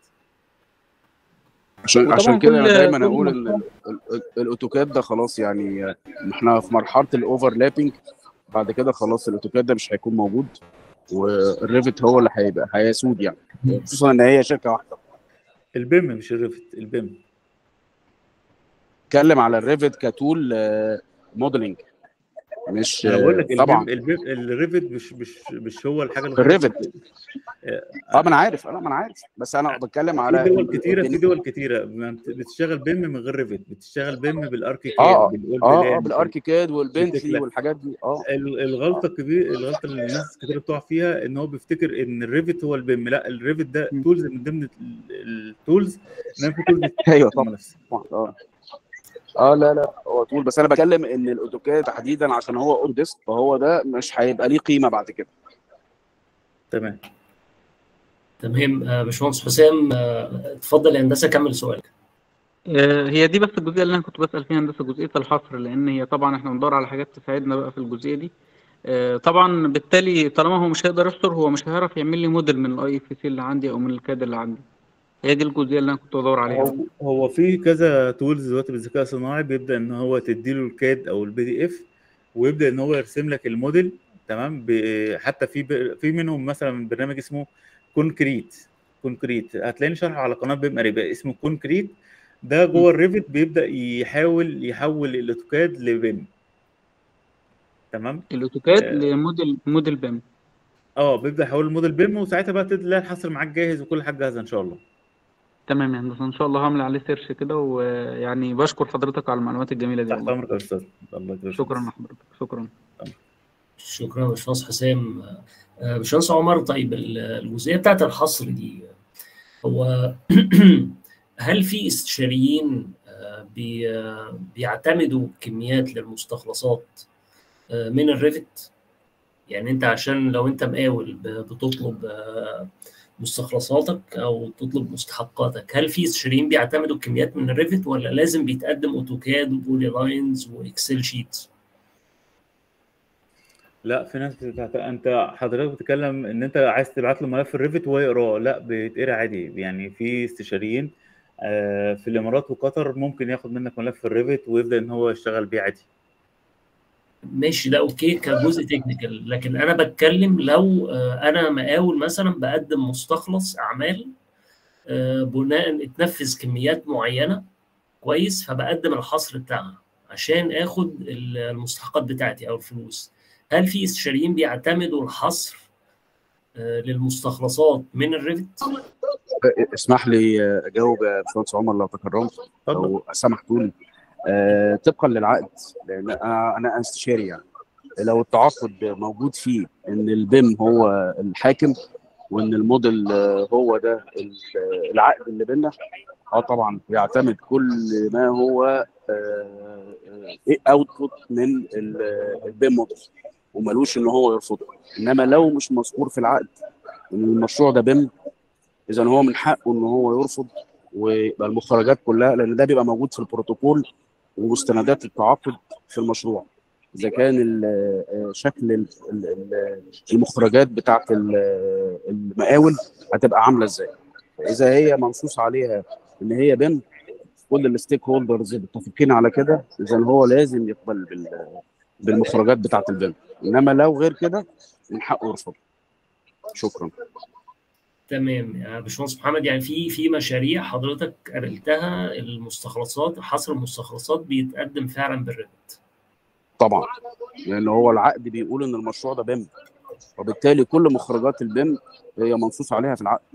عشان وطبعا عشان كده انا كل دايما كل اقول ان مشروع ال- ال- الاوتوكاد ده خلاص يعني آه، احنا في مرحله الاوفرلابنج بعد كده خلاص الاوتوكاد ده مش هيكون موجود والريفت هو اللي هيبقى هيسود يعني خصوصا ان هي شركه واحده البيم مش الريفت البيم اتكلم على الريفت كتول موديلنج مش انا بقول لك طبعا البيم البيم الريفت مش مش مش هو الحاجه اللي الريفت اه ما انا عارف انا ما انا عارف بس انا بتكلم في على دول ال- كتيره في البن- دول كتيره ما بت- بتشتغل بيم من غير ريفت بتشتغل بيم بالاركيكاد اه بالاول اه اه بلان بالاركيكاد والبنتلي بالتكلا والحاجات دي اه ال- الغلطه الكبيره الغلطه اللي الناس كتير بتقع فيها ان هو بيفتكر ان الريفت هو البيم لا الريفت ده م. تولز من ضمن التولز انما في تولز ايوه بتستخدم طبعا نفسها طبعا اه اه لا لا هو طول بس انا بتكلم ان الاوتوكاد تحديدا عشان هو اون ديسك فهو ده مش هيبقى ليه قيمه بعد كده تمام تمام آه، باشمهندس حسام آه، اتفضل يا هندسه كمل سؤالك آه، هي دي بس الجزئيه اللي انا كنت بسال فيها هندسه جزئيه الحصر لان هي طبعا احنا بندور على حاجات تساعدنا بقى في الجزئيه دي آه، طبعا بالتالي طالما هو مش هيقدر يحصر هو مش هيعرف يعمل لي موديل من الاي اف سي اللي عندي او من الكاد اللي عندي هي دي الجزئيه اللي انا كنت بدور عليها هو هو في كذا تولز دلوقتي بالذكاء الصناعي بيبدا ان هو تديله الكاد او البي دي اف ويبدا ان هو يرسم لك الموديل تمام ب- حتى في ب- في منهم مثلا برنامج اسمه كونكريت كونكريت هتلاقيني شرح على قناه بيم قريبه اسمه كونكريت ده جوه الريفت بيبدا يحاول يحول الاوتوكاد لبيم تمام الاوتوكاد آه. لموديل موديل بيم اه بيبدا يحول الموديل بيم وساعتها بقى تلاقي الحصر معاك جاهز وكل حاجه جاهزه ان شاء الله تمام يا هندسه ان شاء الله هعمل عليه سيرش كده ويعني بشكر حضرتك على المعلومات الجميله دي تحت والله امرك يا استاذ الله يكرمك شكرا لحضرتك شكرا شكرا يا باشمهندس حسام آه، باشمهندس عمر طيب ال- الجزئيه بتاعت الحصر دي هو هل في استشاريين آه، بي- آه، بيعتمدوا كميات للمستخلصات آه، من الريفت يعني انت عشان لو انت مقاول ب- بتطلب آه، مستخلصاتك او تطلب مستحقاتك هل في استشاريين بيعتمدوا الكميات من الريفت ولا لازم بيتقدم اوتوكاد وبولي لاينز واكسل شيتس لا في ناس بتعت... انت حضرتك بتتكلم ان انت عايز تبعت له ملف الريفت وهو يقراه لا بيتقرا عادي يعني في استشاريين آه، في الامارات وقطر ممكن ياخد منك ملف الريفت ويبدا ان هو يشتغل بيه عادي ماشي ده اوكي كجزء تكنيكال لكن انا بتكلم لو آه، انا مقاول مثلا بقدم مستخلص اعمال آه، بناء اتنفذ كميات معينه كويس فبقدم الحصر بتاعها عشان اخد المستحقات بتاعتي او الفلوس هل في استشاريين بيعتمدوا الحصر آه، للمستخلصات من الريفت؟ اسمح لي اجاوب يا باشمهندس عمر لو تكرمت اتفضل لو سمحتوا لي آه، طبقا للعقد لان انا انا استشاري يعني لو التعاقد موجود فيه ان البيم هو الحاكم وان الموديل آه، هو ده ال- العقد اللي بيننا اه طبعا بيعتمد كل ما هو اوتبوت من ال- البيم موديل وملوش ان هو يرفضه انما لو مش مذكور في العقد ان المشروع ده بيم اذا هو من حقه ان هو يرفض ويبقى المخرجات كلها لان ده بيبقى موجود في البروتوكول ومستندات التعاقد في المشروع اذا كان ال- آه، شكل ال- ال- ال- المخرجات بتاعت ال- المقاول هتبقى عامله ازاي اذا هي منصوص عليها ان هي بيم كل الستيك هولدرز متفقين على كده اذا هو لازم يقبل بال- بالمخرجات بتاعت البيم انما لو غير كده من حقه يرفض شكرا تمام يا باشمهندس محمد يعني في في مشاريع حضرتك قابلتها المستخلصات حصر المستخلصات بيتقدم فعلا بالريفت طبعا لان هو العقد بيقول ان المشروع ده بيم وبالتالي كل مخرجات البيم هي منصوص عليها في العقد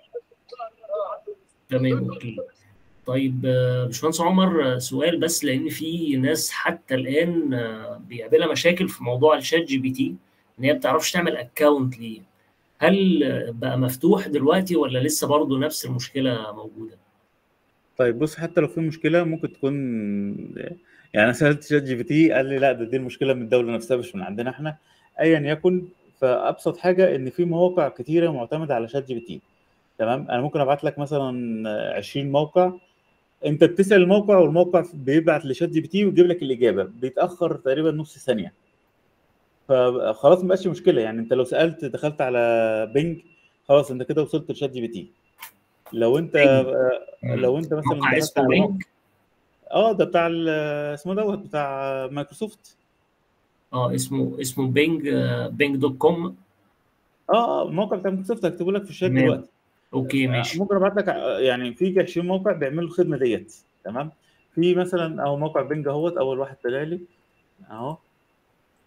تمام اوكي طيب آه، باشمهندس عمر آه، سؤال بس لان في ناس حتى الان آه، بيقابلها مشاكل في موضوع الشات جي بي تي ان هي ما بتعرفش تعمل اكونت ليه هل آه، بقى مفتوح دلوقتي ولا لسه برضه نفس المشكله موجوده طيب بص حتى لو في مشكله ممكن تكون يعني انا سالت شات جي بي تي قال لي لا ده دي المشكله من الدوله نفسها مش من عندنا احنا ايا يكن فابسط حاجه ان في مواقع كتيره معتمده على شات جي بي تي تمام انا ممكن ابعت لك مثلا 20 موقع انت بتسال الموقع والموقع بيبعت لشات جي بي تي ويجيب لك الاجابه بيتاخر تقريبا نص ثانيه فخلاص ما بقاش مشكله يعني انت لو سالت دخلت على بينج خلاص انت كده وصلت لشات جي بي تي لو انت بينج. لو انت مثلا موقع دخلت اسمه على موقع بينج اه ده بتاع ال- اسمه دوت بتاع مايكروسوفت اه اسمه اسمه بينج آه، بينج دوت كوم اه اه الموقع بتاع مايكروسوفت هكتبه لك في الشات تمام. دلوقتي اوكي آه، ماشي ممكن ابعت لك آه، يعني في 20 موقع بيعملوا الخدمه ديت تمام في مثلا او موقع بينج اهوت اول واحد طلع لي اهو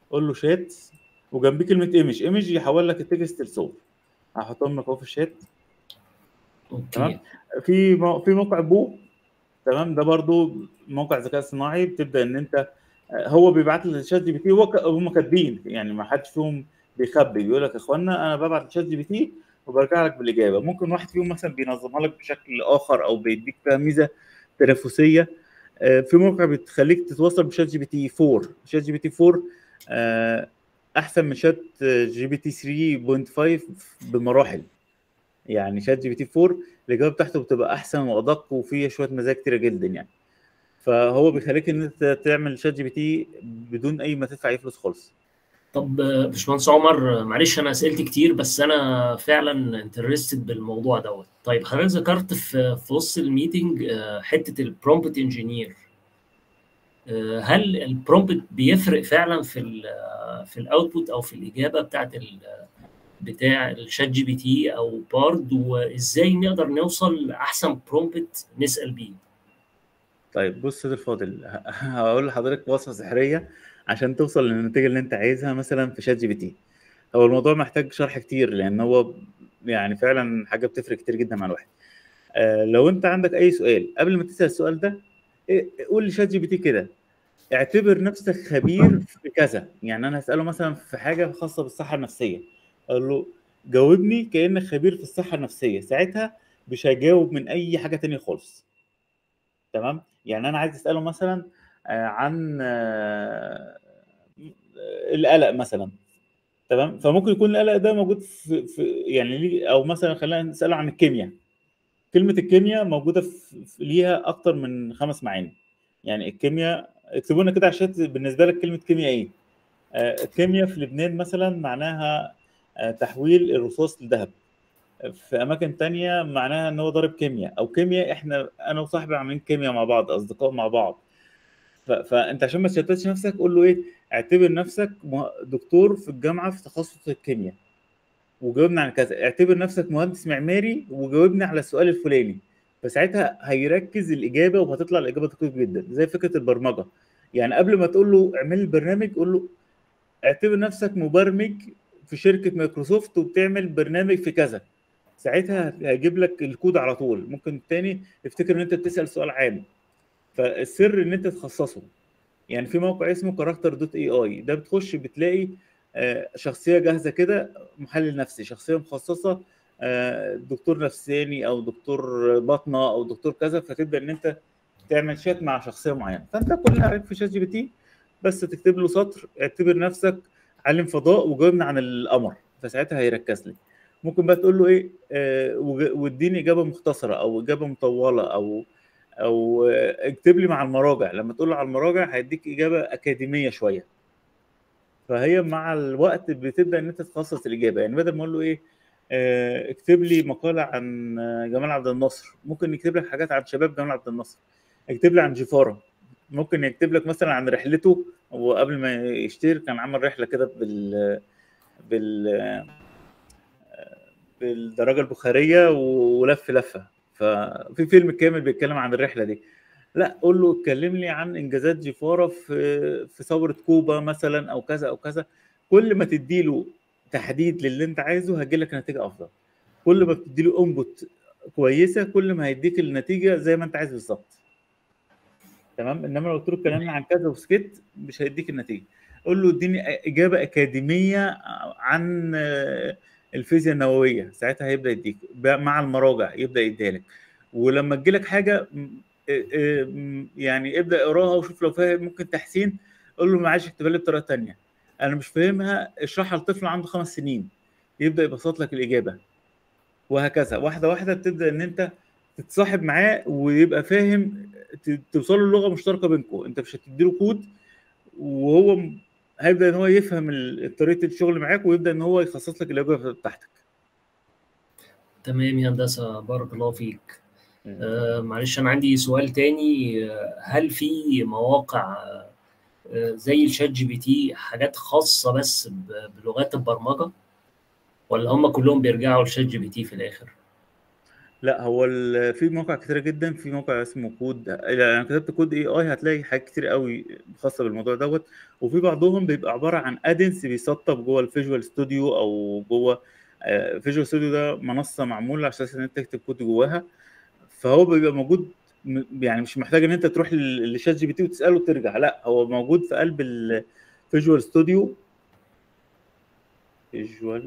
قول له شات وجنبيه كلمه ايمج ايمج يحول لك التكست لصور هحطهم لك اهو في الشات تمام اوكي في مو... في موقع بو تمام ده برضو موقع ذكاء اصطناعي بتبدا ان انت هو بيبعت للشات جي بي تي هو ك- هم كاتبين يعني ما حدش فيهم بيخبي بيقول لك يا اخوانا انا ببعت للشات جي بي تي وبرجع لك بالاجابه ممكن واحد فيهم مثلا بينظمها لك بشكل اخر او بيديك فيها ميزه تنافسيه آه، في موقع بتخليك تتواصل بشات جي بي تي 4 شات جي بي تي 4 آه، احسن من شات جي بي تي 3.5 بمراحل يعني شات جي بي تي 4 الاجابه بتاعته بتبقى احسن وادق وفيها شويه مزايا كتيره جدا يعني فهو بيخليك ان انت تعمل شات جي بي تي بدون اي ما تدفع اي فلوس خالص طب آه، باشمهندس عمر آه، معلش انا اسئلتي كتير بس انا فعلا انترستد بالموضوع دوت طيب حضرتك ذكرت في في وسط الميتنج آه، حته البرومبت انجينير هل البرومبت بيفرق فعلا في ال في الاوتبوت او في الاجابه بتاعت ال بتاع الشات جي بي تي او بارد وازاي نقدر نوصل لاحسن برومبت نسال بيه طيب بص سيد الفاضل ه- هقول لحضرتك وصفه سحريه عشان توصل للنتيجه اللي انت عايزها مثلا في شات جي بي تي هو الموضوع محتاج شرح كتير لان هو يعني فعلا حاجه بتفرق كتير جدا مع الواحد آه لو انت عندك اي سؤال قبل ما تسال السؤال ده إيه- قول لشات جي بي تي كده اعتبر نفسك خبير في كذا يعني انا هساله مثلا في حاجه خاصه بالصحه النفسيه اقول له جاوبني كانك خبير في الصحه النفسيه ساعتها مش هيجاوب من اي حاجه تانية خالص تمام يعني انا عايز اساله مثلا آه، عن آه، القلق مثلا تمام فممكن يكون القلق ده موجود في, في يعني ليه او مثلا خلينا نساله عن الكيمياء كلمه الكيمياء موجوده في في- ليها اكتر من خمس معاني يعني الكيمياء اكتبوا لنا كده على الشات بالنسبه لك كلمه كيمياء ايه آه، الكيمياء في لبنان مثلا معناها آه، تحويل الرصاص لذهب في اماكن تانية معناها ان هو ضارب كيمياء او كيمياء احنا انا وصاحبي عاملين كيمياء مع بعض اصدقاء مع بعض ف... فانت عشان ما تشتتش نفسك قول له ايه اعتبر نفسك مه- دكتور في الجامعه في تخصص الكيمياء وجاوبني عن كذا اعتبر نفسك مهندس معماري وجاوبني على السؤال الفلاني فساعتها هيركز الاجابه وهتطلع الاجابه دقيقه جدا زي فكره البرمجه يعني قبل ما تقول له اعمل لي برنامج قول له اعتبر نفسك مبرمج في شركه مايكروسوفت وبتعمل برنامج في كذا ساعتها هيجيب لك الكود على طول ممكن تاني افتكر ان انت بتسال سؤال عام فالسر ان انت تخصصه يعني في موقع اسمه كاركتر دوت اي اي ده بتخش بتلاقي آه، شخصيه جاهزه كده محلل نفسي شخصيه مخصصه آه، دكتور نفساني او دكتور باطنه او دكتور كذا فتبدا ان انت تعمل شات مع شخصيه معينه فانت كل اللي عليك في شات جي بي تي بس تكتب له سطر اعتبر نفسك عالم فضاء وجاوبني عن القمر فساعتها هيركز لك ممكن بقى تقول له ايه آه وج- واديني اجابه مختصره او اجابه مطوله او او آه، اكتب لي مع المراجع لما تقول له على المراجع هيديك اجابه اكاديميه شويه فهي مع الوقت بتبدا ان انت تخصص الاجابه يعني بدل ما اقول له ايه آه، اكتب لي مقاله عن آه، جمال عبد الناصر ممكن يكتب لك حاجات عن شباب جمال عبد الناصر اكتب لي عن جفاره ممكن يكتب لك مثلا عن رحلته وقبل ما يشتري كان عمل رحله كده بال بال بالدراجه البخاريه ولف لفه ففي فيلم كامل بيتكلم عن الرحله دي لا قول له اتكلم لي عن انجازات جيفاره في في ثوره كوبا مثلا او كذا او كذا كل ما تديله تحديد للي انت عايزه هيجي لك نتيجه افضل كل ما بتديله انبوت كويسه كل ما هيديك النتيجه زي ما انت عايز بالظبط تمام انما لو قلت له اتكلمنا عن كذا وسكت مش هيديك النتيجه قول له اديني اجابه اكاديميه عن آه، الفيزياء النوويه ساعتها هيبدا يديك بقى مع المراجع يبدا يديها لك ولما تجيلك حاجه م- آه، آه، م- يعني ابدا اقراها وشوف لو فاهم ممكن تحسين قول له معلش اكتبها لي بطريقه تانية انا مش فاهمها اشرحها لطفل عنده خمس سنين يبدا يبسط لك الاجابه وهكذا واحده واحده بتبدا ان انت تتصاحب معاه ويبقى فاهم ت- توصلوا للغه مشتركه بينكم انت مش هتديله كود وهو م- هيبدا ان هو يفهم ال- طريقه الشغل معاك ويبدا ان هو يخصص لك الاجابه بتاعتك تمام يا هندسه بارك الله فيك آه معلش انا عندي سؤال تاني آه، هل في مواقع آه، زي الشات جي بي تي حاجات خاصه بس ب- بلغات البرمجه ولا هم كلهم بيرجعوا لشات جي بي تي في الاخر لا هو ال- في مواقع كتيرة جدا في موقع اسمه كود انا كتبت كود اي اي هتلاقي حاجات كتير قوي خاصة بالموضوع دوت وفي بعضهم بيبقى عبارة عن ادنس بيسطب جوه الفيجوال ستوديو او جوه فيجوال ستوديو ده منصة معمولة عشان ان انت تكتب كود جواها فهو بيبقى موجود م- يعني مش محتاج ان انت تروح لل- لشات جي بي تي وتساله وترجع لا هو موجود في قلب الفيجوال ستوديو فيجوال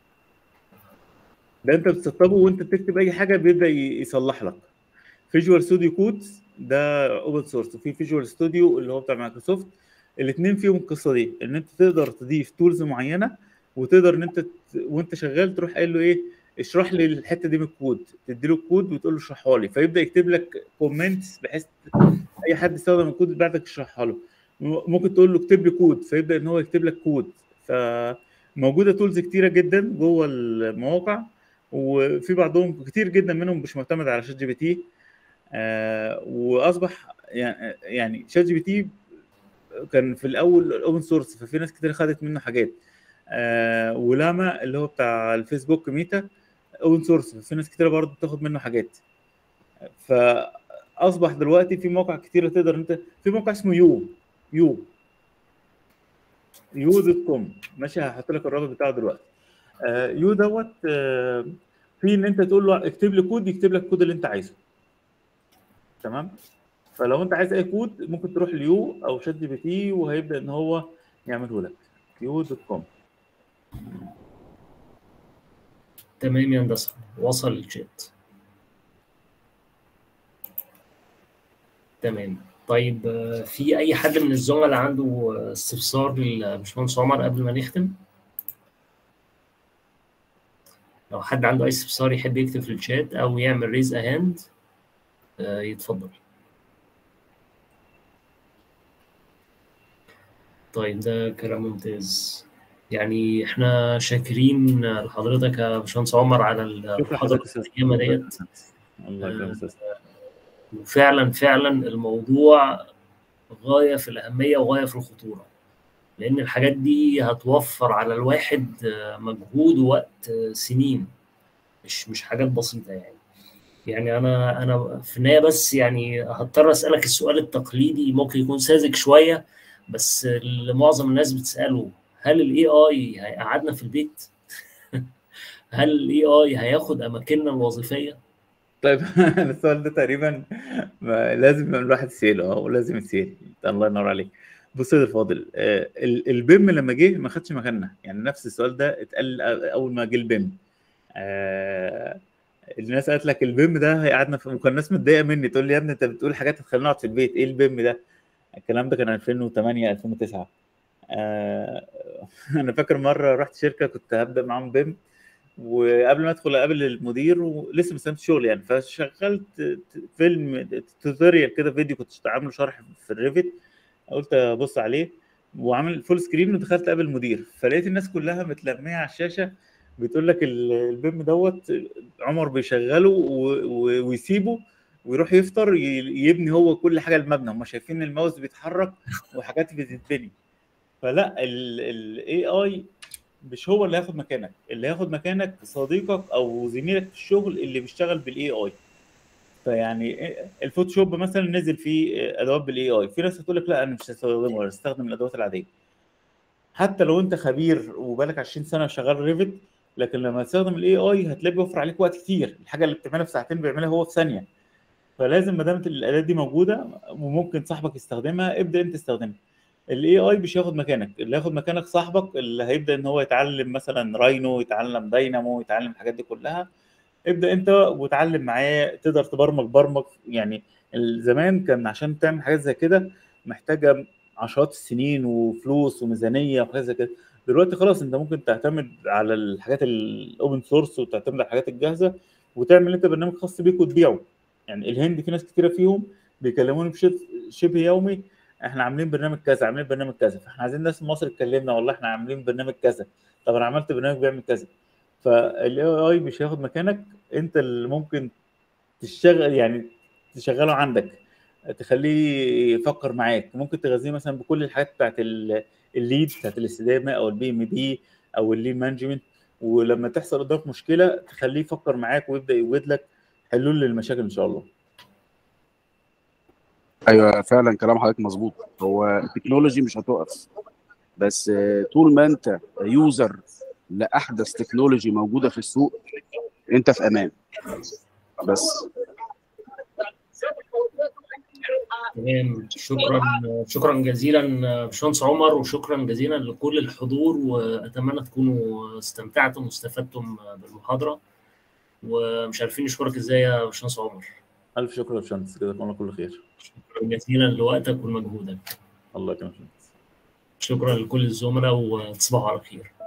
ده انت بتسطبه وانت بتكتب اي حاجه بيبدا ي- يصلح لك فيجوال ستوديو كودز ده اوبن سورس وفي فيجوال ستوديو اللي هو بتاع مايكروسوفت الاثنين فيهم القصه دي ان انت تقدر تضيف تولز معينه وتقدر ان انت ت... وانت شغال تروح قايل له ايه اشرح لي الحته دي من الكود تدي له الكود وتقول له اشرحها لي فيبدا يكتب لك كومنتس بحيث اي حد يستخدم الكود اللي بعدك يشرحها له م- ممكن تقول له اكتب لي كود فيبدا ان هو يكتب لك كود فموجوده تولز كتيره جدا جوه المواقع وفي بعضهم كتير جدا منهم مش معتمد على شات جي بي تي آه واصبح يعني يعني شات جي بي تي كان في الاول اوبن سورس ففي ناس كتير خدت منه حاجات آه ولاما اللي هو بتاع الفيسبوك ميتا اوبن سورس ففي ناس كتير برضه بتاخد منه حاجات فاصبح دلوقتي في مواقع كتيره تقدر انت في موقع اسمه يو يو يو دوت كوم ماشي هحط لك الرابط بتاعه دلوقتي آه يو دوت آه في ان انت تقول له اكتب لي كود يكتب لك الكود اللي انت عايزه تمام فلو انت عايز اي كود ممكن تروح ليو او شات جي بي تي وهيبدا ان هو يعمله لك يو دوت كوم تمام يا هندسه وصل الشات تمام طيب آه، في اي حد من الزملاء عنده آه، استفسار للباشمهندس عمر قبل ما نختم لو حد عنده اي استفسار يحب يكتب في الشات او يعمل ريز ا هاند يتفضل طيب ده كلام ممتاز يعني احنا شاكرين لحضرتك يا باشمهندس عمر على شكرا المحاضرة حضرتك يا أستاذ. القيمة ديت الله يكرمك يا أستاذ. وفعلا فعلا الموضوع غاية في الأهمية وغاية في الخطورة لأن الحاجات دي هتوفر على الواحد آه، مجهود ووقت آه، سنين مش مش حاجات بسيطة يعني يعني أنا أنا في النهاية بس يعني هضطر أسألك السؤال التقليدي ممكن يكون ساذج شوية بس اللي معظم الناس بتسأله هل ال AI هيقعدنا في البيت؟ هل ال AI هياخد أماكننا الوظيفية؟ طيب السؤال ده تقريبا ما لازم الواحد يسأله اه ولازم يتسأل الله ينور عليك بص يا الفاضل آه، ال- البيم لما جه ما خدش مكاننا يعني نفس السؤال ده اتقال اول ما جه البيم آه، الناس قالت لك البيم ده هيقعدنا في وكان الناس متضايقه مني تقول لي يا ابني انت بتقول حاجات هتخلينا نقعد في البيت ايه البيم ده الكلام ده كان 2008 2009 آه، انا فاكر مره رحت شركه كنت هبدا معاهم بيم وقبل ما ادخل اقابل المدير ولسه ما استلمتش شغل يعني فشغلت فيلم توتوريال كده فيديو كنت عامله شرح في الريفت قلت ابص عليه وعامل فول سكرين ودخلت اقابل المدير فلقيت الناس كلها متلميه على الشاشه بتقول لك ال- البيم دوت عمر بيشغله و- و- ويسيبه ويروح يفطر ي- يبني هو كل حاجه المبنى هم شايفين الماوس بيتحرك وحاجات بتتبني فلا الاي اي مش هو اللي هياخد مكانك اللي هياخد مكانك صديقك او زميلك في الشغل اللي بيشتغل بالاي اي فيعني الفوتوشوب مثلا نزل فيه ادوات بالاي اي في ناس هتقول لك لا انا مش هستخدمه ولا استخدم الادوات العاديه حتى لو انت خبير وبقالك 20 سنه شغال ريفت لكن لما تستخدم الاي اي هتلاقيه بيوفر عليك وقت كتير الحاجه اللي بتعملها في ساعتين بيعملها هو في ثانيه فلازم ما دام الاداه دي موجوده وممكن صاحبك يستخدمها ابدا انت استخدمها الاي اي مش هياخد مكانك اللي هياخد مكانك صاحبك اللي هيبدا ان هو يتعلم مثلا راينو يتعلم داينامو يتعلم الحاجات دي كلها ابدا انت وتعلم معاه تقدر تبرمج برمج يعني زمان كان عشان تعمل حاجات زي كده محتاجه عشرات السنين وفلوس وميزانيه وحاجات زي كده دلوقتي خلاص انت ممكن تعتمد على الحاجات الاوبن سورس وتعتمد على الحاجات الجاهزه وتعمل انت برنامج خاص بيك وتبيعه يعني الهند في ناس كتيره فيهم بيكلموني بشبه شبه يومي احنا عاملين برنامج كذا عاملين برنامج كذا فاحنا عايزين ناس من مصر تكلمنا والله احنا عاملين برنامج كذا طب انا عملت برنامج بيعمل كذا فالاي اي مش هياخد مكانك انت اللي ممكن تشتغل يعني تشغله عندك تخليه يفكر معاك ممكن تغذيه مثلا بكل الحاجات بتاعت الليد بتاعت الاستدامه او البي ام بي او الليد مانجمنت ولما تحصل قدامك مشكله تخليه يفكر معاك ويبدا يوجد لك حلول للمشاكل ان شاء الله ايوه فعلا كلام حضرتك مظبوط هو التكنولوجي مش هتقف بس آه، طول ما انت يوزر لاحدث تكنولوجي موجوده في السوق انت في امان بس تمام شكرا شكرا جزيلا باشمهندس عمر وشكرا جزيلا لكل الحضور واتمنى تكونوا استمتعتم واستفدتم بالمحاضره ومش عارفين نشكرك ازاي يا باشمهندس عمر الف شكر يا باشمهندس جزاكم الله كل خير شكرا جزيلا لوقتك ومجهودك الله يكرمك يا باشمهندس. شكرا لكل الزملاء وتصبحوا على خير